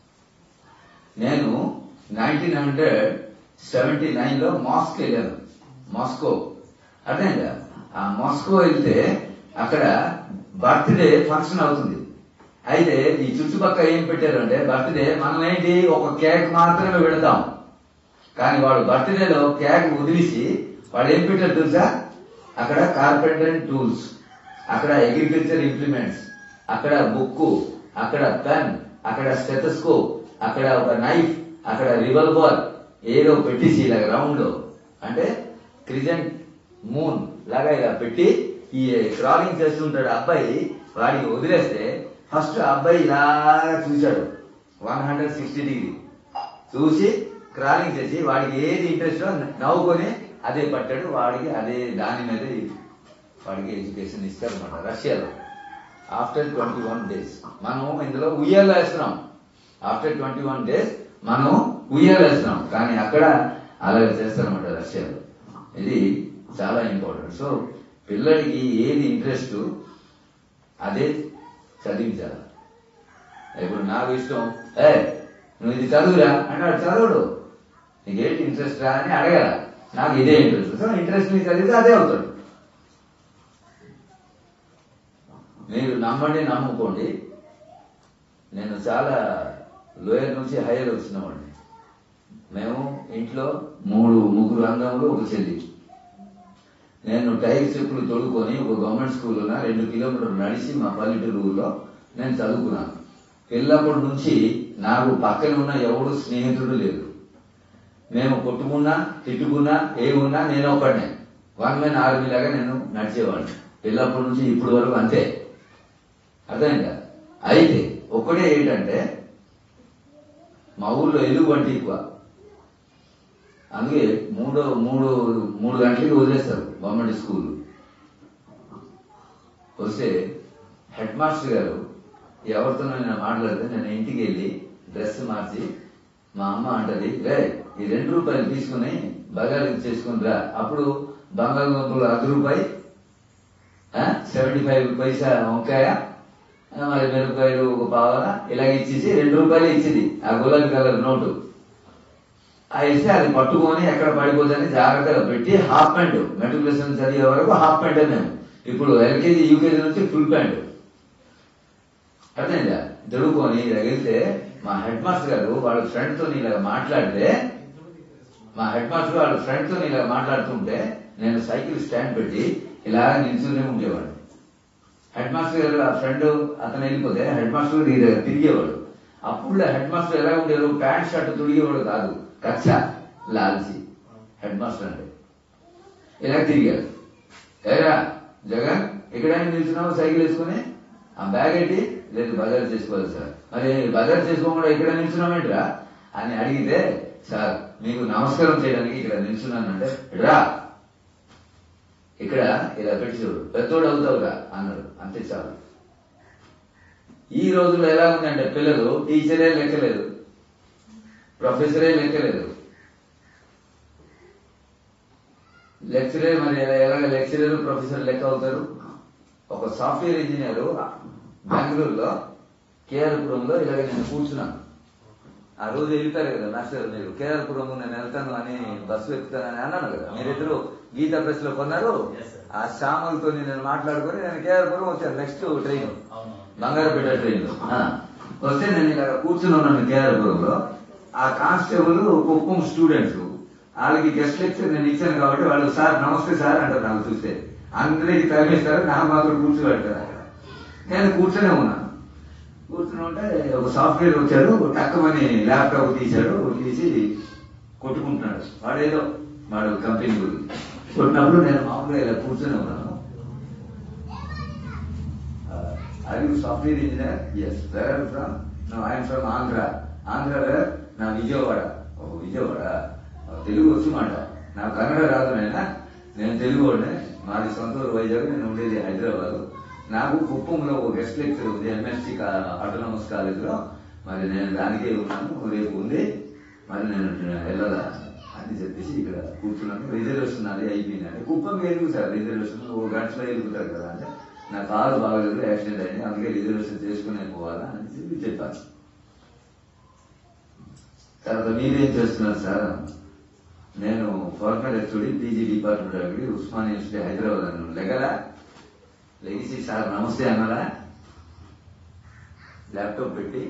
నేను నైన్టీన్ హండ్రెడ్ సెవెంటీ నైన్ లో మాస్క్ వెళ్ళాను మాస్కో అర్థమైందా ఆ మాస్కో వెళ్తే అక్కడ బర్త్డే ఫంక్షన్ అవుతుంది అయితే ఈ చుట్టుపక్కల ఏం పెట్టారంటే బర్త్డే మనం ఏంటి ఒక కేక్ మాత్రమే పెడతాం కానీ వాడు బర్త్డేలో కేక్ వదిలేసి వాడు ఏం పెట్టారు తెలుసా అక్కడ కార్పెంటర్ టూల్స్ అక్కడ అగ్రికల్చర్ ఇంప్లిమెంట్స్ అక్కడ బుక్ అక్కడ పెన్ అక్కడ స్టెటస్కోప్ అక్కడ ఒక నైఫ్ అక్కడ రివల్వర్ ఏదో పెట్టేసి ఇలా రౌండ్ లో అంటే క్రిజెంట్ మూన్ లాగా ఇలా పెట్టి ఈ క్రాలింగ్ చేస్తుంటాడు అబ్బాయి వాడికి వదిలేస్తే ఫస్ట్ అబ్బాయి ఇలాగా చూశాడు వన్ హండ్రెడ్ సిక్స్టీ డిగ్రీ చూసి క్రాలింగ్ చేసి వాడికి ఏది ఇంట్రెస్ట్ నవ్వుకొని అదే పట్టాడు వాడికి అదే దాని మీద వాడికి ఎడ్యుకేషన్ ఇస్తారు అనమాట రష్యాలో ఆఫ్టర్ ట్వంటీ వన్ డేస్ మనం ఇందులో ఉయ్యాలు వేస్తున్నాం ఆఫ్టర్ ట్వంటీ వన్ డేస్ మనం ఉయ్యాలు వేస్తున్నాం కానీ అక్కడ అలాగే చేస్తారన్నమాట రష్యాలో ఇది చాలా ఇంపార్టెంట్ సో పిల్లడికి ఏది ఇంట్రెస్ట్ అదే చదివించాలి ఇప్పుడు నాకు ఇష్టం ఏ నువ్వు ఇది చదువురా అంటే వాడు చదవడు నీకేంటి ఇంట్రెస్ట్ రా అని అడగల నాకు ఇదే ఇంట్రెస్ట్ సో ఇంట్రెస్ట్ ని చదివితే అదే అవుతాడు మీరు నమ్మండి నమ్ముకోండి నేను చాలా లోయర్ నుంచి హైయర్ వచ్చినవాడిని మేము ఇంట్లో మూడు ముగ్గురు అంగములు ఒక చెల్లి నేను టైర్ చెప్పులు తొడుక్కొని ఒక గవర్నమెంట్ స్కూల్లో రెండు కిలోమీటర్లు నడిచి మా పల్లెటూరు ఊళ్ళో నేను చదువుకున్నాను పిల్లప్పటి నుంచి నాకు పక్కన ఉన్న ఎవడు స్నేహితుడు లేదు మేము కొట్టుకున్నా తిట్టుకున్నా ఏమున్నా నేను ఒకడినే వన్ మెన్ ఆర్మీ లాగా నేను నడిచేవాడిని పిల్లప్పటి నుంచి ఇప్పుడు వరకు అంతే అర్థమైందా అయితే ఒక్కడే ఏంటంటే మా ఊర్లో ఎలుగుబంటి ఎక్కువ అందుకే మూడో మూడు మూడు గంటలకి వదిలేస్తారు గవర్నమెంట్ స్కూల్ వస్తే హెడ్ మాస్టర్ గారు ఎవరితో నేను మాట్లాడితే నేను ఇంటికి వెళ్ళి డ్రెస్ మార్చి మా అమ్మ అంటది రే ఈ రెండు రూపాయలు తీసుకుని బగారు చేసుకుని రా అప్పుడు బంగాళదుంపలు అర్ధ రూపాయి సెవెంటీ ఫైవ్ పైసా వంకాయ ఆ, మరి మిరపకాయలు ఒక పావన ఇలాగ ఇచ్చేసి రెండు రూపాయలు ఇచ్చింది ఆ గులాబీ కలర్ నోటు ఆ ఇస్తే అది పట్టుకొని ఎక్కడ పడిపోతుందని జాగ్రత్తగా పెట్టి హాఫ్ ప్యాంట్ మెట్రికులేషన్ చదివే వరకు హాఫ్ ప్యాంట్ మేము ఇప్పుడు ఎల్కేజీ యూకేజీ నుంచి ఫుల్ ప్యాంట్ అర్థమైందా దొడుకొని ఇలా వెళ్తే మా హెడ్ మాస్టర్ గారు వాళ్ళ ఫ్రెండ్ తో ఇలా మాట్లాడితే మా హెడ్ మాస్టర్ వాళ్ళ ఫ్రెండ్ తో ఇలా మాట్లాడుతుంటే నేను సైకిల్ స్టాండ్ పెట్టి ఇలా నిల్చునే ఉండేవాడు హెడ్ మాస్టర్ గారు ఆ ఫ్రెండ్ అతను వెళ్ళిపోతే హెడ్ మాస్టర్ గారు ఈ దగ్గర తిరిగేవాడు అప్పుడు హెడ్ మాస్టర్ ఎలా ఉండేవారు ప్యాంట్ షర్ట్ తొడిగేవాడు కాదు కచ్చ లాల్చి హెడ్ మాస్టర్ అంటే ఇలా తిరిగాడు ఏరా జగన్ ఎక్కడైనా నిల్చున్నావు సైకిల్ వేసుకుని ఆ బ్యాగ్ ఏంటి లేదు బజార్ చేసుకోవాలి సార్ మరి బజార్ చేసుకోకుండా ఇక్కడ నిల్చున్నామేంట్రా అని అడిగితే సార్ మీకు నమస్కారం చేయడానికి ఇక్కడ నిల్చున్నానంటే రా ఇక్కడ ఇలా పెట్టి చూడు పెద్దోడు అవుతావురా అన్నాడు అంతే చాలు ఈ రోజుల్లో ఎలా ఉందంటే పిల్లలు టీచరే లెక్కలేదు ప్రొఫెసరే లెక్కలేదు లెక్చరర్ మరి ఎలా ఎలాగ లెక్చరర్ ప్రొఫెసర్ లెక్క అవుతారు ఒక సాఫ్ట్వేర్ ఇంజనీర్ బెంగళూరులో కేఆర్పురంలో ఇలాగ నేను కూర్చున్నాను ఆ రోజు వెళ్ళిపోయారు కదా మాస్టర్ మీరు కేఆర్పురం నేను వెళ్తాను అని బస్సు ఎక్కుతానని అన్నాను కదా మీరిద్దరు గీతా ప్రెస్ లో కొన్నారు Yes, sir. ఆ శ్యామలతో నేను మాట్లాడుకొని నేను కేఆర్పురం వచ్చాను నెక్స్ట్ ట్రైన్ అవును బంగారపేట ట్రైన్ వస్తే నేను ఇలా కూర్చుని ఉన్నాను కేఆర్పురంలో ఆ కానిస్టేబుల్ కుప్పం స్టూడెంట్స్ వాళ్ళకి గెస్ట్ లెక్చర్ నేను ఇచ్చాను కాబట్టి వాళ్ళు సార్ నమస్తే సార్ అంటారు నాకు చూస్తే అందరికి తరిమేస్తారు నాకు మాత్రం కూర్చోబెడతారు అక్కడ నేను కూర్చొనే ఉన్నాను కూర్చుని ఉంటే ఒక సాఫ్ట్వేర్ వచ్చాడు టక్కమని ల్యాప్టాప్ తీశాడు తీసి కొట్టుకుంటున్నాడు వాడేదో వాడు కంపెనీ గురించి కొట్టినప్పుడు నేను మామూలుగా ఇలా కూర్చొని ఉన్నాను are you software engineer yes where are from no I'm from Andhra Andhra where నా విజయవాడ ఓ విజయవాడ ఓ, తెలుగు వచ్చి మాట నాకు కన్నడ రాదు నాయనా నేను తెలుగు వాడిని మాది సొంత ఊరు వైజాగ్ నేను ఉండేది హైదరాబాద్ నాకు కుప్పంలో ఒక గెస్ట్ లెక్చర్ ఉంది ఎంఎస్సి ఆటోనమస్ కాలేజ్ లో మరి నేను దానికే ఉన్నాను రేపు ఉంది మరి నేను వెళ్ళదా అని చెప్పేసి ఇక్కడ కూర్చున్నాను రిజర్వేషన్ అది అయిపోయింది అంటే కుప్పం ఎందుకు సార్ రిజర్వేషన్ ఓ గంటలో వెళ్తారు కదా అంటే నా కారు బాగలేదు యాక్సిడెంట్ అయింది అందుకే రిజర్వేషన్ చేసుకుని పోవాలా అని చెప్పి చెప్పాను తర్వాత మీరేం చేస్తున్నారు సార్ నేను ఫార్మర్ హెచ్ఓడి పీజీ డిపార్ట్మెంట్ అడిగి ఉస్మాన్ యూనివర్సిటీ హైదరాబాద్ అన్నాను లెగరా లెగిసి సార్ నమస్తే అన్నారా ల్యాప్టాప్ పెట్టి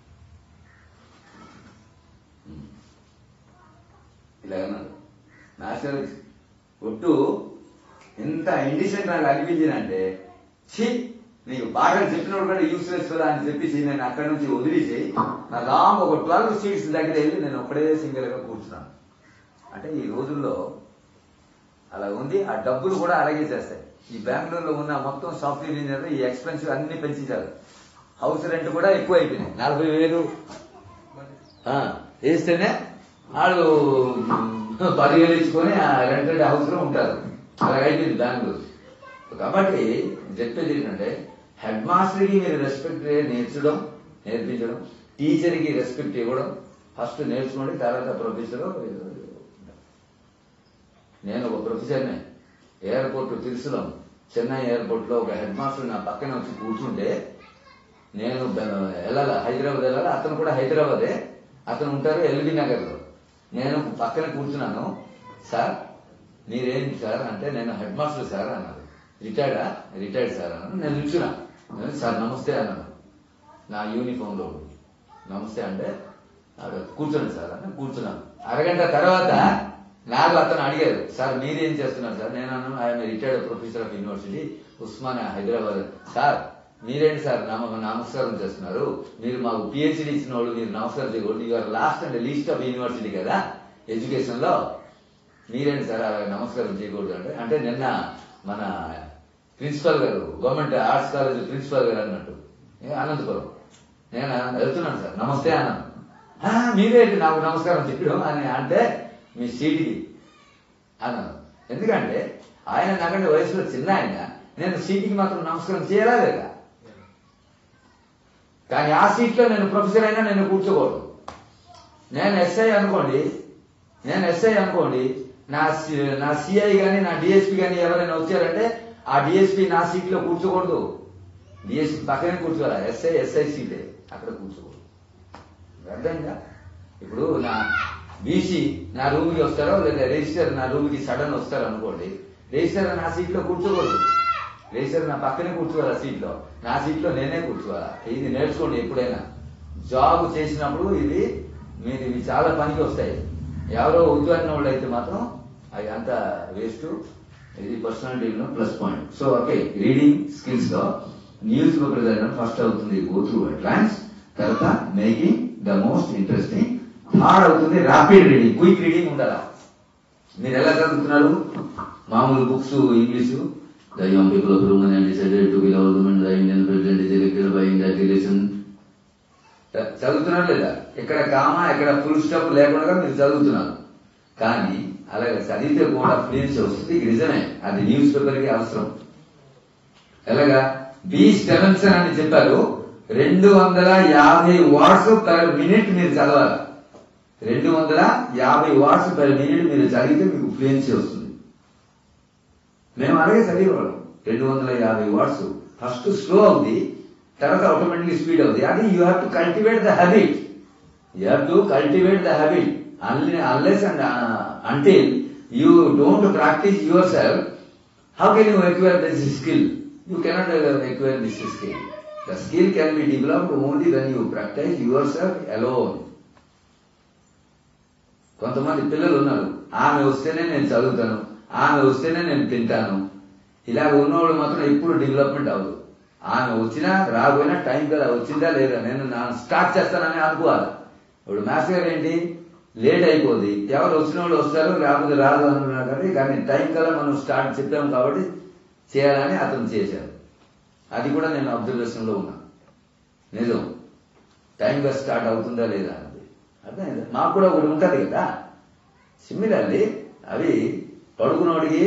"ఉమ్." ఇలా అన్నాడు మాస్టర్ ఒట్టు ఎంత ఇండిసెంట్ నాకు అనిపించిందంటే ఛీ నీకు బాగా చెప్పినప్పుడు కూడా యూస్లెస్ కదా అని చెప్పేసి నేను అక్కడి నుంచి వదిలేసి నా లాంగ్ ఒక ట్వెల్వ్ సీట్స్ దగ్గర వెళ్ళి నేను ఒకటే సింగిల్ గా కూర్చున్నాను అంటే ఈ రోజుల్లో అలా ఉంది ఆ డబ్బులు కూడా అలాగే చేస్తాయి ఈ బెంగళూరులో ఉన్న మొత్తం సాఫ్ట్వేర్ ఇంజనీర్ ఈ ఎక్స్పెన్సివ్ అన్ని పెంచారు హౌస్ రెంట్ కూడా ఎక్కువ అయిపోయినాయి నలభై వేలు ఆ, వేస్తేనే వాళ్ళు పదివేలు ఇచ్చుకొని ఆ రెంటెడ్ హౌస్ లో ఉంటారు అలాగ అయిపోయింది బెంగళూరు కాబట్టి చెప్పేది ఏంటంటే హెడ్ మాస్టర్ కి మీరు రెస్పెక్ట్ నేర్చడం నేర్పించడం టీచర్ కి రెస్పెక్ట్ ఇవ్వడం ఫస్ట్ నేర్చుకోండి తర్వాత ప్రొఫెసర్ నేను ఒక ప్రొఫెసర్నే ఎయిర్పోర్ట్ తిరుసులం చెన్నై ఎయిర్పోర్ట్ లో ఒక హెడ్ మాస్టర్ నా పక్కన వచ్చి కూర్చుంటే నేను బె- వెళ్ళాల హైదరాబాద్ వెళ్ళాలి అతను కూడా హైదరాబాదే అతను ఉంటారు ఎల్బీ నగర్ లో నేను పక్కన కూర్చున్నాను సార్ మీరేంటి సార్ అంటే నేను హెడ్ మాస్టర్ సార్ అన్నారు రిటైర్డా రిటైర్డ్ సార్ అన్నాను నేను నిల్చున్నా నేను సార్ నమస్తే అన్నాను నా యూనిఫామ్ లో ఉండి. నమస్తే అంటే ఆవిడ కూర్చోండి సార్ అని కూర్చున్నాను అరగంట తర్వాత నాకు అతను అడిగారు సార్ మీరేం చేస్తున్నారు సార్ నేను అన్నాను ఆయన retired professor of university Osmania Hyderabad sir మీరేంటి సార్ నామ నమస్కారం చేస్తున్నారు మీరు మాకు పిహెచ్డి ఇచ్చిన వాళ్ళు మీరు నమస్కారం చేయకూడదు you are last and least of university కదా ఎడ్యుకేషన్ లో మీరేంటి సార్ అలా నమస్కారం చేయకూడదు అంటే అంటే నిన్న మన ప్రిన్సిపల్ గారు గవర్నమెంట్ ఆర్ట్స్ కాలేజ్ ప్రిన్సిపల్ గారు అన్నట్టు ఏ అనంతపురం నేను వెళ్తున్నాను సార్ నమస్తే అన్నాను "ఆ, మీరేంటి నాకు నమస్కారం చెప్పడం అని అంటే మీ సీటుకి అన్నాను ఎందుకంటే ఆయన నాకంటే వయసులో చిన్న ఆయన నేను సీటుకి మాత్రం నమస్కారం చేయాలా లేదా కానీ ఆ సీట్లో నేను ప్రొఫెసర్ అయినా నేను కూర్చోకూడదు నేను ఎస్ఐ అనుకోండి నేను ఎస్ఐ అనుకోండి నా సి- నా సిఐ గాని నా డిఎస్పి గాని ఎవరైనా వచ్చారంటే ఆ డిఎస్పి నా సీట్లో కూర్చోకూడదు డిఎస్పి పక్కనే కూర్చోవాలి ఎస్ఐ ఎస్ఐ సీటే అక్కడ కూర్చోకూడదు అర్థమైందా ఇప్పుడు నా బీసీ నా రూమ్కి వస్తారో లేదా రిజిస్టర్ నా రూమ్కి సడన్ వస్తారు అనుకోండి రిజిస్టర్ నా సీట్లో కూర్చోకూడదు రిజిస్టర్ నా పక్కనే కూర్చోవాలి ఆ సీట్లో నా సీట్లో నేనే కూర్చోవాలా ఇది నేర్చుకోండి ఎప్పుడైనా జాబ్ చేసినప్పుడు ఇది మీరు ఇవి చాలా పనికి వస్తాయి ఎవరో ఉద్యోగం వాళ్ళు అయితే మాత్రం అవి అంత వేస్ట్ ఇది పర్సనాలిటీలో plus point so okay reading skills లో న్యూస్ పేపర్ చదవడం ఫస్ట్ అవుతుంది గో త్రూ అడ్వాన్స్ తర్వాత making the most interesting third అవుతుంది ర్యాపిడ్ రీడింగ్ క్విక్ రీడింగ్ ఉండాలా మీరు ఎలా చదువుతున్నారు మామూలు books English the young people of Roman and decided to be government the Indian president is elected by ఇంగ్రాచులేషన్ చదువుతున్నారు లేదా ఎక్కడ కామా ఎక్కడ ఫుల్ స్టాప్ లేకుండా మీరు చదువుతున్నారు కానీ అలాగే చదివితే కూడా ఫ్లూయెన్సీ వస్తుంది ఇది నిజమే అది న్యూస్ పేపర్ కి అవసరం ఎలాగా బి స్టెవెన్సన్ అని చెప్పారు రెండు వందల యాభై వాట్స్ పర్ మినిట్ మీరు చదవాలి రెండు వందల యాభై వాట్స్ పర్ మినిట్ మీరు చదివితే మీకు ఫ్లూయెన్సీ వస్తుంది మేము అలాగే చదివేవాళ్ళం రెండు వందల యాభై వాట్స్ ఫస్ట్ స్లో అవుతుంది తర్వాత ఆటోమేటిక్లీ స్పీడ్ అవుతుంది అది you have to cultivate the habit you have to cultivate the habit unless and until you don't practice yourself how can you acquire this skill you cannot acquire this skill the skill can be developed only when you practice yourself alone కొంతమంది పిల్లలు ఉన్నారు ఆమె వస్తేనే నేను చదువుతాను ఆమె వస్తేనే నేను తింటాను ఇలాగ ఉన్నవాళ్ళు మాత్రం ఎప్పుడు డెవలప్మెంట్ అవ్వదు ఆమె వచ్చినా రాకపోయినా టైం కదా వచ్చిందా లేదా నేను నా స్టార్ట్ చేస్తానని అనుకోవాలి ఇప్పుడు మాస్టర్ గారు ఏంటి లేట్ అయిపోద్ది ఎవరు వచ్చిన వాళ్ళు వస్తారు లేకపోతే రాదు అనుకున్నారు కాబట్టి కానీ టైం కల్లా మనం స్టార్ట్ చెప్పాం కాబట్టి చేయాలని అతను చేశారు అది కూడా నేను అబ్జర్వేషన్ లో ఉన్నా నిజం టైంగా స్టార్ట్ అవుతుందా లేదా అన్నది అర్థమైందా మాకు కూడా ఒకటి ఉంటుంది కదా సిమిలర్లీ అవి పడుకున్నోడికి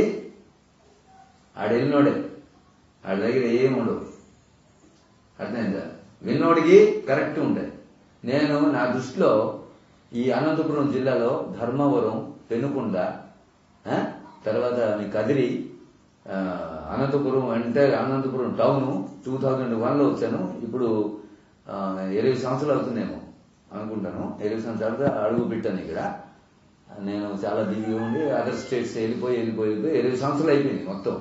ఆడు వెళ్ళినోడే ఆడి దగ్గర ఏం ఉండవు అర్థమైందా విన్నోడికి కరెక్ట్ ఉంటాయి నేను నా దృష్టిలో ఈ అనంతపురం జిల్లాలో ధర్మవరం పెనుకొండ ఆ, తర్వాత మీ కదిరి ఆ, అనంతపురం అంటే అనంతపురం టౌన్ టూ థౌజండ్ వన్లో వచ్చాను ఇప్పుడు ఆ, ఇరవై సంవత్సరాలు అవుతుందేమో అనుకుంటాను ఇరవై సంవత్సరాలు అడుగు పెట్టాను ఇక్కడ నేను చాలా బిజీగా ఉండి అదర్ స్టేట్స్ వెళ్ళిపోయి వెళ్ళిపోయి వెళ్ళిపోయి ఇరవై సంవత్సరాలు అయిపోయింది మొత్తం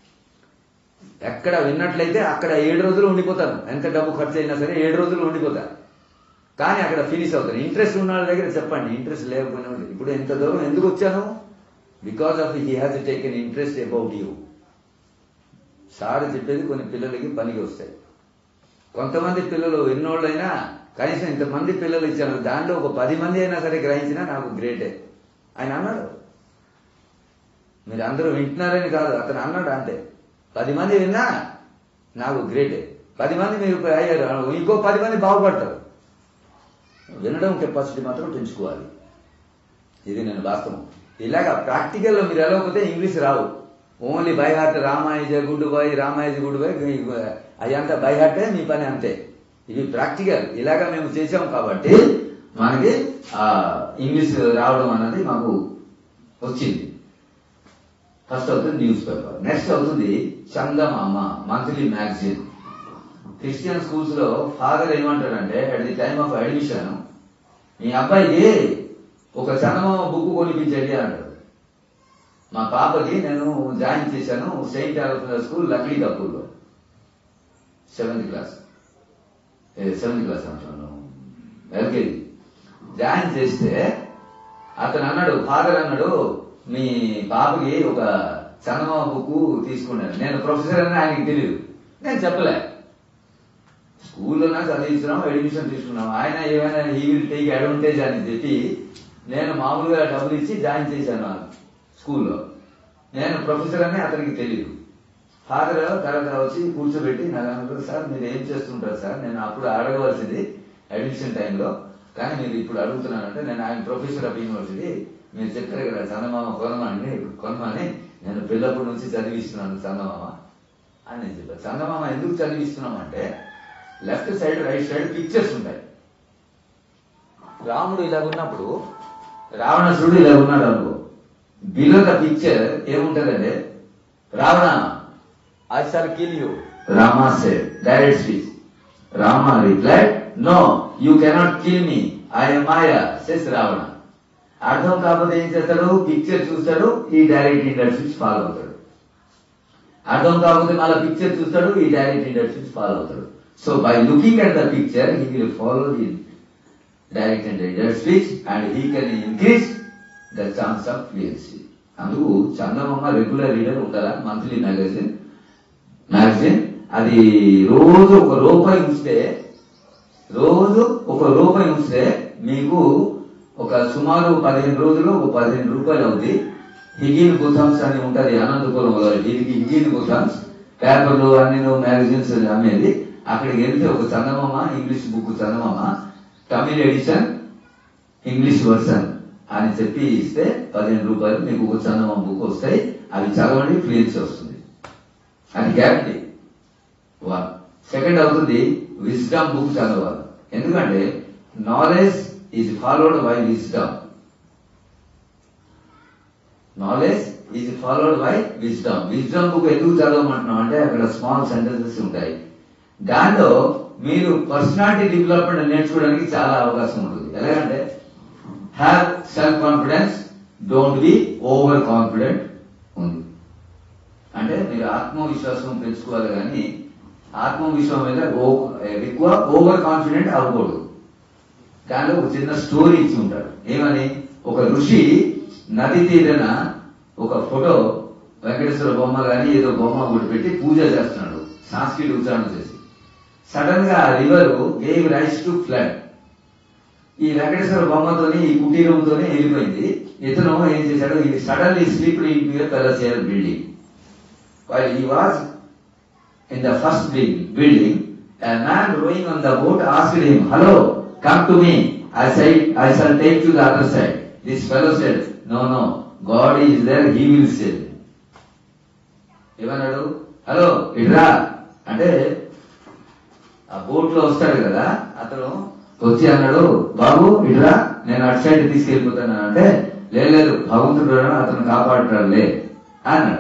ఎక్కడ విన్నట్లయితే అక్కడ ఏడు రోజులు ఉండిపోతాను ఎంత డబ్బు ఖర్చు అయినా సరే ఏడు రోజులు ఉండిపోతా కానీ అక్కడ ఫినిష్ అవుతాను ఇంట్రెస్ట్ ఉన్న వాళ్ళ దగ్గర చెప్పండి ఇంట్రెస్ట్ లేకపోయినా ఉంటుంది. ఇప్పుడు ఎంత దూరం ఎందుకు వచ్చాను because of he has taken interest about you sir చెప్పేది కొన్ని పిల్లలకి పనికి వస్తాయి కొంతమంది పిల్లలు ఎన్నోళ్ళైనా కనీసం ఇంతమంది పిల్లలు ఇచ్చాను దాంట్లో ఒక పది మంది అయినా సరే గ్రహించినా నాకు గ్రేటే ఆయన అన్నాడు మీరు అందరూ వింటున్నారని కాదు అతను అన్నాడు అంతే పది మంది విన్నా నాకు గ్రేటే పది మంది మీరు అయ్యారు ఇంకో పది మంది బాగుపడతారు వినడం కెపాసిటీ మాత్రం పెంచుకోవాలి ఇది నేను వాస్తవం ఇలాగా ప్రాక్టికల్లో మీరు వెళ్ళకపోతే ఇంగ్లీష్ రావు ఓన్లీ బై హార్ట్ రామాయజ గుడ్ బాయ్ రామాయజ గుడ్ బాయ్ అయ్యంతా బై హార్టే మీ పని అంతే ఇవి ప్రాక్టికల్ ఇలాగా మేము చేసాం కాబట్టి మనకి ఆ ఇంగ్లీష్ రావడం అన్నది మాకు వచ్చింది ఫస్ట్ అవుతుంది న్యూస్ పేపర్ నెక్స్ట్ అవుతుంది Chandamama monthly magazine Christian schools లో ఫాదర్ ఏమంటాడంటే at the time of admission మీ అబ్బాయికి ఒక చందమామ బుక్ కొనిపించండి అంటాడు మా పాపకి నేను జాయిన్ చేశాను సెయింట్ ఆల్ఫ్రెడ్ స్కూల్ లక్లీ కపూర్లో సెవెంత్ క్లాస్ సెవెంత్ క్లాస్ అంటున్నాను ఎల్కేజీ జాయిన్ చేస్తే అతను అన్నాడు ఫాదర్ అన్నాడు మీ పాపకి ఒక చందమామ బుక్ తీసుకున్నాను నేను ప్రొఫెసర్ అని ఆయనకి తెలియదు నేను చెప్పలే స్కూల్లోనే చదివించినాం అడ్మిషన్ తీసుకున్నాం ఆయన ఏమైనా హీ విల్ టేక్ అడ్వాంటేజ్ అని చెప్పి నేను మామూలుగా డబ్బులు ఇచ్చి జాయిన్ చేశాను ఆ స్కూల్లో నేను ప్రొఫెసర్ అని అతనికి తెలియదు ఫాదర్ తర్వాత వచ్చి కూర్చోబెట్టి నాకు అన్నారు సార్ మీరు ఏం చేస్తుంటారు సార్ నేను అప్పుడు అడగవలసింది అడ్మిషన్ టైంలో కానీ మీరు ఇప్పుడు అడుగుతున్నానంటే నేను ఆయన ప్రొఫెసర్ ఆఫ్ యూనివర్సిటీ మీరు చెప్పారు కదా చందమామ కొనమని కొనమని నేను పిల్లప్పటి నుంచి చదివిస్తున్నాను చందమామ అని నేను చెప్పాను చందమామ ఎందుకు చదివిస్తున్నాం అంటే left side right side pictures ఉంటాయి రాముడు ఇలా ఉన్నప్పుడు రావణాసురుడు ఇలా ఉన్నాడు అనుకో బిలో ద పిక్చర్ ఏముంటదంటే Ravana I shall kill you Rama said direct speech Rama replied no you cannot kill me I'm మాయా సెస్ రావణ అర్థం కాకపోతే ఏం చేస్తాడు పిక్చర్ చూస్తాడు ఈ డైరెక్ట్ ఇండస్ట్రీస్ ఫాలో అవుతాడు అర్థం కాకపోతే మళ్ళీ పిక్చర్ చూస్తాడు ఈ డైరెక్ట్ ఇండస్ట్రీస్ ఫాలో అవుతాడు so by looking at the picture he will follow the direct and industries and he can increase the chance of fluency అందుకు చందమామ రెగ్యులర్ రీడర్ ఉండాలా మంత్లీ మ్యాగజైన్ మ్యాగజైన్ అది రోజు ఒక రూపాయి ఉంచితే రోజు ఒక రూపాయి ఉంచితే మీకు ఒక సుమారు పదిహేను రోజులు ఒక పదిహేను రూపాయలు అవుతుంది హిగిన్ గుథమ్స్ అని ఉంటది అనంతపురంలో దీనికి హిగిన్ గుథమ్స్ పేపర్లు అన్ని మ్యాగజైన్స్ అమ్మేది అక్కడికి వెళ్తే ఒక Chandamama English book Chandamama Tamil edition English version అని చెప్పి ఇస్తే పదిహేను రూపాయలు మీకు ఒక చందమామ బుక్ వస్తాయి అవి చదవండి ఫ్లూయెన్సీ వస్తుంది అది గ్యారంటీ వన్ సెకండ్ అవుతుంది విజ్డమ్ బుక్ చదవాలి ఎందుకంటే knowledge is followed by wisdom knowledge is followed by wisdom wisdom book ఎందుకు చదవమంటున్నాం అంటే అక్కడ స్మాల్ సెంటెన్సెస్ ఉంటాయి దానిలో మీరు పర్సనాలిటీ డెవలప్మెంట్ నేర్చుకోవడానికి చాలా అవకాశం ఉంటుంది ఎలాగంటే have self confidence don't be over confident ఉంది అంటే మీరు ఆత్మవిశ్వాసం పెంచుకోవాలి కానీ ఆత్మవిశ్వాసం మీద ఓ- ఎక్కువ ఓవర్ కాన్ఫిడెంట్ అవ్వకూడదు దానిలో ఒక చిన్న స్టోరీ ఇచ్చి ఉంటాడు ఏమని ఒక ఋషి నది తీరన ఒక ఫోటో వెంకటేశ్వర బొమ్మ కానీ ఏదో బొమ్మ ఒకటి పెట్టి పూజ చేస్తున్నాడు సాంస్కృతిక ఉచ్చారణ చేసి సడన్ గా ఆ river gave rice to flood ఈ వెంకటేశ్వర బొమ్మతోని ఈ కుటీరంతోనే వెళ్ళిపోయింది ఇతను ఏం చేశాడు ఈ సడన్లీ స్లీప్ ఇన్ పెలసియర్ building while he was in the first building, building, a man rowing on the boat asked him, Hello, come to me. I said, I shall take you the other side. This fellow said, No, no, God is there, he will save me. ఏమన్నాడు hello ఇట్రా అంటే ఆ boat లో వస్తాడు కదా అతను వచ్చి అన్నాడు బాబు ఇట్రా నేను అటు సైడ్ తీసుకెళ్ళిపోతాను అంటే "లే, లేదు భగవంతుడు ఉన్నాడు, అతను కాపాడుతాడులే అన్నాడు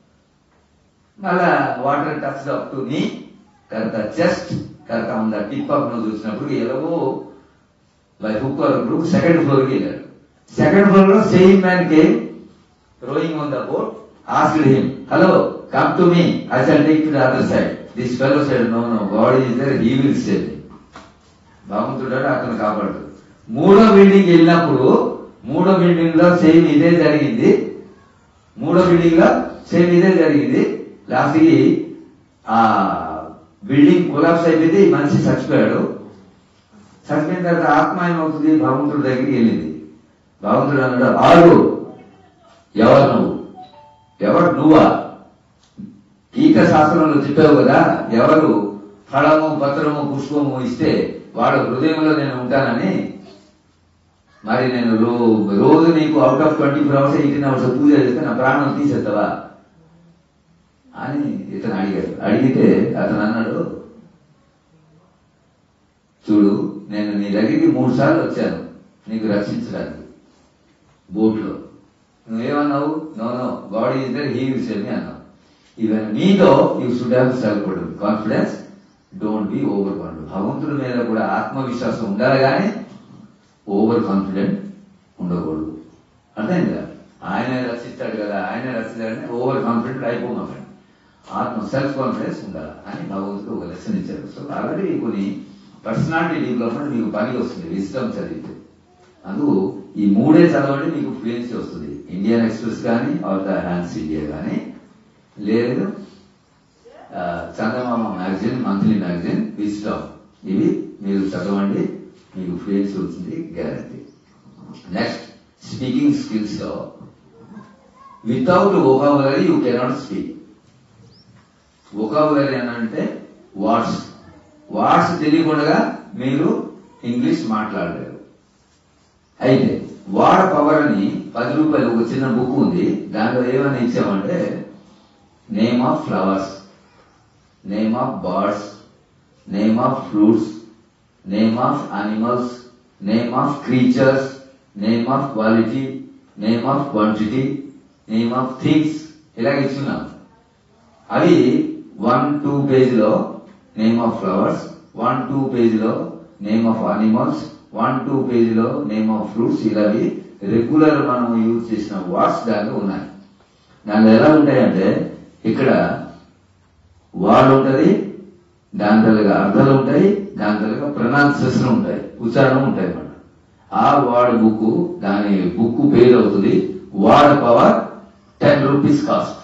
మళ్ళా water touch up to knee correct just correct on the tip of nose చూసినప్పుడు ఎలాగో by hook or crook second floor కి వెళ్ళాడు సెకండ్ ఫ్లోర్ లో సేమ్ మ్యాన్ కే rowing on the boat asked him hello come to me I shall take to the other side this fellow side no no God is there he will save భగవంతుడు అతను కాపాడు మూడో building వెళ్ళినప్పుడు మూడో building లో same ఇదే జరిగింది మూడో బిల్డింగ్ లో సేమ్ ఇదే జరిగింది లాస్ట్ కి ఆ బిల్డింగ్ కొలాప్స్ అయిపోయింది ఈ మనిషి చచ్చిపోయాడు చచ్చిపోయిన తర్వాత ఆత్మ ఏమవుతుంది భగవంతుడి దగ్గరికి వెళ్ళింది భగవంతుడు అన్నాడు ఆడు ఎవరు నువ్వు ఎవరు నువ్వా ఈక శాస్త్రంలో చెప్పావు కదా ఎవరు ఫలము పత్రము పుష్పము ఇస్తే వాడు హృదయంలో నేను ఉంటానని మరి నేను రో- రోజు నీకు out of twenty four hours eighteen hours పూజ చేస్తే నా ప్రాణం తీసేస్తావా అని ఇతను అడిగాడు అడిగితే అతను అన్నాడు చూడు నేను నీ దగ్గరికి మూడు సార్లు వచ్చాను నీకు రక్షించడానికి బోట్లో నువ్వేమన్నావు no no God is there he will save me అన్నావు ఈవెన్ నీతో you should have self confidence don't be over confident భగవంతుడి మీద కూడా ఆత్మవిశ్వాసం ఉండాలి కానీ ఓవర్ కాన్ఫిడెంట్ ఉండకూడదు అర్థమైంది కదా ఆయన రక్షిస్తాడు కదా ఆయన రక్షిస్తాడని ఓవర్ కాన్ఫిడెంట్ అయిపోమాకండి ఆత్మ సెల్ఫ్ కాన్ఫిడెన్స్ ఉండాలి అని భగవంతుడు ఒక లెసన్ ఇచ్చారు సో ఆల్రెడీ కొన్ని పర్సనాలిటీ డెవలప్మెంట్ మీకు పని వస్తుంది విజ్డమ్ చదివితే అందుకు ఈ మూడే చదవండి మీకు ఫ్లూయెన్సీ వస్తుంది ఇండియన్ ఎక్స్ప్రెస్ కానీ ఆర్ ద హ్యాండ్స్ ఇండియా కానీ లేదు ఆ, Chandamama magazine monthly magazine wisdom ఇవి మీరు చదవండి మీకు ఫ్లూయెన్సీ వచ్చింది గ్యారంటీ నెక్స్ట్ స్పీకింగ్ స్కిల్స్ లో without vocabulary you cannot speak vocabulary అని అంటే వాట్స్ వాట్స్ తెలియకుండా మీరు ఇంగ్లీష్ మాట్లాడలేరు అయితే వాడ్ పవర్ అని పది రూపాయలు ఒక చిన్న బుక్ ఉంది దాంట్లో ఏమని ఇచ్చామంటే name of flowers name of birds name of fruits name of animals name of creatures name of quality name of quantity name of things ఇలాగ ఇచ్చున్నాం అవి వన్ టూ పేజీలో name of flowers one two పేజీలో name of animals one two పేజీలో name of fruits ఇలావి regular మనం use చేసిన words దాంట్లో ఉన్నాయి దాంట్లో ఎలా ఉంటాయంటే ఇక్కడ వార్డ్ ఉంటది దాని తరగా అర్థాలు ఉంటాయి దాని తరగా ప్రొనౌన్సియేషన్ ఉంటాయి ఉచ్చారణ ఉంటాయి అన్నమాట ఆ వార్డ్ బుక్ దాని బుక్ పేరు అవుతుంది word power ten rupees cost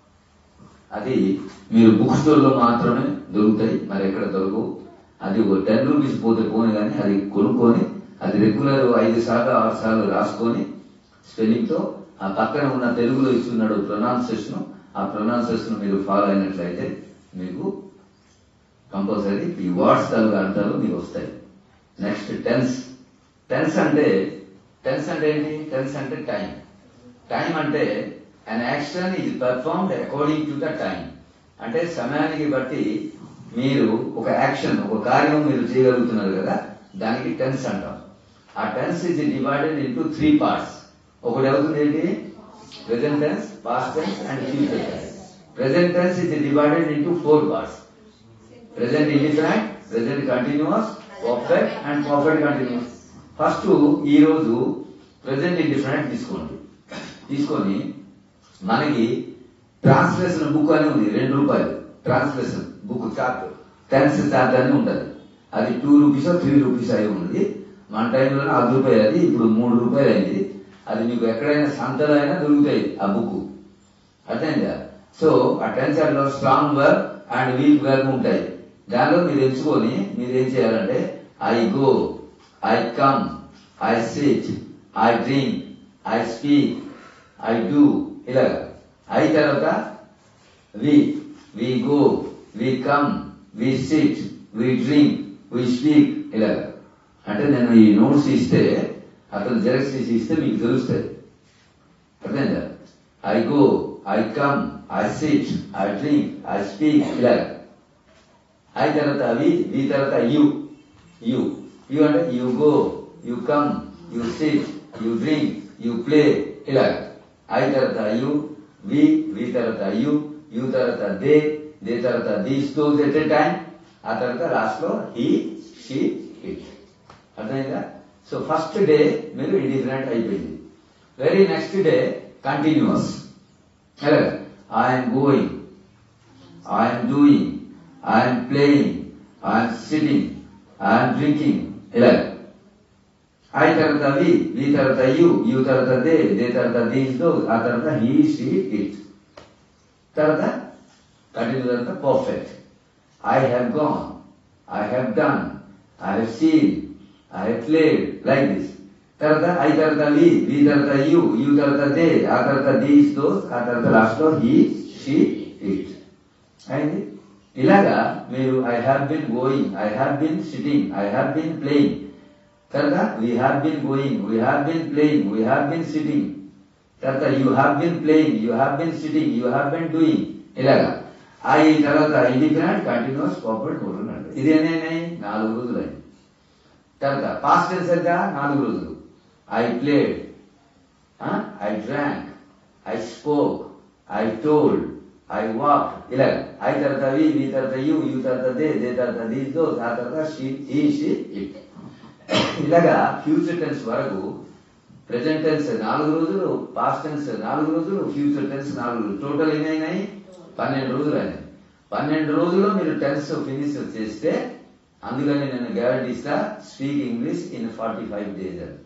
అది మీరు బుక్ స్టోర్ లో మాత్రమే దొరుకుతాయి మరి ఎక్కడ దొరకవు అది ఒక టెన్ రూపీస్ పోతే పోని కానీ అది కొనుక్కొని అది రెగ్యులర్ ఐదు సార్లు ఆరు సార్లు రాసుకొని స్పెల్లింగ్ తో ఆ పక్కన ఉన్న తెలుగులో ఇస్తున్నాడు ప్రొనౌన్సియేషన్ ఆ ప్రొనౌన్సియేషన్ మీరు ఫాలో అయినట్లయితే మీకు కంపల్సరీ ఈ వర్డ్స్ తాలూకు అర్థాలు మీకు వస్తాయి నెక్స్ట్ టెన్స్ టెన్స్ అంటే టెన్స్ అంటే ఏంటి టెన్స్ అంటే టైం టైం అంటే an action is performed according to the time అంటే సమయానికి బట్టి మీరు ఒక యాక్షన్ ఒక కార్యం మీరు చేయగలుగుతున్నారు కదా దానికి టెన్స్ అంటాం ఆ tense is divided into three parts ఒకటి అవుతుంది ఏంటి present tense past tense and future tense present tense is divided into four parts present indefinite present continuous perfect and perfect continuous first ఈ రోజు ప్రెసెంట్ ఇండిఫరెంట్ తీసుకోండి తీసుకొని మనకి translation book అని ఉంది రెండు రూపాయలు translation book chart tense chart అని ఉంటది అది టూ రూపీస్ త్రీ రూపీస్ అయి ఉంది మన టైంలో ఐదు రూపాయలు అది ఇప్పుడు మూడు రూపాయలు అయింది అది మీకు ఎక్కడైనా సంతలో అయినా దొరుకుతాయి ఆ బుక్ అర్థమైందా సో ఆ టెన్స్ లో strong work and weak work ఉంటాయి దానిలో మీరు ఎంచుకొని మీరు ఏం చేయాలంటే I go I come I sit I drink I speak I do ఇలాగా ఐ తర్వాత we we go we come we sit we drink we speak ఇలాగా అంటే నేను ఈ నోట్స్ ఇస్తే అతను జెరాక్స్ తీసి ఇస్తే మీకు తెలుస్తాయి అర్థమైందా I go I come I sit I drink I speak ఇలాగా ఐ తర్వాత వి వి తర్వాత యు యు యు అంటే you go you come you sit you drink you play ఇలాగ ఐ తర్వాత యు వి వి తర్వాత యు యు తర్వాత they they తర్వాత these those at a time ఆ తర్వాత లాస్ట్ లో హీ షీ ఇట్ అర్థమైందా సో ఫస్ట్ డే మీరు ఇండిఫరెంట్ అయిపోయింది వెరీ నెక్స్ట్ డే కంటిన్యూస్ అలాగే I'm going I'm doing I'm playing I'm sitting I'm drinking ఇలా ఐ తర్వాత వి వి తర్వాత యు యు తర్వాత దే దే తర్వాత దీస్ దో ఆ తర్వాత హీ షీ ఇట్ తర్వాత కంటిన్యూ తర్వాత perfect I have gone I have done I have seen I have played like this తర్వాత ఐ తర్వాత వి వి తర్వాత యు యు తర్వాత దే ఆ తర్వాత దీస్ దోస్ ఆ తర్వాత లాస్ట్ లో హీ షీ ఇట్ అయింది ఇలాగా మీరు I have been going I have been sitting I have been playing తర్వాత we have been going we have been playing we have been sitting తర్వాత you have been playing you have been sitting you have been doing ఇలాగా ఆ ఈ తర్వాత independent continuous perfect ఉంటున్నాడు ఇది ఎన్ని నాలుగు రోజులు అయింది తర్వాత పాస్ట్ టెన్స్ ఎంత నాలుగు రోజులు I played I drank I spoke I told I walk ఇలా ఐ తర్వాత వి వి తర్వాత యు యు తర్వాత దే దే తర్వాత దీస్ దో ఆ తర్వాత షీ ఈ షీ ఇట్ ఇలాగా ఫ్యూచర్ టెన్స్ వరకు ప్రెసెంట్ టెన్స్ నాలుగు రోజులు పాస్ట్ టెన్స్ నాలుగు రోజులు ఫ్యూచర్ టెన్స్ నాలుగు రోజులు టోటల్ ఎన్ని అయినాయి పన్నెండు రోజులు అయినాయి పన్నెండు రోజుల్లో మీరు టెన్స్ ఫినిష్ చేస్తే అందుకని నేను గ్యారంటీ ఇస్తా speak English in forty five days అని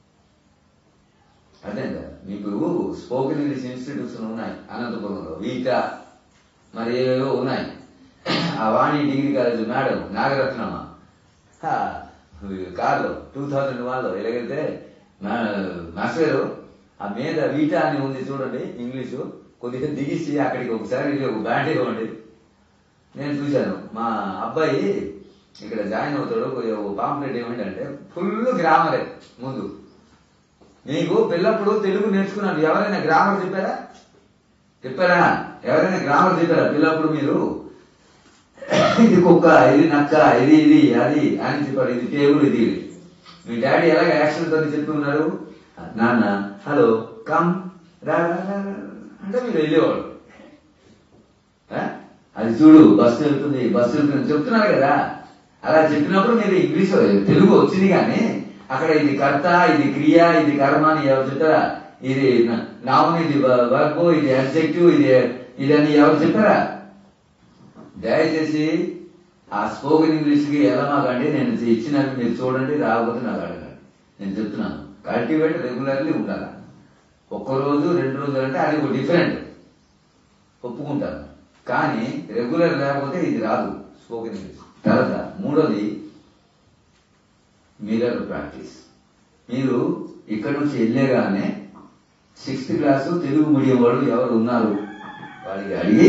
అదేందా మీకు స్పోకెన్ ఇంగ్లీష్ ఇన్స్టిట్యూట్స్ ఉన్నాయి అనంతపురంలో వీటా మరి ఏవేవో ఉన్నాయి ఆ Vani degree college madam Nagarathnamma హా, కార్లో టూ థౌజండ్ వన్ లో ఎలాగైతే మాస్టర్ గారు ఆ మీద వీటా అని ఉంది చూడండి ఇంగ్లీషు కొద్దిగా దిగిసి అక్కడికి ఒకసారి వెళ్ళి ఒక బ్యాండ్ ఇవ్వండి నేను చూశాను మా అబ్బాయి ఇక్కడ జాయిన్ అవుతాడు కొద్దిగా ఒక పాంప్లెట్ ఏమిటంటే ఫుల్ గ్రామరే ముందు మీకు పిల్లప్పుడు తెలుగు నేర్చుకున్నాడు ఎవరైనా గ్రామర్ చెప్పారా చెప్పారా ఎవరైనా గ్రామర్ చెప్పారా పిల్లప్పుడు మీరు ఇది కుక్క ఇది నక్క ఇది ఇది అది అని చెప్పారు ఇది టేబుల్ ఇది ఇది. మీ డాడీ ఎలాగ యాక్షన్ తో చెప్పి ఉన్నారు నాన్న హలో కమ్ రా రా, రా, రా. అంటే మీరు వెళ్ళేవాడు ఆ? అది చూడు బస్సు వెళ్తుంది బస్సు వెళ్తుంది చెప్తున్నారు కదా అలా చెప్పినప్పుడు మీరు ఇంగ్లీష్ తెలుగు వచ్చింది కానీ అక్కడ ఇది కర్త ఇది క్రియ ఇది కర్మ అని ఎవరు చెప్తారా ఇది నామం ఇది వర్బ్ ఇది అబ్జెక్టివ్ ఇది ఇదని ఎవరు చెప్పారా దయచేసి ఆ స్పోకెన్ ఇంగ్లీష్ కి ఎలా మాకండి నేను ఇచ్చినవి మీరు చూడండి రాకపోతే నాకు అడగండి నేను చెప్తున్నాను కల్టివేట్ రెగ్యులర్లీ ఉండాలి ఒక్క రోజు రెండు రోజులు అంటే అది ఒక డిఫరెంట్ ఒప్పుకుంటాను కానీ రెగ్యులర్ లేకపోతే ఇది రాదు స్పోకెన్ ఇంగ్లీష్ తర్వాత మూడోది మిర్రర్ ప్రాక్టీస్ మీరు ఇక్కడ నుంచి వెళ్ళేగానే సిక్స్త్ క్లాసు తెలుగు మీడియం వాళ్ళు ఎవరు ఉన్నారు వాళ్ళకి అడిగి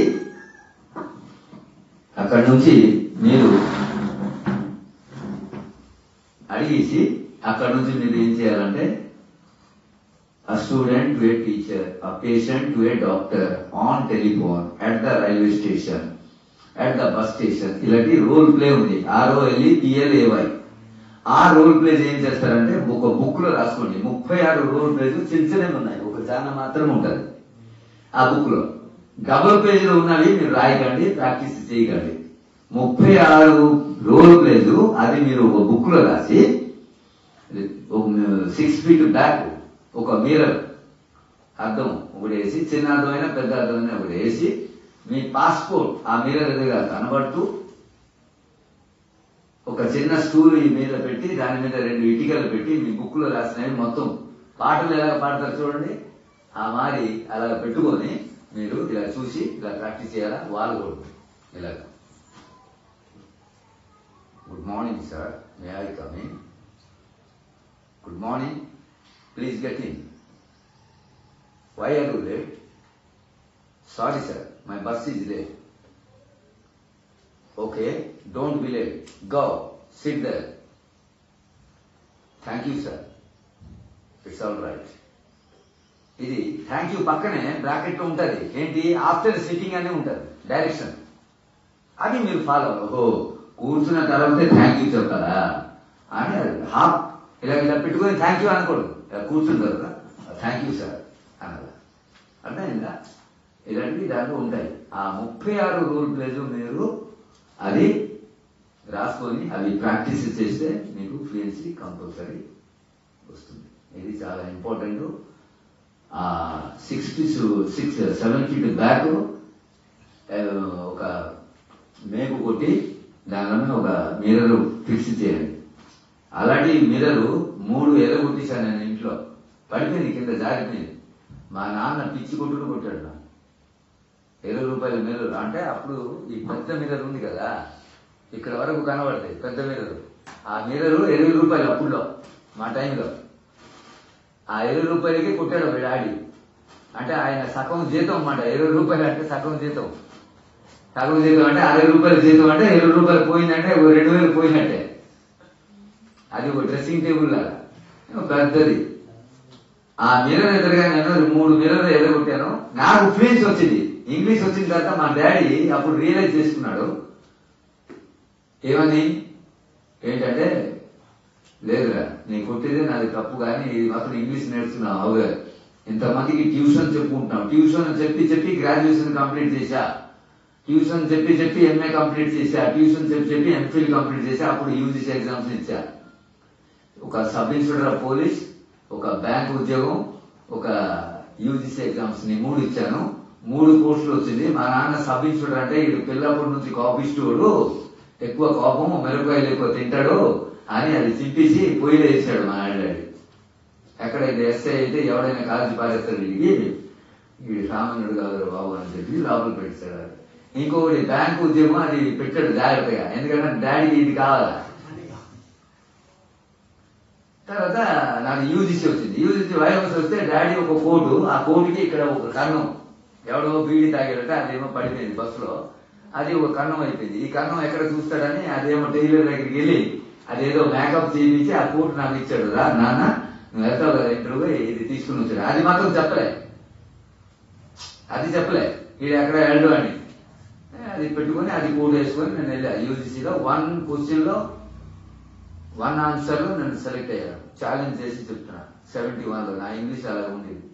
అక్కడి నుంచి మీరు అడిగేసి అక్కడ నుంచి మీరు ఏం చేయాలంటే a student to a teacher, a patient to a doctor, on telephone, at the railway station, at the bus station. ఇలాంటి రోల్ ప్లే ఉంది ఆర్ఓఎల్ఈ పిఎల్ఏవై ఆ రోల్ ప్లేస్ ఏం చేస్తారంటే ఒక బుక్ లో రాసుకోండి ముప్పై ఆరు రోల్ ప్లేస్ చిన్న చిన్నవి ఉన్నాయి ఒక చాలా మాత్రం ఉంటది ఆ బుక్ లో డబుల్ పేజ్ లో ఉన్నవి మీరు రాయకండి ప్రాక్టీస్ చేయకండి ముప్పై ఆరు రోల్ ప్లేస్ అది మీరు ఒక బుక్ లో రాసి సిక్స్ ఫీట్ బ్యాక్ ఒక మిర్రర్ అర్థం ఒకటి వేసి చిన్న అర్థమైన పెద్ద అర్థమైన ఒకటి వేసి మీ పాస్పోర్ట్ ఆ మిర్రర్ ఎదురుగా కనబడుతూ ఒక చిన్న స్టూల్ ఈ మీద పెట్టి దాని మీద రెండు ఇటుకలు పెట్టి మీ బుక్ లో రాసినవి మొత్తం పాటలు ఎలా పాడతారు చూడండి ఆ మారి అలా పెట్టుకొని మీరు ఇలా చూసి ఇలా ప్రాక్టీస్ చేయాలా వాళ్ళు కూడా ఇలా good morning sir may I come in good morning please get in why are you late sorry sir my bus is late okay don't be late go sit there thank you sir it's all right ఇది thank you పక్కనే bracket లో ఉంటది ఏంటి after sitting అనే ఉంటది direction అది మీరు follow ఓహో కూర్చున్న తర్వాత థ్యాంక్ యూ చెప్తారా అని హాఫ్ ఇలా ఇలా పెట్టుకొని థ్యాంక్ యూ అనకూడదు ఇలా కూర్చున్న తర్వాత థ్యాంక్ యూ సార్ అనాలి అర్థమైందా ఇలాంటివి దాంట్లో ఉంటాయి ఆ ముప్పై ఆరు రూల్ ప్లేజ్ మీరు అది రాసుకొని అవి ప్రాక్టీస్ చేస్తే మీకు ఫ్లూయెన్సీ కంపల్సరీ వస్తుంది ఇది చాలా ఇంపార్టెంట్ ఆ six feet six seven feet back ఒక మేకు కొట్టి దానిలోనే ఒక మిర్రర్ ఫిక్స్ చేయండి అలాంటి మిర్రర్ మూడు ఎలగొట్టేశాను నేను ఇంట్లో పడిపోయింది కింద జారిపోయింది మా నాన్న పిచ్చి కొట్టుడు కొట్టాడు నాకు ఇరవై రూపాయల మిర్రర్ అంటే అప్పుడు ఈ పెద్ద మిర్రర్ ఉంది కదా ఇక్కడ వరకు కనబడతాయి పెద్ద మిర్రర్ ఆ మిర్రర్ ఇరవై రూపాయలు అప్పుడులో మా టైంలో ఆ ఇరవై రూపాయలకి కొట్టాడు వీడు ఆడి అంటే ఆయన సగం జీతం అన్నమాట ఇరవై రూపాయలు అంటే సగం జీతం సగం జీతం అంటే అరవై రూపాయల జీతం అంటే ఇరవై రూపాయలు పోయిందంటే ఓ రెండు వేలు పోయినట్టే అది ఒక డ్రెస్సింగ్ టేబుల్ లాగా పెద్దది ఆ మిర్రర్ ఎదురుగా నేను మూడు మిర్రర్ ఎదగొట్టాను నాకు ఫ్లూయెన్స్ వచ్చింది ఇంగ్లీష్ వచ్చిన తర్వాత మా డాడీ అప్పుడు రియలైజ్ చేసుకున్నాడు ఏమని ఏంటంటే లేదురా నేను కొట్టేదే నాది తప్పు కానీ ఇది మాత్రం ఇంగ్లీష్ నేర్చుకున్నావు అవుగా ఇంతమందికి ట్యూషన్ చెప్పుకుంటున్నాం ట్యూషన్ చెప్పి చెప్పి గ్రాడ్యుయేషన్ కంప్లీట్ చేశా ట్యూషన్ చెప్పి చెప్పి ఎంఏ కంప్లీట్ చేశా ట్యూషన్ చెప్పి చెప్పి ఎంఫిల్ కంప్లీట్ చేశా అప్పుడు యూజీసీ ఎగ్జామ్స్ ఇచ్చా ఒక సబ్ ఇన్స్పెక్టర్ ఆఫ్ పోలీస్ ఒక బ్యాంక్ ఉద్యోగం ఒక యూజీసీ ఎగ్జామ్స్ ని మూడు ఇచ్చాను మూడు పోస్టులు వచ్చింది మా నాన్న సబ్ ఇన్స్పెక్టర్ అంటే ఇడు పిల్లప్పటి నుంచి కోపిస్తుడు ఎక్కువ కోపం మిరపకాయలు ఎక్కువ తింటాడు అని అది చింపేసి పొయ్యిలో వేసాడు మా డాడీ ఎక్కడ ఇది ఎస్ఐ అయితే ఎవడైనా కాల్చి పారేస్తాడు వీడికి వీడి సామాన్యుడు కాదు బాబు అని చెప్పి లోపల పెట్టాడు ఇంకొకటి బ్యాంక్ ఉద్యోగం అది పెట్టాడు జాగ్రత్తగా ఎందుకంటే డాడీకి ఇది కావాలా తర్వాత నాకు యూజీసీ వచ్చింది యూజీసీ వైరస్ వస్తే డాడీ ఒక కోటు ఆ కోటుకి ఇక్కడ ఒక కన్నం ఎవడో బీడి తాగాడట అదేమో పడిపోయింది బస్సులో అది ఒక కన్నం అయిపోయింది ఈ కన్నం ఎక్కడ చూస్తాడని అదేమో టైలర్ దగ్గరికి వెళ్ళి అదేదో మేకప్ చేయించి ఆ కోట్ నాకు ఇచ్చాడు రా నాన్న నువ్వు వెళ్తావు కదా ఇంటర్వ్యూ ఎదురుగా ఇది తీసుకుని వచ్చాడు అది మాత్రం చెప్పలే అది చెప్పలే వీడు ఎక్కడ వెళ్ళడు అని ఏ, అది పెట్టుకొని అది కోడ్ వేసుకొని నేను వెళ్ళా యూజీసీలో వన్ క్వశ్చన్ లో వన్ ఆన్సర్ లో నేను సెలెక్ట్ అయ్యాను ఛాలెంజ్ చేసి చెప్తున్నా సెవెంటీ వన్ లో నా ఇంగ్లీష్ అలా ఉండేది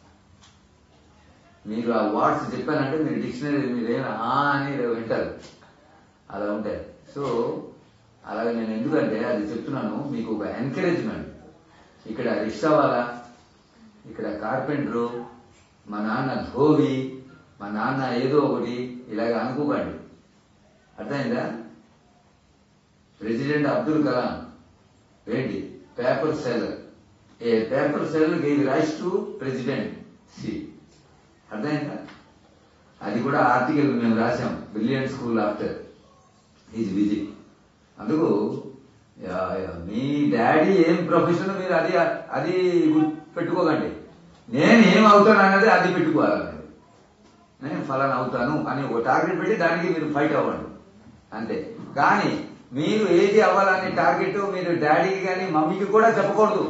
మీరు ఆ వర్డ్స్ చెప్పానంటే మీరు డిక్షనరీ మీరు ఏమైనా ఆ అని వింటారు అలా ఉంటాయి సో అలాగే నేను ఎందుకంటే అది చెప్తున్నాను మీకు ఒక ఎంకరేజ్మెంట్ ఇక్కడ రిక్షా వాళ్ళ ఇక్కడ కార్పెంటరు మా నాన్న ధోవి మా నాన్న ఏదో ఒకటి ఇలాగ అనుకోకండి అర్థమైందా ప్రెసిడెంట్ అబ్దుల్ కలాం ఏంటి paper seller a paper seller gave rice to president సి అర్థమైందా అది కూడా ఆర్టికల్ మేము రాసాం brilliant school after is busy అందుకు యా, యా, మీ డాడీ ఏం ప్రొఫెషన్ మీరు అది అది గుర్తు పెట్టుకోకండి నేను ఏం అవుతాను అన్నది అది పెట్టుకోవాలి నేను ఫలానా అవుతాను అని ఒక టార్గెట్ పెట్టి దానికి మీరు ఫైట్ అవ్వండి అంతే కానీ మీరు ఏది అవ్వాలనే టార్గెట్ మీరు డాడీకి కానీ మమ్మీకి కూడా చెప్పకూడదు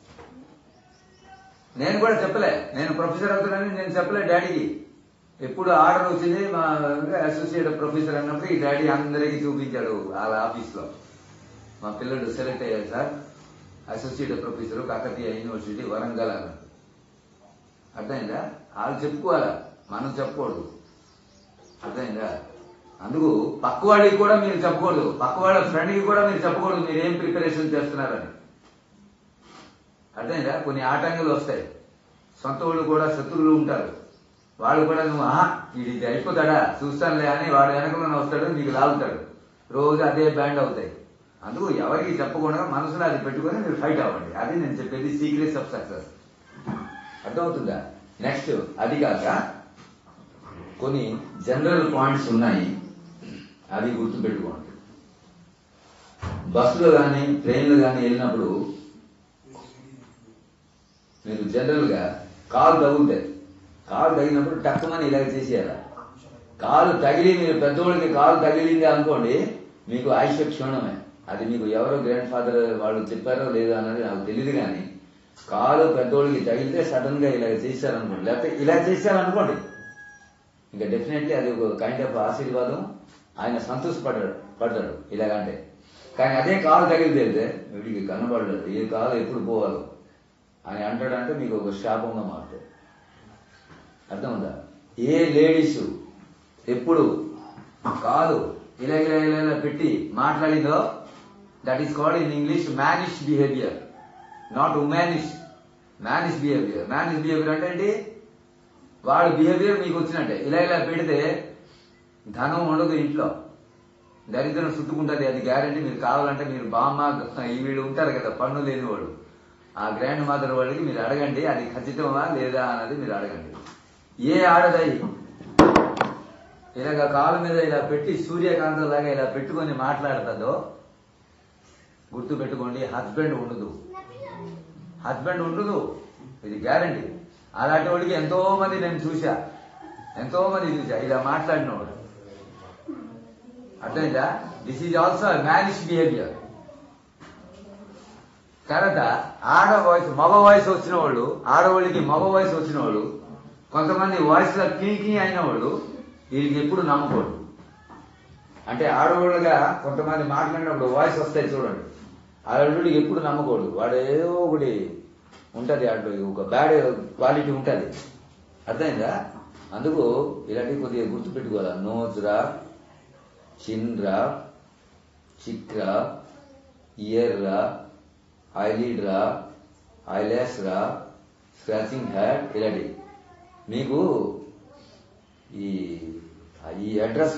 నేను కూడా చెప్పలే నేను ప్రొఫెసర్ అవుతున్నానని నేను చెప్పలే డాడీకి ఎప్పుడు ఆర్డర్ వచ్చింది మా అసోసియేట్ ప్రొఫెసర్ అన్నప్పుడు ఈ డాడీ అందరికీ చూపించాడు వాళ్ళ ఆఫీస్ లో మా పిల్లడు సెలెక్ట్ అయ్యారు sir associate professor Kakatiya university Warangal అన్నాడు అర్థమైందా వాళ్ళు చెప్పుకోవాలా మనం చెప్పకూడదు అర్థమైందా అందుకు పక్కవాడికి కూడా మీరు చెప్పకూడదు పక్కవాళ్ళ ఫ్రెండ్కి కూడా మీరు చెప్పకూడదు మీరు ఏం ప్రిపరేషన్ చేస్తున్నారని అర్థమైందా కొన్ని ఆటంకాలు వస్తాయి సొంత వాళ్ళు కూడా శత్రువులు ఉంటారు వాళ్ళు కూడా నువ్వు ఆహా ఇది ఇది అయిపోతాడా చూస్తానులే అని వాడు వెనకలోనే వస్తాడు నీకు లాగుతాడు రోజు అదే బ్యాండ్ అవుతాయి అందుకు ఎవరికి చెప్పకుండా మనసులో అది పెట్టుకొని మీరు ఫైట్ అవ్వండి అది నేను చెప్పేది సీక్రెట్స్ ఆఫ్ సక్సెస్ అర్థమవుతుందా నెక్స్ట్ అది కాక కొన్ని జనరల్ పాయింట్స్ ఉన్నాయి అవి గుర్తుపెట్టుకోండి బస్సులో కానీ ట్రైన్లో కానీ వెళ్ళినప్పుడు మీరు జనరల్ గా కాలు తగులుతాయి కాలు తగిలినప్పుడు టక్కుమని ఇలాగ చేసేయాలి కాలు తగిలి మీరు పెద్దోళ్ళకి కాలు తగిలింది అనుకోండి మీకు ఆయుష క్షీణమే అది మీకు ఎవరో గ్రాండ్ ఫాదర్ వాళ్ళు చెప్పారో లేదో అన్నది నాకు తెలియదు కానీ కాలు పెద్దోళ్ళకి తగిలితే సడన్ గా ఇలా చేశారనుకోండి లేకపోతే ఇలా చేశారనుకోండి ఇంకా డెఫినెట్లీ అది ఒక కైండ్ ఆఫ్ ఆశీర్వాదం ఆయన సంతోషపడ్డాడు పడ్డాడు ఇలాగంటే కానీ అదే కాలు తగిలితే వీడికి కనబడలేదు ఈ కాలు ఎప్పుడు పోవాలో అని అంటాడంటే మీకు ఒక శాపంగా మారుతుంది అర్థముందా ఏ లేడీస్ ఎప్పుడు కాదు ఇలా ఇలా ఇలా ఇలా పెట్టి మాట్లాడిందో that is called in English mannish behaviour not womanish mannish behaviour mannish behaviour అంటే ఏంటి వాడు బిహేవియర్ మీకు వచ్చినట్టే ఇలా ఇలా పెడితే ధనం ఉండదు ఇంట్లో దరిద్రం చుట్టుకుంటుంది అది గ్యారంటీ మీరు కావాలంటే మీరు బామ్మ ఈ వీళ్ళు ఉంటారు కదా పన్ను లేని వాడు ఆ గ్రాండ్ మదర్ వాళ్ళకి మీరు అడగండి అది ఖచ్చితమా లేదా అన్నది మీరు అడగండి ఏ ఆడదై ఇలాగ కాలు మీద ఇలా పెట్టి సూర్యకాంతం లాగా ఇలా పెట్టుకొని మాట్లాడుతుందో గుర్తు పెట్టుకోండి హస్బెండ్ ఉండదు హస్బెండ్ ఉండదు ఇది గ్యారంటీ అలాంటి వాడికి ఎంతో మంది నేను చూసా ఎంతో మంది చూసా ఇలా మాట్లాడిన వాడు అర్థమైందా this is also mannish behaviour తర్వాత ఆడ వాయిస్ మగ వాయిస్ వచ్చిన వాళ్ళు ఆడవాళ్ళకి మగ వాయిస్ వచ్చిన వాళ్ళు కొంతమంది వాయిస్ లో కీకి అయిన వాళ్ళు వీళ్ళకి ఎప్పుడు నమ్మకూడదు అంటే ఆడవాళ్ళుగా కొంతమంది మాట్లాడినప్పుడు వాయిస్ వస్తాయి చూడండి ఆడవాళ్ళకి ఎప్పుడు నమ్మకూడదు వాడు ఏదో ఒకటి ఉంటది అటు ఒక బ్యాడ్ క్వాలిటీ ఉంటది అర్థమైందా అందుకు ఇలాంటివి కొద్దిగా గుర్తు పెట్టుకోవాలి నోజ్ రా చిన్ రా చిక్ రా ఇయర్ రా ఐలీడ్ రా ఐలాష్ రా స్క్రాచింగ్ హ్యాడ్ ఇలాంటి మీకు ఈ ఈ అడ్రస్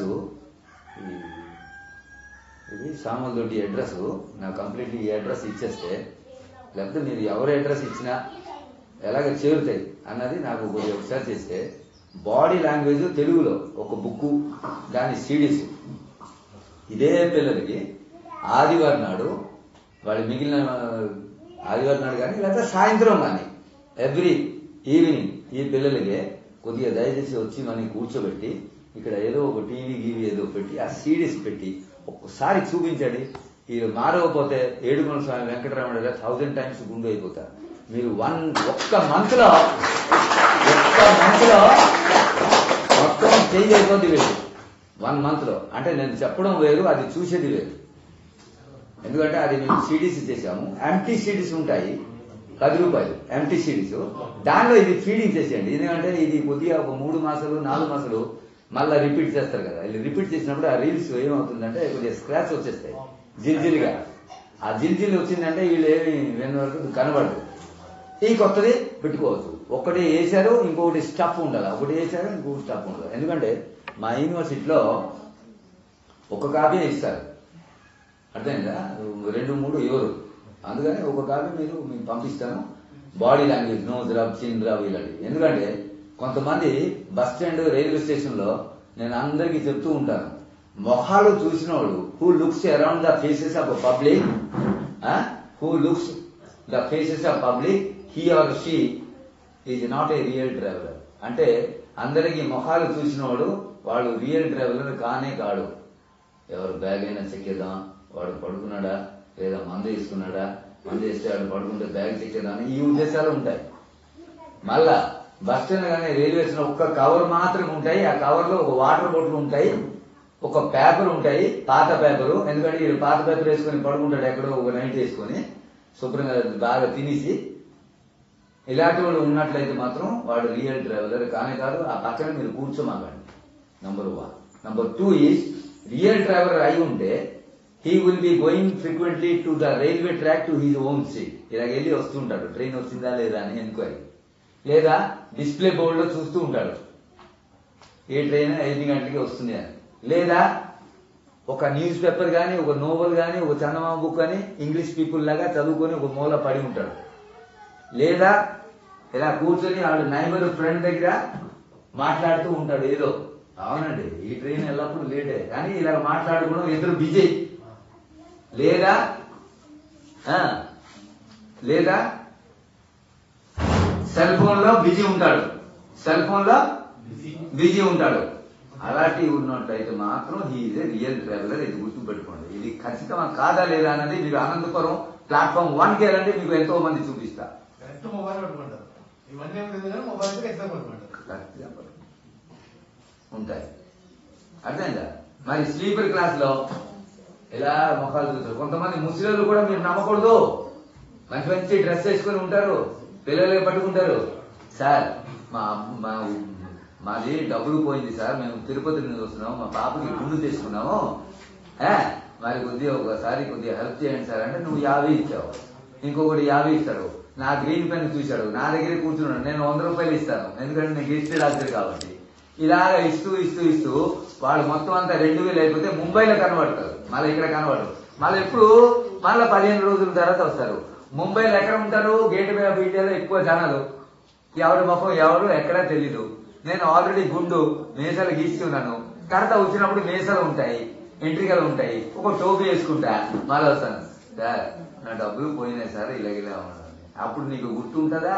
ఇది సామల్ దొడ్డి అడ్రస్ నా కంప్లీట్ ఈ అడ్రస్ ఇచ్చేస్తే లేకపోతే మీరు ఎవరి అడ్రస్ ఇచ్చినా ఎలాగ చేరుతాయి అన్నది నాకు కొద్దిగా ఒకసారి చేస్తే బాడీ లాంగ్వేజ్ తెలుగులో ఒక బుక్ దాని సిడీస్ ఇదే పిల్లలకి ఆదివారం నాడు వాళ్ళు మిగిలిన ఆదివారం నాడు కానీ లేకపోతే సాయంత్రం కానీ ఎవ్రీ ఈవినింగ్ ఈ పిల్లలకి కొద్దిగా దయచేసి వచ్చి మనకి కూర్చోబెట్టి ఇక్కడ ఏదో ఒక టీవీ గీవీ ఏదో పెట్టి ఆ సీడీస్ పెట్టి ఒక్కసారి చూపించండి వీళ్ళు మారవపోతే ఏడుకొండ స్వామి వెంకటరమణ థౌజండ్ టైమ్స్ గుండు అయిపోతారు మీరు వన్ ఒక్క మంత్ లో ఒక్క మంత్ లో మొత్తం చేంజ్ అయిపోద్ది వీళ్ళు వన్ మంత్ లో అంటే నేను చెప్పడం వేరు అది చూసేది వేరు ఎందుకంటే అది మేము సిడీస్ చేసాము ఎంటీ సిడీస్ ఉంటాయి పది రూపాయలు ఎంటీ సిడీస్ దానిలో ఇది ఫీడింగ్ చేసేయండి ఎందుకంటే ఇది కొద్దిగా ఒక మూడు మాసాలు నాలుగు మాసాలు మళ్ళీ రిపీట్ చేస్తారు కదా ఇది రిపీట్ చేసినప్పుడు ఆ రీల్స్ ఏమవుతుందంటే కొద్దిగా స్క్రాచ్ వచ్చేస్తాయి జిల్జిల్గా ఆ జిల్జిల్ వచ్చిందంటే వీళ్ళు ఏమి విన్న వరకు కనబడదు ఈ కొత్తది పెట్టుకోవచ్చు ఒకటి వేశారు ఇంకొకటి స్టఫ్ ఉండాలి ఒకటి వేశారు ఇంకొకటి స్టఫ్ ఉండాలి ఎందుకంటే మా యూనివర్సిటీలో ఒక కాపీ ఇస్తారు అర్థమైందా రెండు మూడు ఎవరు అందుకని ఒక కాపీ మీరు మీకు పంపిస్తాను body language nose rub chin rub ఇలాంటివి ఎందుకంటే కొంతమంది బస్ స్టాండ్ రైల్వే స్టేషన్ లో నేను అందరికీ చెప్తూ ఉంటాను మొహాలు చూసిన వాళ్ళు who looks around the faces of public who looks the faces of public he or she is not a real traveller అంటే అందరికీ మొహాలు చూసినవాడు వాడు రియల్ ట్రావెలర్ కానే కాడు ఎవరు బ్యాగ్ అయినా చెక్కేద్దాం వాడు పడుకున్నాడా లేదా మందు వేసుకున్నాడా మందు వేస్తే వాడు పడుకుంటే బ్యాగ్ చెక్కేద్దాం అని ఈ ఉద్దేశాలు ఉంటాయి మళ్ళా బస్ స్టాండ్ కానీ రైల్వేస్ లో ఒక్క కవర్ మాత్రమే ఉంటాయి ఆ కవర్ లో ఒక వాటర్ బాటిల్ ఉంటాయి ఒక పేపర్ ఉంటాయి పాత పేపరు ఎందుకంటే వీడు పాత పేపర్ వేసుకొని పడుకుంటాడు ఎక్కడో ఒక నైట్ వేసుకొని శుభ్రంగా బాగా తినేసి ఇలాంటి వాళ్ళు ఉన్నట్లయితే మాత్రం వాడు రియల్ ట్రావెలర్ కానే కాదు ఆ పక్కన మీరు కూర్చోమాకండి number one number two is real traveller అయి ఉంటే he will be going frequently to the railway track to his own seat ఇలాగ వెళ్ళి వస్తుంటాడు ట్రైన్ వచ్చిందా లేదా అని ఎంక్వైరీ లేదా డిస్ప్లే బోర్డు లో చూస్తూ ఉంటాడు ఏ ట్రైన్ ఐదు గంటలకి వస్తుంది అని లేదా ఒక న్యూస్ పేపర్ కానీ ఒక నోవెల్ కానీ ఒక చందమామ బుక్ కానీ ఇంగ్లీష్ పీపుల్ లాగా చదువుకొని ఒక మూల పడి ఉంటాడు లేదా ఇలా కూర్చొని ఆడు నైబర్ ఫ్రెండ్ దగ్గర మాట్లాడుతూ ఉంటాడు ఏదో అవునండి ఈ ట్రైన్ ఎల్లప్పుడూ లేటే కానీ ఇలా మాట్లాడుకోవడం ఇద్దరు బిజీ లేదా ఆ, లేదా సెల్ ఫోన్ లో బిజీ ఉంటాడు సెల్ ఫోన్ లో బిజీ ఉంటాడు అలాంటివి ఉన్నట్టయితే మాత్రం ఈ రియల్ ట్రావెలర్ ఇది గుర్తుపెట్టుకోండి ఇది ఖచ్చితంగా కాదా లేదా అన్నది మీరు అనంతపురం ప్లాట్ఫామ్ వన్ కి వెళ్ళండి మీకు ఎంతో మంది చూపిస్తా కరెక్ట్ మొబైల్ పట్టుకుంటారు ఇవన్నీ ఏమి లేదు కానీ మొబైల్ అయితే ఎగ్జామ్ పట్టుకుంటారు ఉంటాయి అర్థమైందా మరి స్లీపర్ క్లాస్ లో ఇలా ముఖాలు చూస్తారు కొంతమంది ముసలిళ్ళు కూడా మీరు నమ్మకూడదు మంచి మంచి డ్రెస్ వేసుకొని ఉంటారు పిల్లలు పట్టుకుంటారు సార్ మా మా మాది డబ్బులు పోయింది సార్ మేము తిరుపతి నుంచి వస్తున్నాము మా పాపకి గుండు తీసుకున్నాము ఏ, మరి కొద్దిగా ఒకసారి కొద్దిగా హెల్ప్ చేయండి సార్ అంటే నువ్వు యాభై ఇచ్చావు ఇంకొకటి యాభై ఇస్తాడు నా గ్రీన్ పెన్ చూశాడు నా దగ్గర కూర్చున్నాడు నేను వంద రూపాయలు ఇస్తాను ఎందుకంటే నేను రిజిస్టర్డ్ డాక్టర్ కాబట్టి ఇలాగ ఇస్తూ ఇస్తూ ఇస్తూ వాడు మొత్తం అంతా రెండు వేలు అయిపోతే ముంబైలో కనబడతారు మళ్ళీ ఇక్కడ కనబడరు మళ్ళీ ఎప్పుడు మళ్ళీ పదిహేను రోజుల తర్వాత వస్తారు ముంబైలో ఎక్కడ ఉంటారు గేట్ వే ఆఫ్ ఇండియాలో ఎక్కువ జనాలు ఎవరి ముఖం ఎవరు ఎక్కడా తెలీదు నేను ఆల్రెడీ గుండు మీసాలు గీస్తున్నాను కడత వచ్చినప్పుడు మీసాలు ఉంటాయి ఎంట్రికలు ఉంటాయి ఒక టోపీ వేసుకుంటా మళ్ళీ వస్తాను సార్ నా డబ్బులు పోయినాయి సార్ ఇలా ఇలా ఉన్నాను అప్పుడు నీకు గుర్తుంటుందా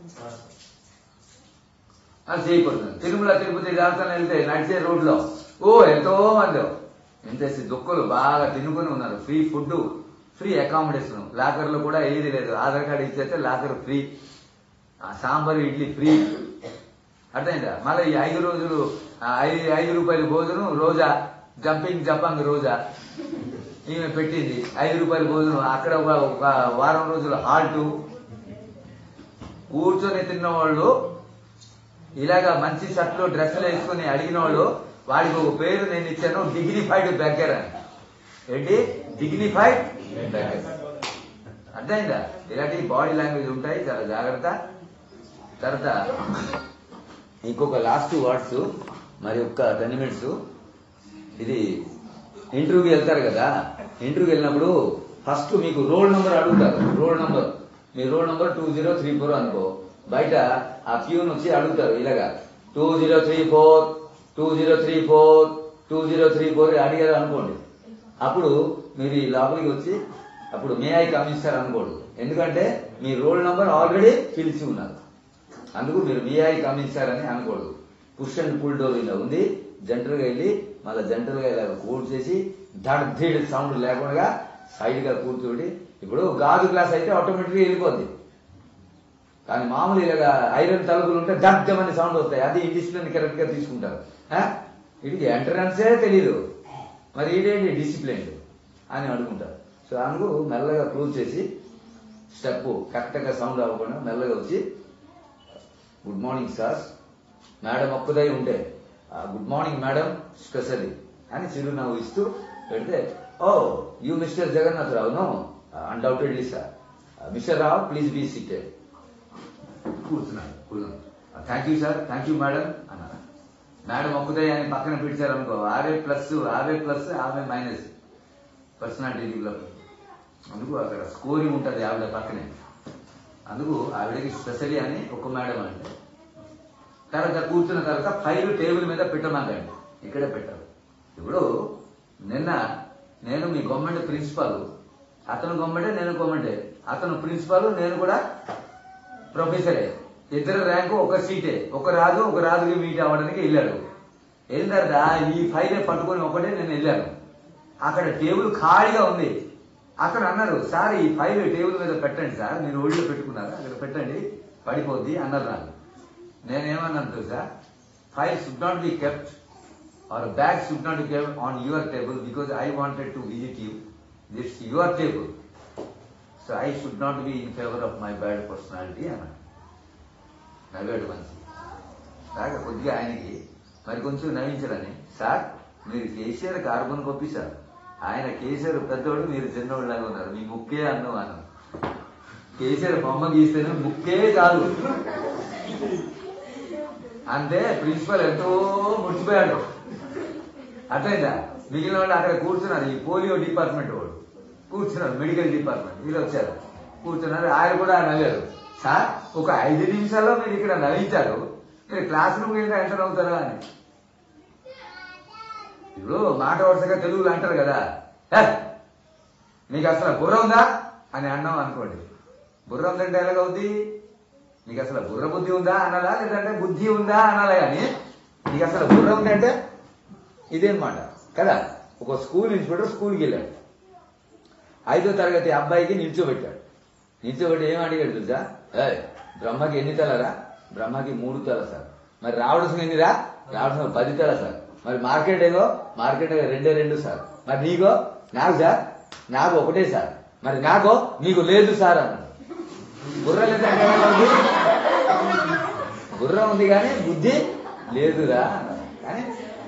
అది చేయకూడదు తిరుమల తిరుపతి రాష్ట్రాలు వెళ్తే నడిచే రోడ్లో ఓ ఎంతో మంది ఎంతేసి దుక్కులు బాగా తినుకొని ఉన్నారు free food free accommodation locker లో కూడా ఏది లేదు ఆధార్ కార్డు ఇచ్చేస్తే లాకర్ ఫ్రీ ఆ సాంబార్ ఇడ్లీ ఫ్రీ అర్థమైందా మళ్ళీ ఈ ఐదు రోజులు ఆ ఐదు ఐదు రూపాయల భోజనం రోజా జంపింగ్ జంపంగ్ రోజా ఈమె పెట్టింది ఐదు రూపాయల భోజనం అక్కడ ఒక ఒక వారం రోజులు హాల్టు కూర్చొని తిన్న వాళ్ళు ఇలాగా మంచి షర్ట్లు డ్రెస్సులు వేసుకుని అడిగిన వాళ్ళు వాడికి ఒక పేరు నేను ఇచ్చాను డిగ్నిఫైడ్ బెగ్గర్ అని ఏంటి డిగ్నిఫైడ్ బెగ్గర్ అర్థమైందా ఇలాంటి బాడీ లాంగ్వేజ్ ఉంటాయి చాలా జాగ్రత్త తర్వాత ఇంకొక లాస్ట్ వర్డ్స్ మరి ఒక్క టెన్ మినిట్స్ ఇది ఇంటర్వ్యూకి వెళ్తారు కదా ఇంటర్వ్యూకి వెళ్ళినప్పుడు ఫస్ట్ మీకు రోల్ నెంబర్ అడుగుతారు రోల్ నెంబర్ మీ roll number two zero three four అనుకో బయట ఆ ప్యూన్ వచ్చి అడుగుతారు ఇలాగా two zero three four two zero three four two zero three four అడిగారు అనుకోండి అప్పుడు మీరు ఈ లోపలికి వచ్చి అప్పుడు మే ఐ కమిస్తారు అనుకోడు ఎందుకంటే మీ రోల్ నంబర్ ఆల్రెడీ పిలిచి ఉన్నారు అందుకు మీరు మీ ఐ కమిస్తారని అనకూడదు పుష్ అండ్ పుల్ డోర్ ఇలా ఉంది జంటల్ గా వెళ్ళి మళ్ళీ జంటల్ గా ఇలా కూర్చేసి దడ్ ధీడ్ సౌండ్ లేకుండా సైడ్ గా కూర్చోటి ఇప్పుడు గాజు గ్లాస్ అయితే ఆటోమేటిక్ గా వెళ్ళిపోద్ది కానీ మామూలు ఇలాగా ఐరన్ తలుపులు ఉంటే దగ్ధమని సౌండ్ వస్తాయి అది డిసిప్లిన్ కరెక్ట్ గా తీసుకుంటారు ఆ? వీడికి ఎంట్రన్సే తెలీదు మరి ఇదేంటి డిసిప్లిన్ అని అనుకుంటారు సో అందుకు మెల్లగా క్లోజ్ చేసి స్టెప్ కరెక్ట్ గా సౌండ్ అవ్వకుండా మెల్లగా వచ్చి గుడ్ మార్నింగ్ సార్ మేడం ఒక్కదై ఉంటే గుడ్ మార్నింగ్ మేడం స్పెషల్లీ అని చిరునవ్వు ఇస్తూ పెడితే oh you mister Jagannath Rao no undoubtedly sir mister Rao please be seated కూర్చున్నాడు కూర్చున్నాడు thank you sir thank you madam అన్నారు మేడం ఒక్కదయ్య అని పక్కన పెట్టారు అనుకో ఆవే ప్లస్ ఆవే ప్లస్ ఆవే మైనస్ పర్సనాలిటీ డెవలప్మెంట్ అందుకు అక్కడ స్కోరింగ్ ఉంటుంది ఆవిడ పక్కనే అందుకు ఆవిడకి స్పెషలీ అని ఒక మేడం అంటే తర్వాత కూర్చున్న తర్వాత ఫైల్ టేబుల్ మీద పెట్టమాకండి ఇక్కడే పెట్టారు ఇప్పుడు నిన్న నేను మీ గవర్నమెంట్ ప్రిన్సిపాల్ అతను గవర్నమెంటే నేను గవర్నమెంటే అతను ప్రిన్సిపాల్ నేను కూడా ప్రొఫెసరే ఇద్దరు ర్యాంకు ఒక సీటే ఒక రాజు ఒక రాజుకి మీట్ అవ్వడానికి వెళ్ళాడు వెళ్ళిన తర్వాత ఈ ఫైలే పట్టుకొని ఒకటే నేను వెళ్ళాను అక్కడ టేబుల్ ఖాళీగా ఉంది అక్కడ అన్నారు సార్ ఈ ఫైల్ టేబుల్ మీద పెట్టండి సార్ మీరు ఒళ్ళో పెట్టుకున్నారు అక్కడ పెట్టండి పడిపోద్ది అన్నారు నాకు నేనేమన్నాను తెలుసా file should not be kept or bag should not be kept on your table because I wanted to visit you this your table so I should not be in favour of my bad personality అన్నాడు నవ్వాడు మనిషి కాక కొద్దిగా ఆయనకి మరి కొంచెం నవ్వించాలని sir మీరు KCR carbon కొప్పి sir ఆయన కేసీఆర్ పెద్దోడు మీరు చిన్నోడు లాగా ఉన్నారు మీ ముక్కే అన్నం అన్నం కేసీఆర్ బొమ్మ గీస్తేనే ముక్కే చాలు అంతే ప్రిన్సిపల్ ఎంతో ముడిచిపోయాడు అర్థమైందా మిగిలిన వాళ్ళు అక్కడ కూర్చున్నారు ఈ పోలియో డిపార్ట్మెంట్ వాడు కూర్చున్నారు మెడికల్ డిపార్ట్మెంట్ వీళ్ళు వచ్చారు కూర్చున్నారు ఆయన కూడా నవ్వారు సార్ ఒక ఐదు నిమిషాల్లో మీరు ఇక్కడ నవ్వించారు మీరు క్లాస్ రూమ్ వెళ్ళి ఎంటర్ అవుతారా అని ఇప్పుడు మాట వరుసగా తెలుగులో అంటారు కదా "హే, మీకు అసలు బుర్ర ఉందా అని అన్నాం అనుకోండి బుర్ర ఉందంటే ఎలాగవుద్ది నీకు అసలు బుర్ర బుద్ధి ఉందా అనాలా లేదంటే బుద్ధి ఉందా అనాలా కానీ నీకు అసలు బుర్ర ఉందంటే ఇదేనమాట కదా ఒక స్కూల్ ఇన్స్పెక్టర్ స్కూల్కి వెళ్ళాడు ఐదో తరగతి అబ్బాయికి నిల్చోబెట్టాడు నిల్చోబెట్టి ఏం అడిగాడు తెలుసా "ఏయ్, బ్రహ్మకి ఎన్ని తలరా బ్రహ్మకి మూడు తల సార్ మరి రావడసిన ఎన్నిరా రావడసిన పది తల సార్ మరి మార్కెట్ ఏగో మార్కెట్ ఏగో రెండే రెండు సార్ మరి నీకో నాకు సార్ నాకు ఒకటే సార్ మరి నాకో నీకు లేదు సార్ అన్నాడు బుర్ర లేదంటే ఏమైనా ఉంది? బుర్ర ఉంది కానీ బుద్ధి లేదురా అన్నాడు. కానీ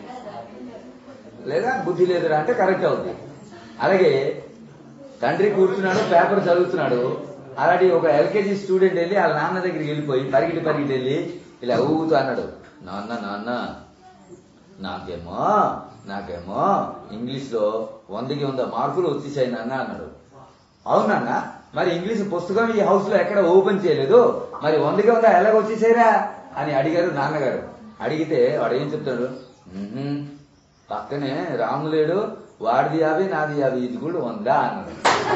లేదా బుద్ధి లేదురా అంటే కరెక్ట్ అవుతుంది అలాగే తండ్రి కూర్చున్నాడు పేపర్ చదువుతున్నాడు అలాంటి ఒక ఎల్కేజీ స్టూడెంట్ వెళ్ళి వాళ్ళ నాన్న దగ్గరికి వెళ్ళిపోయి పరిగిటి పరిగిటి వెళ్ళి ఇలా ఊగుతూ అన్నాడు నాన్న నాన్న నాకేమో నాకేమో ఇంగ్లీష్ లో వందకి వంద మార్కులు వచ్చేసాయి నాన్న అన్నాడు అవునన్నా మరి ఇంగ్లీష్ పుస్తకం ఈ హౌస్ లో ఎక్కడ ఓపెన్ చేయలేదు మరి వందకి వంద ఎలాగ వచ్చేసారా అని అడిగారు నాన్నగారు అడిగితే వాడు ఏం చెప్తాడు "మ్మ్హ్మ్. పక్కనే రాము లేడు వాడిది యాభై నాది యాభై ఇది కూడా వందా అన్నాడు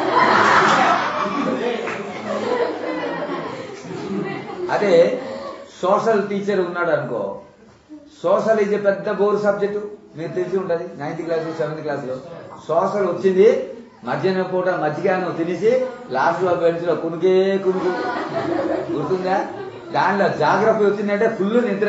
అదే సోషల్ టీచర్ ఉన్నాడు అనుకో సోషల్ ఇది పెద్ద బోర్ సబ్జెక్టు మీరు తెలిసి ఉంటది నైన్త్ క్లాస్ సెవెంత్ క్లాస్ లో సోషల్ వచ్చింది మధ్యాహ్నం పూట మధ్యాహ్నం తినేసి లాస్ట్ లో బెంచ్ లో కునుకే కునుకు గుర్తుందా దానిలో జాగ్రఫీ వచ్చిందంటే ఫుల్ నిద్ర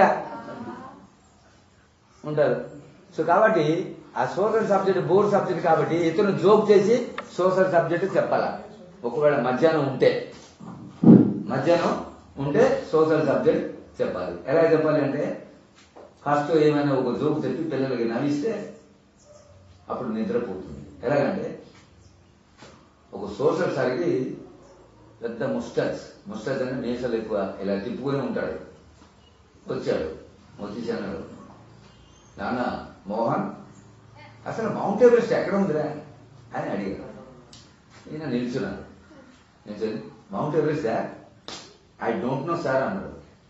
ఉంటారు సో కాబట్టి ఆ సోషల్ సబ్జెక్ట్ బోర్ సబ్జెక్ట్ కాబట్టి ఇతను జోక్ చేసి సోషల్ సబ్జెక్ట్ చెప్పాలా ఒకవేళ మధ్యాహ్నం ఉంటే మధ్యాహ్నం ఉంటే సోషల్ సబ్జెక్ట్ చెప్పాలి ఎలా చెప్పాలి అంటే ఫస్ట్ ఏమైనా ఒక జోక్ చెప్పి పిల్లలకి నవ్విస్తే అప్పుడు నిద్రపోతుంది ఎలాగంటే ఒక సోషల్ సారికి పెద్ద ముస్టచ్ ముస్టచ్ అంటే మీసాలు ఎక్కువ ఇలా తిప్పుకొని ఉంటాడు వచ్చాడు వచ్చేసి అన్నాడు నాన్న మోహన్ అసలు మౌంట్ ఎవరెస్ట్ ఎక్కడ ఉందిరా అని అడిగాడు ఈయన నిల్చున్నాడు నిల్చొని Mount Everest I don't know sir అన్నాడు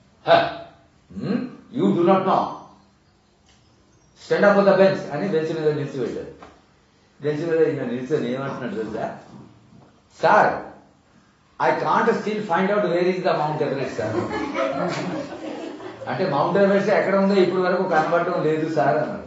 you do not know stand up the bench అని బెంచ్ మీద నిలిచిపెట్టాడు బెంచ్ మీద ఈయన నిల్చొని ఏమంటున్నాడు తెలుసా sir I can't still find out where is the Mount Everest sir అంటే మౌంట్ ఎవరెస్ట్ ఎక్కడ ఉందో ఇప్పటి వరకు కనబడటం లేదు సార్ అన్నాడు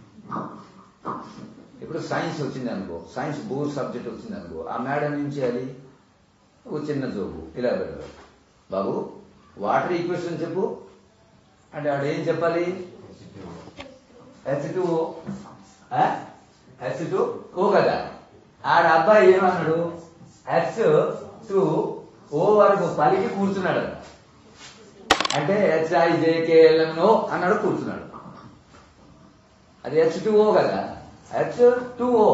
ఇప్పుడు సైన్స్ వచ్చింది అనుకో సైన్స్ బోర్ సబ్జెక్ట్ వచ్చింది అనుకో ఆ మేడం ఏం చేయాలి ఒక చిన్న జోబు ఇలా పెట్టారు బాబు వాటర్ ఈక్వేషన్ చెప్పు అంటే ఆడ ఏం చెప్పాలి H two O H two O కదా ఆడ అబ్బాయి ఏమన్నాడు హెచ్ టూ ఓ వరకు పలికి కూర్చున్నాడు అంటే హెచ్ఐ జేకేఎల్ఎం ఓ అన్నాడు కూర్చున్నాడు అది హెచ్ టూ ఓ కదా హెచ్ టూ ఓ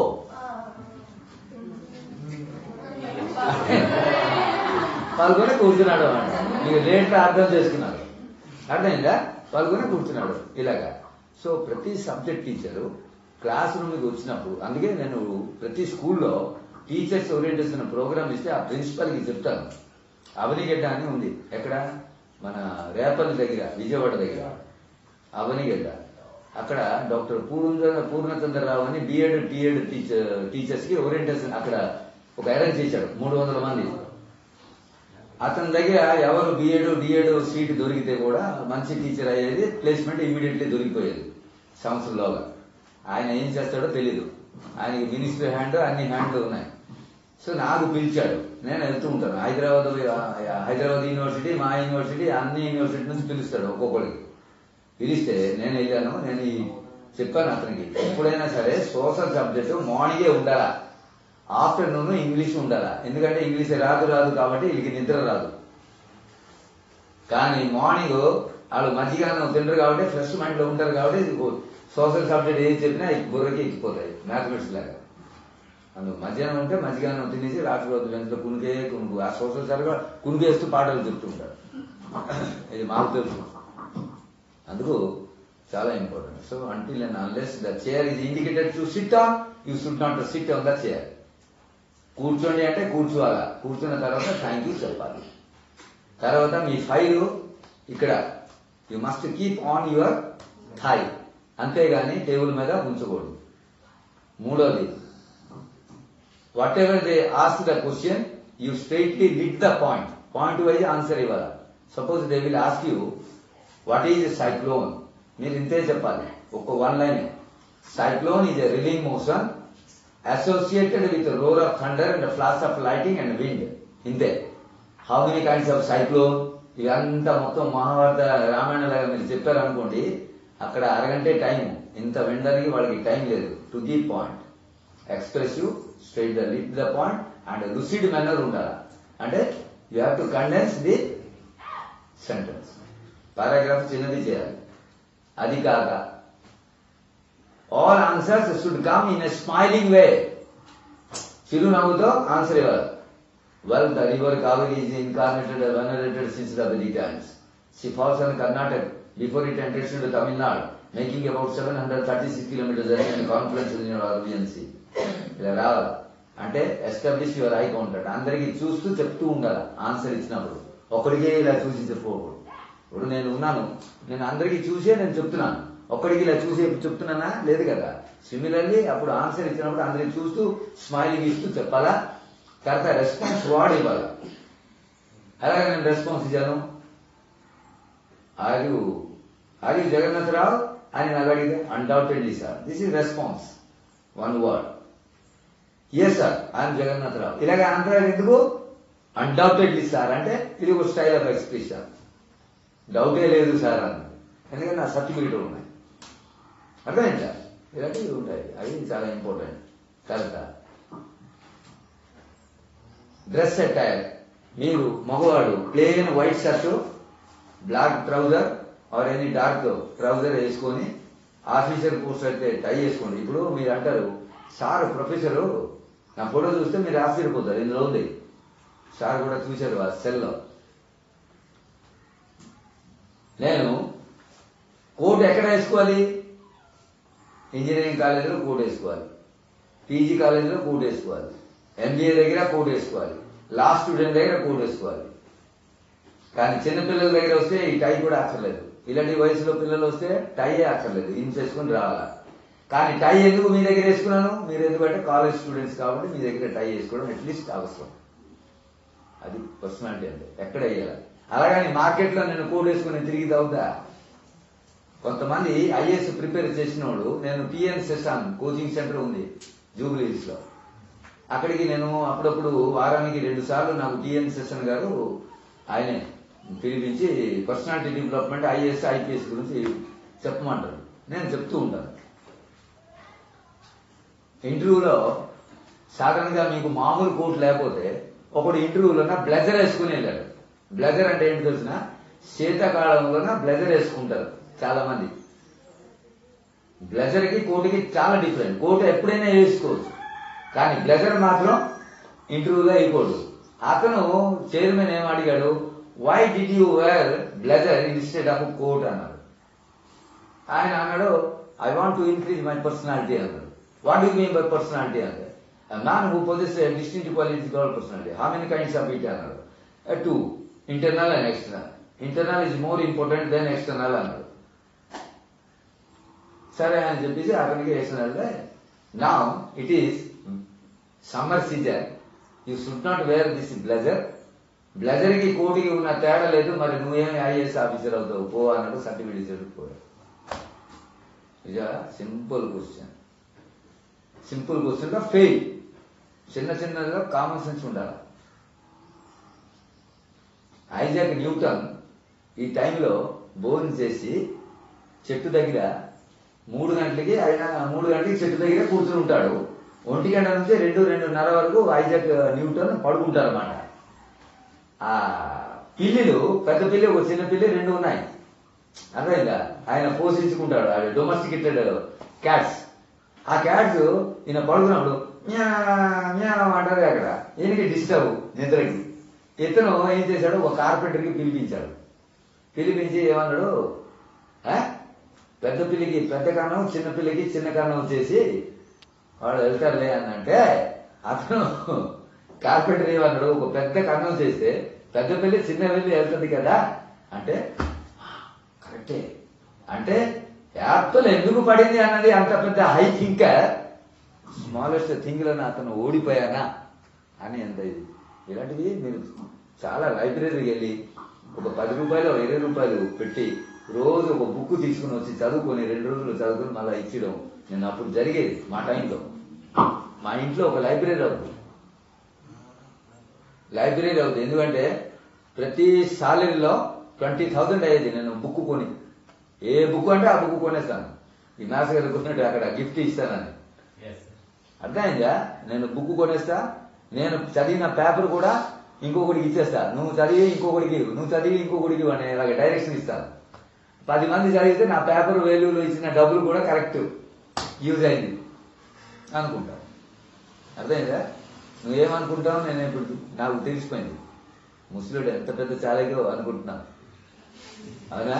పాల్గొని కూర్చున్నాడు అన్నమాట మీకు రేట్లు అర్థం చేసుకున్నారు అర్థమైందా పాల్గొని కూర్చున్నాడు ఇలాగా సో ప్రతి సబ్జెక్ట్ టీచరు క్లాస్ రూమ్కి వచ్చినప్పుడు అందుకే నేను ప్రతి స్కూల్లో టీచర్స్ ఓరియంటేషన్ ప్రోగ్రామ్ ఇస్తే ఆ ప్రిన్సిపల్కి చెప్తాను అవనిగడ్డ అని ఉంది ఎక్కడ మన రేపల్లి దగ్గర విజయవాడ దగ్గర అవనిగడ్డ అక్కడ డాక్టర్ పూర్ణ పూర్ణచంద్రరావు అని బిఎడ్ టిఎడ్ టీచర్ టీచర్స్ కి ఓరియంటేషన్ అక్కడ ఒక అరేంజ్ చేశాడు మూడు వందల మంది అతని దగ్గర ఎవరు బిఎడ్ డిఎడ్ సీట్ దొరికితే కూడా మంచి టీచర్ అయ్యేది ప్లేస్మెంట్ ఇమీడియట్లీ దొరికిపోయేది సంవత్సరంలోగా ఆయన ఏం చేస్తాడో తెలీదు ఆయనకి మినిస్టర్ హ్యాండ్ అన్ని హ్యాండ్లు ఉన్నాయి సో నాకు పిలిచాడు నేను వెళ్తూ ఉంటాను హైదరాబాద్ హైదరాబాద్ యూనివర్సిటీ మా యూనివర్సిటీ అన్ని యూనివర్సిటీ నుంచి పిలుస్తాడు ఒక్కొక్కరికి పిలిస్తే నేను వెళ్ళాను నేను ఈ చెప్పాను అతనికి ఎప్పుడైనా సరే సోషల్ సబ్జెక్ట్ మార్నింగే ఉండాలా ఆఫ్టర్నూన్ ఇంగ్లీష్ ఉండాలా ఎందుకంటే ఇంగ్లీష్ రాదు రాదు కాబట్టి వీళ్ళకి నిద్ర రాదు కానీ మార్నింగ్ వాళ్ళు మధ్యాహ్నం తింటారు కాబట్టి ఫ్రెష్ మైండ్ లో ఉంటారు కాబట్టి సోషల్ సబ్జెక్ట్ ఏది చెప్పినా బుర్రకి ఎక్కిపోతాయి మ్యాథమెటిక్స్ లాగా అందుకు మధ్యాహ్నం ఉంటే మధ్యాహ్నం తినేసి రాత్రి రోజు వెంటనే కునికే కునుకు ఆ సోషల్ సరిగా కునికేస్తూ పాటలు చెప్తుంటారు ఇది మాకు తెలుసు అందుకు చాలా important so until and unless the chair is indicated to sit on you should not sit on the chair కూర్చోండి అంటే కూర్చోవాలా కూర్చున్న తర్వాత థ్యాంక్ యూ చెప్పాలి తర్వాత మీ ఫైల్ ఇక్కడ you must keep on your thigh అంతేగాని టేబుల్ మీద ఉంచకూడదు మూడోది whatever they ask the question you straightly lit the point point wise answer ఇవ్వాలి suppose they will ask you what is cyclone మీరు ఇంతే చెప్పాలి ఒక one line cyclone is a whirling motion associated with roar of thunder and flash of lighting and wind ఇంతే how many kinds of cyclone ఇదంతా మొత్తం మహాభారత రామాయణ లాగా మీరు చెప్పారు అనుకోండి అక్కడ అరగంటే టైం ఇంత వినడానికి వాళ్ళకి టైం లేదు to the point expressive straight the lit the point and lucid manner ఉండాలి అంటే you have to condense the sentence paragraph చిన్నది చేయాలి అది కాక all answers should come in a smiling way చిరునవ్వుతో ఆన్సర్ ఇవ్వాలి well the river Kaveri is incarnated venerated since the very times she falls in Karnataka before it enters to Tamil Nadu making about seven hundred thirty six kilometres and confidence in your అర్బియన్సీ ఇలా రావాలి అంటే establish your I కౌంటెంట్ అందరికి చూస్తూ చెప్తూ ఉండాలి answer ఇచ్చినప్పుడు ఒకడికే ఇలా చూసి చెప్పుకోకూడదు ఇప్పుడు నేను ఉన్నాను నేను అందరికీ చూసే నేను చెప్తున్నాను ఒక్కడికి ఇలా చూసి చెప్తున్నానా లేదు కదా సిమిలర్లీ అప్పుడు ఆన్సర్ ఇచ్చినప్పుడు అందరికి చూస్తూ స్మైలింగ్ ఇస్తూ చెప్పాలా తర్వాత రెస్పాన్స్ వాడు ఇవ్వాలి అలాగే నేను రెస్పాన్స్ ఇచ్చాను ఆరు ఆర్ యూ జగన్నాథరావు అని నాకు అడిగితే undoubtedly sir this is response one word yes sir I'm Jagannatharao ఇలాగ అంటారు ఎందుకు అన్డౌటెడ్లీ సార్ అంటే ఇది ఒక స్టైల్ ఆఫ్ ఎక్స్ప్రెషన్ డౌటే లేదు సార్ అని ఎందుకంటే నా సర్టిఫికెట్ ఉన్నాయి అర్థమైందా ఇలాంటివి ఉంటాయి అవి చాలా ఇంపార్టెంట్ తర్వాత డ్రెస్ అటైర్ మీరు మగవాడు plain white shirt black trouser or any dark trouser వేసుకొని ఆఫీసర్ పోస్ట్ అయితే టై వేసుకోండి ఇప్పుడు మీరు అంటారు సార్ ప్రొఫెసరు నా ఫోటో చూస్తే మీరు ఆశ్చర్యపోతారు ఇందులో ఉంది సార్ కూడా చూశారు ఆ సెల్లో నేను కోట్ ఎక్కడ వేసుకోవాలి ఇంజనీరింగ్ కాలేజీలో కోట్ వేసుకోవాలి పీజీ కాలేజీలో కోట్ వేసుకోవాలి ఎంబీఏ దగ్గర కోట్ వేసుకోవాలి లా స్టూడెంట్ దగ్గర కోట్ వేసుకోవాలి కానీ చిన్నపిల్లల దగ్గర వస్తే ఈ టై కూడా అక్కర్లేదు ఇలాంటి వయసులో పిల్లలు వస్తే టై అక్కర్లేదు ఇన్ చేసుకుని రావాలా కానీ టై ఎందుకు మీ దగ్గర వేసుకున్నాను మీరు ఎందుకంటే కాలేజ్ స్టూడెంట్స్ కాబట్టి మీ దగ్గర టై వేసుకోవడం అట్లీస్ట్ అవసరం అది పర్సనాలిటీ అంటే ఎక్కడ వేయాలి అలాగని మార్కెట్లో నేను కోడ్ వేసుకుని తిరిగి అవుతా కొంతమంది ఐఏఎస్ ప్రిపేర్ చేసిన వాళ్ళు నేను టిఎన్ సెషన్ కోచింగ్ సెంటర్ ఉంది జూబ్లీస్ లో అక్కడికి నేను అప్పుడప్పుడు వారానికి రెండు సార్లు నాకు టిఎన్ సెషన్ గారు ఆయనే పిలిపించి పర్సనాలిటీ డెవలప్మెంట్ ఐఏఎస్ ఐపీఎస్ గురించి చెప్పమంటారు నేను చెప్తూ ఉంటాను ఇంటర్వ్యూలో సాధారణంగా మీకు మామూలు కోట్ లేకపోతే ఒకడు ఇంటర్వ్యూలోన బ్లెజర్ వేసుకుని వెళ్ళాడు బ్లెజర్ అంటే ఏంటి తెలిసిన శీతాకాలంలోన బ్లెజర్ వేసుకుంటారు చాలా మంది బ్లెజర్ కి కోటుకి చాలా డిఫరెంట్ కోట్ ఎప్పుడైనా వేసుకోవచ్చు కానీ బ్లెజర్ మాత్రం ఇంటర్వ్యూలో వేయకూడదు అతను చైర్మన్ ఏం అడిగాడు why did you wear blazer instead of coat అన్నాడు ఆయన అన్నాడు I want to increase my personality అన్నాడు what you mean by personality అన్నాడు man who possess distinct qualities call personality how many kinds of it అన్నాడు two internal and external internal is more important than external అన్నాడు సరే అని చెప్పేసి అతనికి వేసినాడు నా it is summer season you should not wear this blazer blazer కి కోటికి ఉన్న తేడా లేదు మరి నువ్వేమి ఐఏఎస్ ఆఫీసర్ అవుతావు పో అన్నాడు సర్టిఫికేట్ ఇచ్చాడు పోయాడు ఇక సింపుల్ క్వశ్చన్ సింపుల్ క్వశ్చన్ గా ఫెయిల్ చిన్న చిన్నగా కామన్ సెన్స్ ఉండాలి ఐజాక్ న్యూటన్ ఈ టైంలో భోజనం చేసి చెట్టు దగ్గర మూడు గంటలకి ఆయన మూడు గంటలకి చెట్టు దగ్గర కూర్చుని ఉంటాడు ఒంటి గంట నుంచి రెండు రెండున్నర వరకు ఐజాక్ న్యూటన్ పడుకుంటారు అన్నమాట ఆ పిల్లిలు పెద్ద పిల్లి ఒక చిన్న పిల్లి రెండు ఉన్నాయి అర్థమైందా ఆయన పోషించుకుంటాడు అది డొమెస్టికేటెడ్ క్యాట్స్ ఆ క్యాట్స్ ఈయన పడుకున్నప్పుడు మ్యా మ్యా అంటారు అక్కడ ఈయనకి డిస్టర్బ్ నిద్రకి ఇతను ఏం చేశాడు ఒక కార్పెంటర్కి పిలిపించాడు పిలిపించి ఏమన్నాడు "ఆ? పెద్ద పిల్లికి పెద్ద కన్నం చిన్న పిల్లికి చిన్న కన్నం వచ్చేసి వాడు వెళ్తారులే అని అంటే అతను కార్పెంటర్ ఏమన్నాడు ఒక పెద్ద కన్నం చేస్తే పెద్ద పిల్లి చిన్న పిల్లి వెళ్తుంది కదా అంటే కరెక్టే అంటే యాపిల్ ఎందుకు పడింది అన్నది అంత పెద్ద హై థింకర్ స్మాలెస్ట్ థింగ్లను అతను ఓడిపోయానా అని ఎంత ఇది ఇలాంటివి మీరు చాలా లైబ్రరీకి వెళ్ళి ఒక పది రూపాయలు ఇరవై రూపాయలు పెట్టి రోజు ఒక బుక్ తీసుకుని వచ్చి చదువుకొని రెండు రోజులు చదువుకొని మళ్ళీ ఇచ్చడం నేను అప్పుడు జరిగేది మా టైంలో మా ఇంట్లో ఒక లైబ్రరీ అవుతుంది లైబ్రరీ అవుతుంది ఎందుకంటే ప్రతి సాలరీలో ట్వంటీ థౌసండ్ అయ్యేది నేను బుక్ కొని ఏ బుక్ అంటే ఆ బుక్ కొనేస్తాను ఈ మ్యాథ్స్ గారు కొన్నట్టు అక్కడ గిఫ్ట్ ఇస్తానని అర్థమైందా నేను బుక్ కొనేస్తా నేను చదివిన పేపర్ కూడా ఇంకొకటికి ఇచ్చేస్తా నువ్వు చదివి ఇంకొకటికి ఇవ్వు, నువ్వు చదివి ఇంకొకటికి ఇవ్వు అని ఇలాగ డైరెక్షన్ ఇస్తాను పది మంది చదివితే నా పేపర్ వేలులో ఇచ్చిన డబ్బులు కూడా కరెక్ట్ యూజ్ అయింది అనుకుంటా అర్థమైందా నువ్వేమనుకుంటావు నేను ఇప్పుడు నాకు తెలిసిపోయింది ముసలుడు ఎంత పెద్ద చాలకో అనుకుంటున్నాను అవునా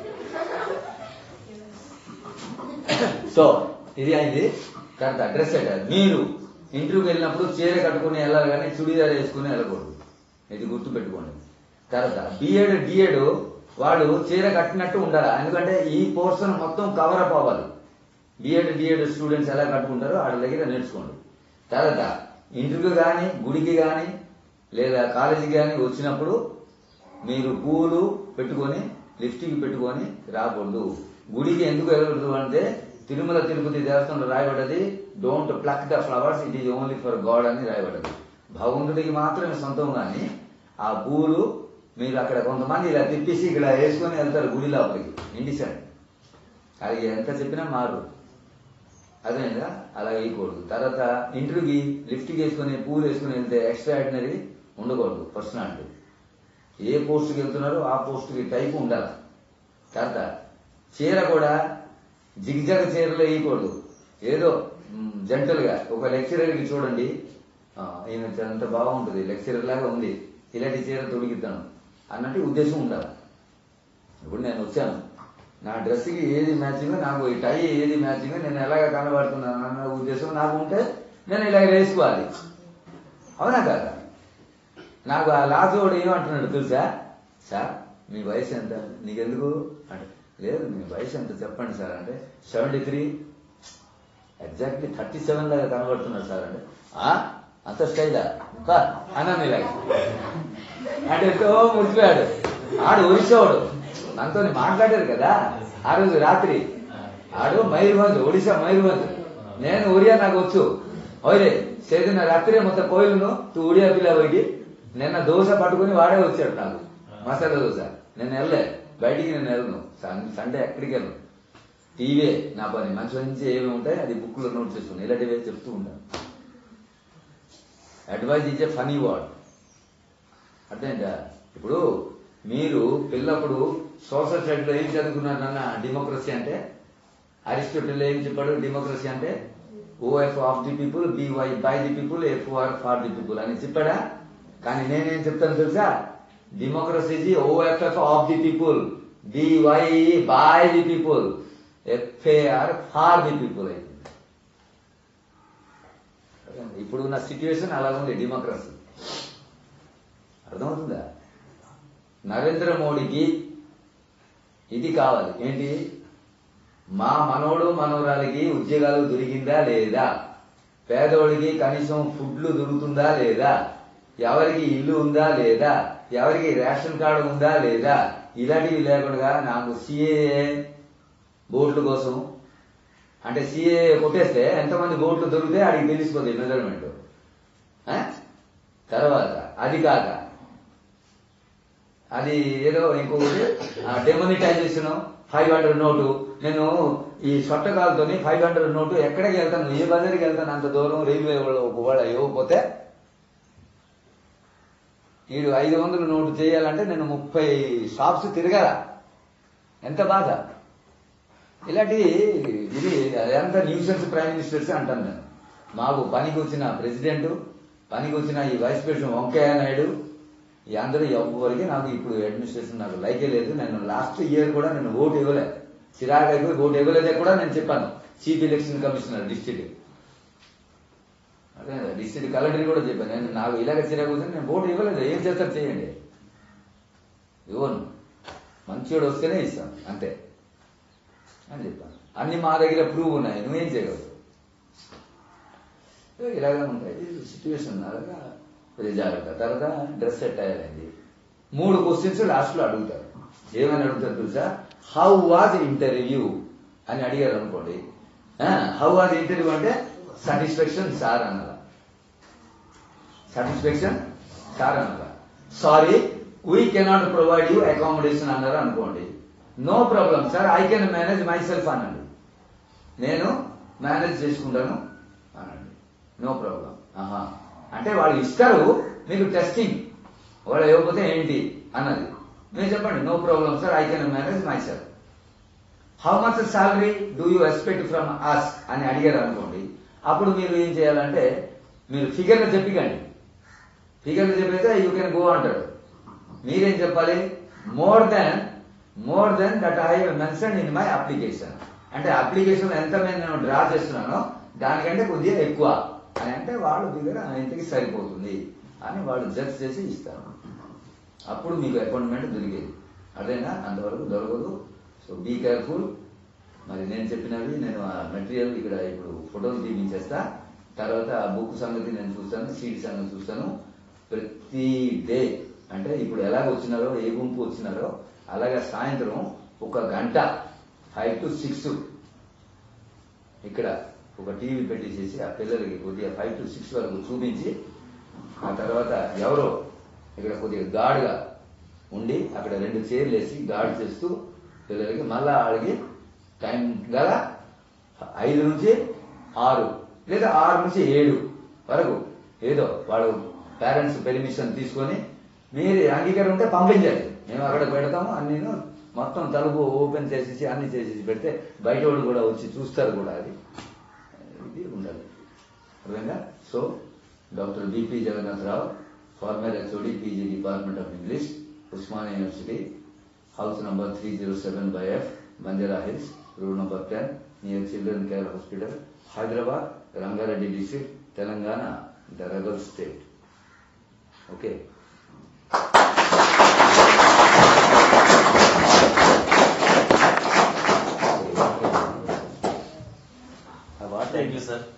సో ఇది అయింది తర్వాత డ్రెస్ అయ్యారు మీరు ఇంటర్వ్యూకి వెళ్ళినప్పుడు చీర కట్టుకుని వెళ్ళాలి కానీ చుడీదార్ వేసుకుని వెళ్ళకూడదు ఇది గుర్తు పెట్టుకోండి తర్వాత బిఎడ్ డిఎడ్ వాళ్ళు చీర కట్టినట్టు ఉండాలి ఎందుకంటే ఈ పోర్షన్ మొత్తం కవర్ అప్ అవ్వాలి బిఎడ్ డిఎడ్ స్టూడెంట్స్ ఎలా కట్టుకుంటారో వాళ్ళ దగ్గర నేర్చుకోండి తర్వాత ఇంటర్వ్యూ కానీ గుడికి కానీ లేదా కాలేజీకి కానీ వచ్చినప్పుడు మీరు పూలు పెట్టుకొని లిప్స్టిక్ పెట్టుకొని రాకూడదు గుడికి ఎందుకు వెళ్ళకూడదు అంటే తిరుమల తిరుపతి దేవస్థానంలో రాయబడ్డది don't pluck the flowers it is only for God అని రాయబడ్డది భగవంతుడికి మాత్రమే సొంతం కానీ ఆ పూలు మీరు అక్కడ కొంతమంది ఇలా తిప్పేసి ఇక్కడ వేసుకొని వెళ్తారు గుడి లోపలికి ఇండిసైడ్ అది ఎంత చెప్పినా మారు అదేందా అలా వేయకూడదు తర్వాత ఇంటర్వ్యూకి లిఫ్ట్కి వేసుకొని పూలు వేసుకొని వెళ్తే ఎక్స్ట్రా ఆర్డినరీ ఉండకూడదు పర్సనాలిటీ ఏ పోస్ట్కి వెళ్తున్నారో ఆ పోస్ట్కి టైప్ ఉండాలి తర్వాత చీర కూడా జిగ్జాగ్ చీరలో వేయకూడదు ఏదో మ్, జంటలుగా ఒక లెక్చరర్కి చూడండి ఆ, ఈయన అంత బాగుంటుంది లెక్చరర్ లాగా ఉంది ఇలాంటి చీర తొడిగిద్దాను అన్నట్టు ఉద్దేశం ఉండాలి ఇప్పుడు నేను వచ్చాను నా డ్రెస్కి ఏది మ్యాచింగ్ నాకు ఈ టై ఏది మ్యాచింగ్ నేను ఎలాగ కనబడుతున్నాను అన్న ఉద్దేశం నాకు ఉంటే నేను ఇలాగ వేసుకోవాలి అవునా కదా నాకు ఆ లాజోడు ఏమంటున్నాడు తెలుసా సార్ మీ వయసు ఎంత నీకెందుకు అంటే లేదు మీ వయసు ఎంత చెప్పండి సార్ అంటే seventy three exactly thirty seven లాగా కనబడుతున్నాడు సార్ అంటే ఆ అంత స్టైలా బా అన్నాను ఇలాగ అంటే ఎంతో మురిసిపోయాడు ఆడు ఒరిస్సావాడు మనతో మాట్లాడారు కదా ఆ రోజు రాత్రి ఆడు మయూర్భంజ్ ఒడిశా మయూర్భంజ్ నేను ఒరియా నాకు వచ్చు ఓరే సేదిన రాత్రి మొత్తం కోయిలను తూ ఒడియా పిల్ల పోయి నిన్న దోశ పట్టుకుని వాడే వచ్చాడు నాకు మసాలా దోశ నేను వెళ్ళలే బయటికి నేను వెళ్ళను సన్- సండే ఎక్కడికి వెళ్ళను టీవీ నా పని మంచి మంచి ఏమి ఉంటాయి అది బుక్లో నోట్ చేసుకుని ఇలాంటివి చెప్తూ ఉంటాను అడ్వైజ్ ఇచ్చే ఫనీ వర్డ్ అర్థమైందా ఇప్పుడు మీరు పిల్లప్పుడు సోషల్ స్టడీలో ఏం చదువుకున్నారు నాన్న డెమోక్రసీ అంటే అరిస్టోటిల్ ఏం చెప్పాడు డెమోక్రసీ అంటే O F of the people B Y by the people F O R for the people అని చెప్పాడా కానీ నేనేం చెప్తాను తెలుసా democracy is O F F of the people B Y by the people F A R for the people అయితే ఇప్పుడు ఉన్న సిచ్యువేషన్ అలా ఉంది డెమోక్రసీ అర్థమవుతుందా నరేంద్ర మోడీకి ఇది కావాలి ఏంటి మా మనోడు మనోరాలకి ఉద్యోగాలు దొరికిందా లేదా పేదోడికి కనీసం ఫుడ్లు దొరుకుతుందా లేదా ఎవరికి ఇల్లు ఉందా లేదా ఎవరికి రేషన్ కార్డు ఉందా లేదా ఇలాంటివి లేకుండా నాకు సిఏఏ బోట్ల కోసం అంటే సిఏ కొట్టేస్తే ఎంతమంది బోట్లు దొరికితే అడిగి తెలిసిపోతాయి మెజర్మెంట్ తర్వాత అది కాక అది ఏదో ఇంకొకటి డెమోనిటైజేషన్ ఫైవ్ హండ్రెడ్ నోటు నేను ఈ సొట్టకాలతో ఫైవ్ హండ్రెడ్ నోటు ఎక్కడికి వెళ్తాను ఏ బజార్కి వెళ్తాను అంత దూరం రైల్వే వాళ్ళు ఒకవేళ ఇవ్వకపోతే వీడు ఐదు వందల నోటు చేయాలంటే నేను ముప్పై షాప్స్ తిరగల ఎంత బాధ ఇలాంటి ఇది ఎంత న్యూసెన్స్ ప్రైమ్ మినిస్టర్స్ అంటాను నేను మాకు పనికి వచ్చిన ప్రెసిడెంట్ పనికి వచ్చిన ఈ వైస్ ప్రెసిడెంట్ వెంకయ్య నాయుడు ఈ అందరూ ఎవరికి నాకు ఇప్పుడు అడ్మినిస్ట్రేషన్ నాకు లైకే లేదు నేను లాస్ట్ ఇయర్ కూడా నేను ఓటు ఇవ్వలే చిరాకు అయిపోయి ఓటు ఇవ్వలేదే కూడా నేను చెప్పాను చీఫ్ ఎలక్షన్ కమిషనర్ డిస్ట్రిక్ట్ అదే డిస్ట్రిక్ట్ కలెక్టర్ కూడా చెప్పాను నేను నాకు ఇలాగ చిరాకు వచ్చింది నేను ఓటు ఇవ్వలేదు ఏం చేస్తారు చేయండి ఇవ్వను మంచివాడు వస్తేనే ఇస్తాను అంతే అని చెప్పాను అన్ని మా దగ్గర ప్రూవ్ ఉన్నాయి నువ్వేం చేయగలవు ఇలాగే ఉంటాయి సిచ్యువేషన్ అలాగా కొద్దిగా జాగ్రత్త తర్వాత డ్రెస్ సెట్ అయ్యాలండి మూడు క్వశ్చన్స్ లాస్ట్ లో అడుగుతారు ఏమని అడుగుతారు తెలుసా హౌ వాజ్ ఇంటర్వ్యూ అని అడిగారు అనుకోండి హౌ వాజ్ ఇంటర్వ్యూ అంటే సాటిస్ఫాక్షన్ సార్ అన్నదా సాటిస్ఫాక్షన్ సార్ అన్నదా sorry we cannot provide you accommodation అన్నారు అనుకోండి no problem sir I can manage myself అనండి నేను మేనేజ్ చేసుకుంటాను అనండి నో ప్రాబ్లం ఆహా అంటే వాళ్ళు ఇస్తారు మీకు టెస్టింగ్ వాళ్ళు ఇవ్వకపోతే ఏంటి అన్నది మీరు చెప్పండి no problem sir I can manage myself how much salary do you expect from us అని అడిగారు అనుకోండి అప్పుడు మీరు ఏం చేయాలంటే మీరు ఫిగర్లు చెప్పికండి ఫిగర్లు చెప్పితే యూ కెన్ గో అంటాడు మీరేం చెప్పాలి more than more than that I mention in my application అంటే అప్లికేషన్ ఎంత మీద నేను డ్రా చేస్తున్నానో దానికంటే కొద్దిగా ఎక్కువ అని అంటే వాళ్ళు దగ్గర ఇంతకి సరిపోతుంది అని వాళ్ళు జడ్జ్ చేసి ఇస్తారు అప్పుడు మీకు అపాయింట్మెంట్ దొరికేది అదేనా అంతవరకు దొరకదు సో బీ కేర్ఫుల్ మరి నేను చెప్పినవి నేను ఆ మెటీరియల్ ఇక్కడ ఇప్పుడు ఫోటోలు తీపించేస్తా తర్వాత ఆ బుక్ సంగతి నేను చూస్తాను సీడ్ సంగతి చూస్తాను ప్రతి డే అంటే ఇప్పుడు ఎలాగ వచ్చినారో ఏ గుంపు వచ్చినారో అలాగే సాయంత్రం ఒక గంట ఫైవ్ టు సిక్స్ ఇక్కడ ఒక టీవీ పెట్టేసేసి ఆ పిల్లలకి కొద్దిగా ఫైవ్ టు సిక్స్ వరకు చూపించి ఆ తర్వాత ఎవరో ఇక్కడ కొద్దిగా గాడ్గా ఉండి అక్కడ రెండు చైర్లు వేసి గాడ్ చేస్తూ పిల్లలకి మళ్ళా వాళ్ళకి టైం గల ఐదు నుంచి ఆరు లేదా ఆరు నుంచి ఏడు వరకు ఏదో వాళ్ళు పేరెంట్స్ పెర్మిషన్ తీసుకొని మీరు అంగీకారం ఉంటే పంపించాలి మేము అక్కడ పెడతాము అన్ని మొత్తం తలుపు ఓపెన్ చేసేసి అన్ని చేసేసి పెడితే బయట వాళ్ళు కూడా వచ్చి చూస్తారు కూడా అది ఇది ఉండాలి అర్థంగా so doctor BP Jagannatharao former HOD PG department of English Osmania university house number three zero seven by F Banjara hills room number ten near children care hospital Hyderabad Rangareddy district Telangana the rebel state okay thank you sir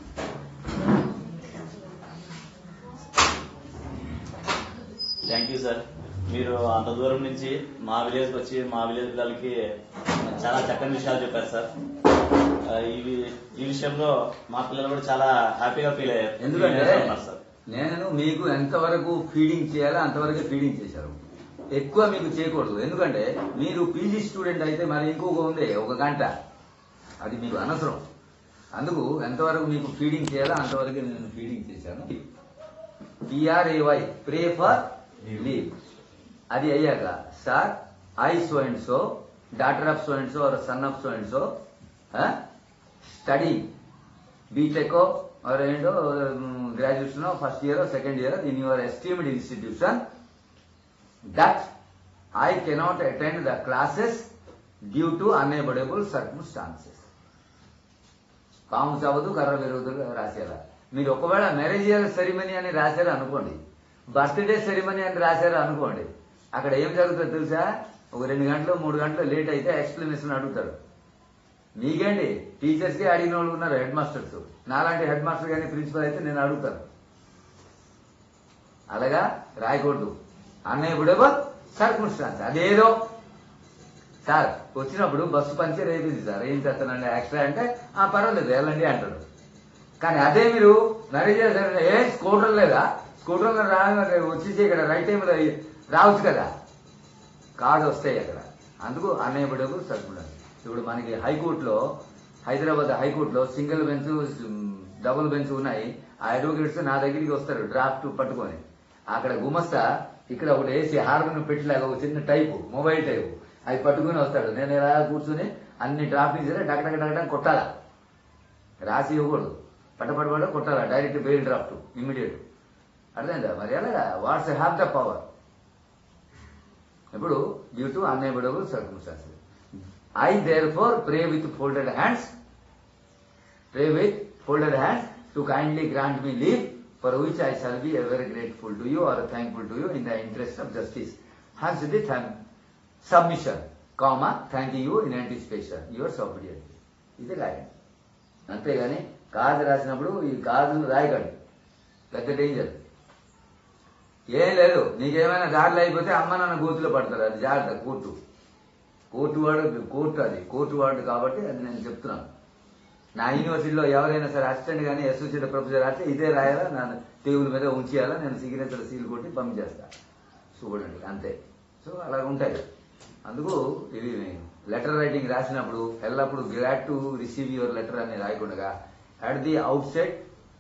thank you sir మీరు అంత దూరం నుంచి మా విలేజ్కి వచ్చి మా village పిల్లలకి చాలా చక్కని విషయాలు చెప్పారు సార్ ఆ, ఈ వి- ఈ విషయంలో మా పిల్లలు కూడా చాలా హ్యాపీగా ఫీల్ అయ్యారు ఎందుకంటే ఫీల్ అవుతున్నారు సార్ నేను మీకు ఎంతవరకు ఫీడింగ్ చేయాలో అంతవరకు ఫీడింగ్ చేశారు ఎక్కువ మీకు చేయకూడదు ఎందుకంటే మీరు పీజీ స్టూడెంట్ అయితే మరి ఇంకొక ఉంది ఒక గంట అది మీకు అనవసరం అందుకు ఎంతవరకు మీకు ఫీడింగ్ చేయాలో అంతవరకు నేను ఫీడింగ్ చేశాను పిఆర్ఏవై ప్రే ఫర్ లీవ్ అది అయ్యాక sir I so and so daughter of so and so or son of so and so study BTech or ఏంటో graduation first year second year in your esteemed institution that I cannot attend the classes due to unavoidable circumstances. పాము చావదు కర్ర పెరుగుతుంది రాసేలా మీరు ఒకవేళ మ్యారేజియల్ ceremony అని రాశారు అనుకోండి బర్త్డే సెరిమనీ అని రాశారు అనుకోండి అక్కడ ఏం జరుగుతుందో తెలుసా ఒక రెండు గంటలు మూడు గంటలు లేట్ అయితే ఎక్స్ప్లెనేషన్ అడుగుతారు మీకేంటి టీచర్స్ కి అడిగిన వాళ్ళు ఉన్నారు హెడ్ మాస్టర్స్ నాలాంటి హెడ్ మాస్టర్ కానీ ప్రిన్సిపల్ అయితే నేను అడుగుతాను అలాగా రాయకూడదు అన్ఎబుడబుల్ సర్కమ్స్టాన్స్ అదేదో సార్ వచ్చినప్పుడు బస్సు పంచర్ అయిపోయింది సార్ ఏం చేస్తానండి ఎక్స్ట్రా అంటే ఆ పర్వాలేదు వెళ్ళండి అంటాడు కానీ అదే మీరు మ్యారేజ్ చేశారంటే ఏ స్కూటర్ లేదా స్కూటర్ రా వచ్చేసి ఇక్కడ రైట్ టైంలో రావచ్చు కదా కార్డు వస్తాయి అక్కడ అందుకు అన్ఎబుడబుల్ సర్కులర్ ఇప్పుడు మనకి హైకోర్టులో హైదరాబాద్ హైకోర్టులో సింగిల్ బెంచ్ డబుల్ బెంచ్ ఉన్నాయి ఆ అడ్వకేట్స్ నా దగ్గరికి వస్తారు డ్రాఫ్ట్ పట్టుకొని అక్కడ గుమస్తా ఇక్కడ ఒకటి వేసి హార్మోన్ పెట్టిలాగా ఒక చిన్న టైపు మొబైల్ టైపు అవి పట్టుకుని వస్తాడు నేను ఇలా కూర్చుని అన్ని డ్రాఫ్ట్ సరే డక్ డక్ డక్ డక్ కొట్టాలా రాసి ఇవ్వకూడదు పట్టపడబడ కొట్టాలా డైరెక్ట్ బెయిల్ డ్రాఫ్ట్ ఇమ్మీడియట్ అర్థమైందా మరి ఎలాగా వాట్స్ హ్యావ్ ద పవర్ ఇప్పుడు due to unavoidable circumstances I therefore pray with folded hands pray with folded hands to kindly grant me leave for which I shall be ever grateful to you or thankful to you in the interest of justice. Hence the tham- submission, comma, thanking you in anticipation. Yours obediently. ఇది రాయండి అంతేగాని card రాసినప్పుడు ఈ కార్డులు రాయకండి పెద్ద danger ఏం లేదు నీకేమైనా దారిలో అయిపోతే అమ్మ నాన్న గోతులో పడతారు అది జాగ్రత్త కోర్టు కోర్టు వాడు కోర్టు అది కోర్టు వాడు కాబట్టి అది నేను చెప్తున్నాను నా యూనివర్సిటీలో ఎవరైనా సరే అసిస్టెంట్ కానీ అసోసియేట్ ప్రొఫెసర్ అయితే ఇదే రాయాలా నా టేబుల్ మీద ఉంచేయాలా నేను సిగ్నేచర్ సీల్ కొట్టి పంపించేస్తా చూడండి అంతే సో అలా ఉంటాయి అందుకు ఇది లెటర్ రైటింగ్ రాసినప్పుడు ఎల్లప్పుడు glad to receive your letter అని రాయకుండా at the outset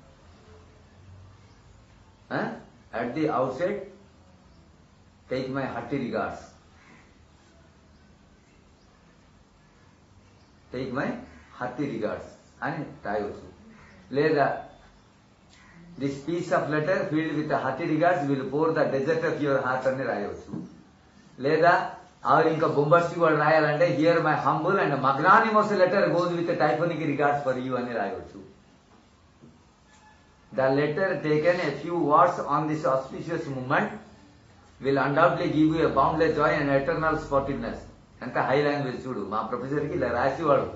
at the outset take my hearty regards take my hearty regards అని రాయవచ్చు లేదా this piece of letter filled with hearty regards will pour the dessert of your heart అని రాయవచ్చు లేదా ఆవిడ ఇంకా బొంబర్సి కూడా రాయాలంటే here my humble and magnanimous letter goes with typhonic regards for you అని రాయవచ్చు the letter taken a few words on this auspicious moment will undoubtedly give you a boundless joy and eternal sportiveness ఎంత high language చూడు మా professor కి ఇలా రాసేవాడు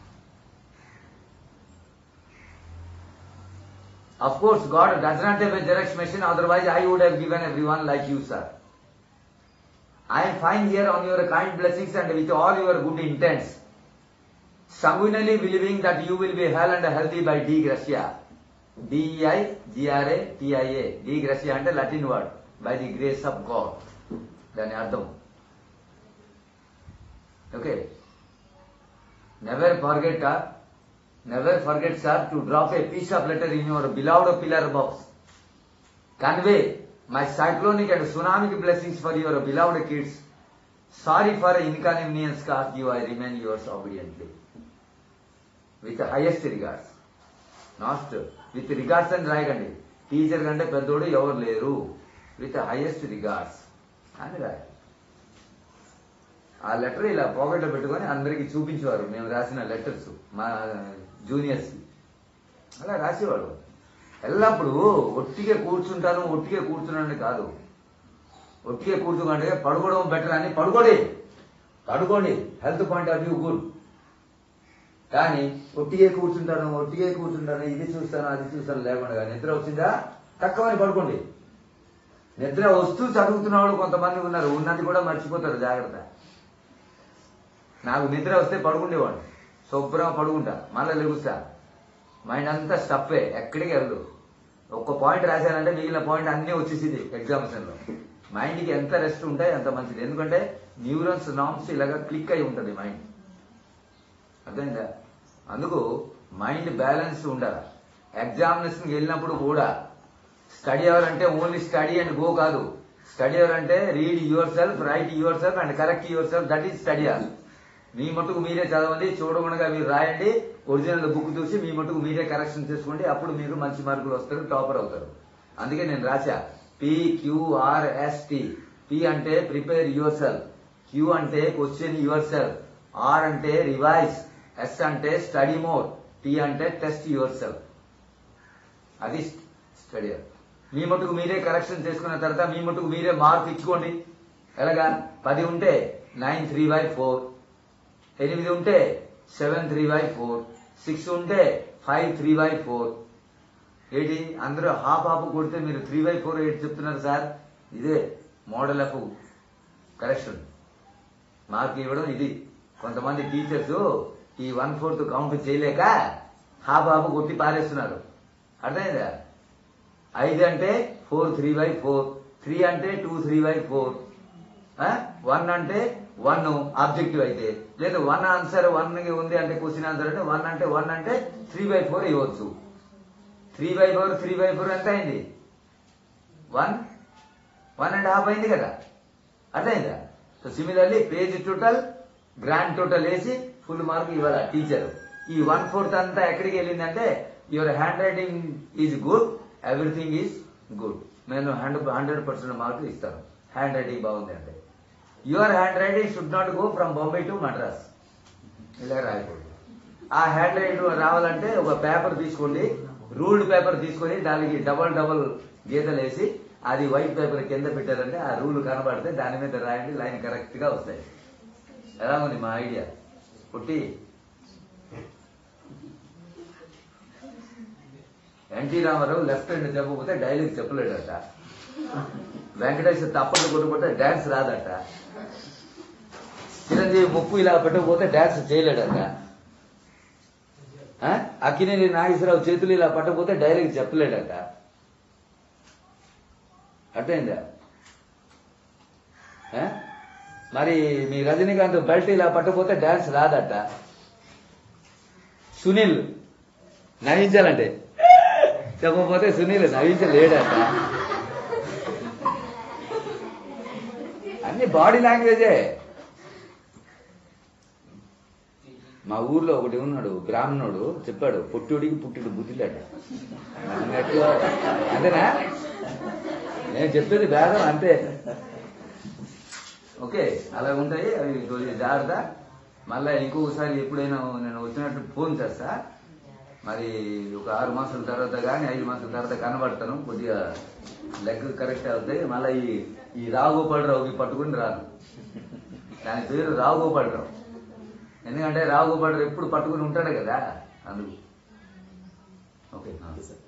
Of course, God does not have a Xerox machine, otherwise I would have given everyone like you, sir. I am fine here on your kind blessings and with all your good intents, sanguinely believing that you will be well and healthy by D. Gracia. D-E-I-G-R-A-T-I-A. D. Gracia అంటే Latin word by the grace of God దాని అర్థం okay never forget never forget sir to drop a piece of letter in your beloved pillar box convey my cyclonic and tsunamic blessings for your beloved kids sorry for inconvenience cost you I remain yours obediently with highest regards not with regards అని రాయకండి teacher కంటే పెద్దోడు ఎవరు లేరు with highest regards అని రాయాలి ఆ letter ఇలా పాకెట్లో పెట్టుకొని అందరికి చూపించేవారు మేము రాసిన లెటర్స్ మా జూనియర్స్ అలా రాసేవాడు ఎల్లప్పుడు ఒట్టిగా కూర్చుంటాను ఒట్టిగా కూర్చున్నాను కాదు ఒట్టిగా కూర్చుకుంటే పడుకోవడం బెటర్ అని పడుకోండి పడుకోండి health point of view good కానీ ఒట్టిగే కూర్చుంటాను ఒట్టిగే కూర్చుంటాను ఇది చూస్తాను అది చూస్తాను లేకుండా నిద్ర వచ్చిందా తక్కువని పడుకోండి నిద్ర వస్తూ చదువుతున్న వాళ్ళు కొంతమంది ఉన్నారు ఉన్నది కూడా మర్చిపోతారు జాగ్రత్త నాకు నిద్ర వస్తే పడుకుండేవాడు శుభ్రంగా పడుకుంటా మళ్ళీ లెగుస్తా మైండ్ అంతా స్టఫే ఎక్కడికి వెళ్ళు ఒక్క పాయింట్ రాశానంటే మిగిలిన పాయింట్ అన్నీ వచ్చేసింది ఎగ్జామినేషన్ లో మైండ్కి ఎంత రెస్ట్ ఉంటే అంత మంచిది ఎందుకంటే న్యూరన్స్ నామ్స్ ఇలాగా క్లిక్ అయి ఉంటుంది మైండ్ అర్థమైందా అందుకు మైండ్ బ్యాలెన్స్ ఉండాలి ఎగ్జామినేషన్కి వెళ్ళినప్పుడు కూడా స్టడీ అవర్ అంటే ఓన్లీ స్టడీ అండ్ గో కాదు స్టడీ అవర్ అంటే read yourself write yourself and correct yourself that is study hour మీ మటుకు మీరే చదవండి చూడకుండా మీరు రాయండి ఒరిజినల్ బుక్ చూసి మీ మటుకు మీరే కరెక్షన్ చేసుకోండి అప్పుడు మీరు మంచి మార్కులు వస్తారు టాపర్ అవుతారు అందుకే నేను రాశా పిక్యూఆర్ఎస్టి పి అంటే ప్రిపేర్ యువర్ సెల్ఫ్ క్యూ అంటే క్వశ్చన్ యువర్ సెల్ఫ్ ఆర్ అంటే రివైజ్ ఎస్ అంటే స్టడీ మోర్ టీ అంటే టెస్ట్ యువర్ సెల్ఫ్ అది స్టడీ మీ మటుకు మీరే కరెక్షన్ చేసుకున్న తర్వాత మీ మటుకు మీరే మార్క్ ఇచ్చుకోండి ఎలాగా పది ఉంటే నైన్ త్రీ బై ఫోర్ ఎనిమిది ఉంటే seven three by four six ఉంటే ఫైవ్ త్రీ బై ఫోర్ ఏంటి అందరూ హాఫ్ హాఫ్ కొడితే మీరు త్రీ బై ఫోర్ ఎయిట్ చెప్తున్నారు సార్ ఇదే మోడల్ ఆఫ్ కరెక్షన్ మార్క్ ఇవ్వడం ఇది కొంతమంది టీచర్స్ ఈ వన్ ఫోర్త్ కౌంట్ చేయలేక హాఫ్ హాఫ్ కొట్టి పారేస్తున్నారు అర్థమైందా ఐదు అంటే four three by four three అంటే two three by four one అంటే వన్ ఆబ్జెక్టివ్ అయితే లేదా వన్ ఆన్సర్ వన్ ఉంది అంటే క్వశ్చన్ ఆన్సర్ అంటే వన్ అంటే వన్ అంటే త్రీ బై ఫోర్ ఇవ్వచ్చు three by four three by four ఎంత అయింది వన్ వన్ అండ్ హాఫ్ అయింది కదా అర్థమైందా so similarly page total grand total వేసి ఫుల్ మార్క్ ఇవ్వాలి టీచర్ ఈ వన్ ఫోర్త్ అంతా ఎక్కడికి వెళ్ళిందంటే your hand writing is good everything is good నేను హండ్రెడ్ హండ్రెడ్ పర్సెంట్ మార్కులు ఇస్తాను హ్యాండ్ రైటింగ్ బాగుంది అంటే your hand writing should not go from Bombay to Madras ఇలా రాయకూడదు ఆ హ్యాండ్ రైటింగ్ రావాలంటే ఒక పేపర్ తీసుకోండి రూల్డ్ పేపర్ తీసుకొని దానికి డబల్ డబల్ గీతలు వేసి అది వైట్ పేపర్ కింద పెట్టారంటే ఆ రూల్ కనబడితే దాని మీద రాయండి లైన్ కరెక్ట్ గా వస్తాయి ఎలా ఉంది మా ఐడియా పుట్టి ఎన్టీ రామారావు లెఫ్ట్ హ్యాండ్ చెప్పకపోతే డైలాగ్ చెప్పలేడట వెంకటేష్ తప్పలు కొట్టుకుంటే డాన్స్ రాదట చిరంజీవి ముక్కు ఇలా పెట్టకపోతే డాన్స్ చేయలేడట ఆ? అక్కినేని నాగేశ్వరరావు చేతులు ఇలా పట్టకపోతే డైలాగ్ చెప్పలేడట అర్థమైందా ఆ? మరి మీ రజనీకాంత్ బెల్ట్ ఇలా పట్టకపోతే డాన్స్ రాదట సునీల్ నవ్వించాలంటే చెప్పకపోతే సునీల్ నవ్వించలేడట అన్ని బాడీ లాంగ్వేజే మా ఊర్లో ఒకటి ఉన్నాడు బ్రాహ్మణుడు చెప్పాడు పుట్టుడికి పుట్టుడు బుద్ధిలేట అన్నట్టు అంతేనా నేను చెప్పేది భేదం అంతే ఓకే అలా ఉంటాయి అవి కొద్దిగా జాగ్రత్త మళ్ళీ ఇంకొకసారి ఎప్పుడైనా నేను వచ్చినట్టు ఫోన్ చేస్తా మరి ఒక ఆరు మాసాల తర్వాత కానీ ఐదు మాసాల తర్వాత కనబడతాను కొద్దిగా లెగ్ కరెక్ట్ అవుతాయి మళ్ళీ ఈ ఈ రావుగోపాలరావుకి పట్టుకుని రాను దాని పేరు రావుగోపాలరావు ఎందుకంటే రావుగోపాలరావు ఎప్పుడు పట్టుకుని ఉంటాడు కదా అందుకు ఓకే ఓకే సార్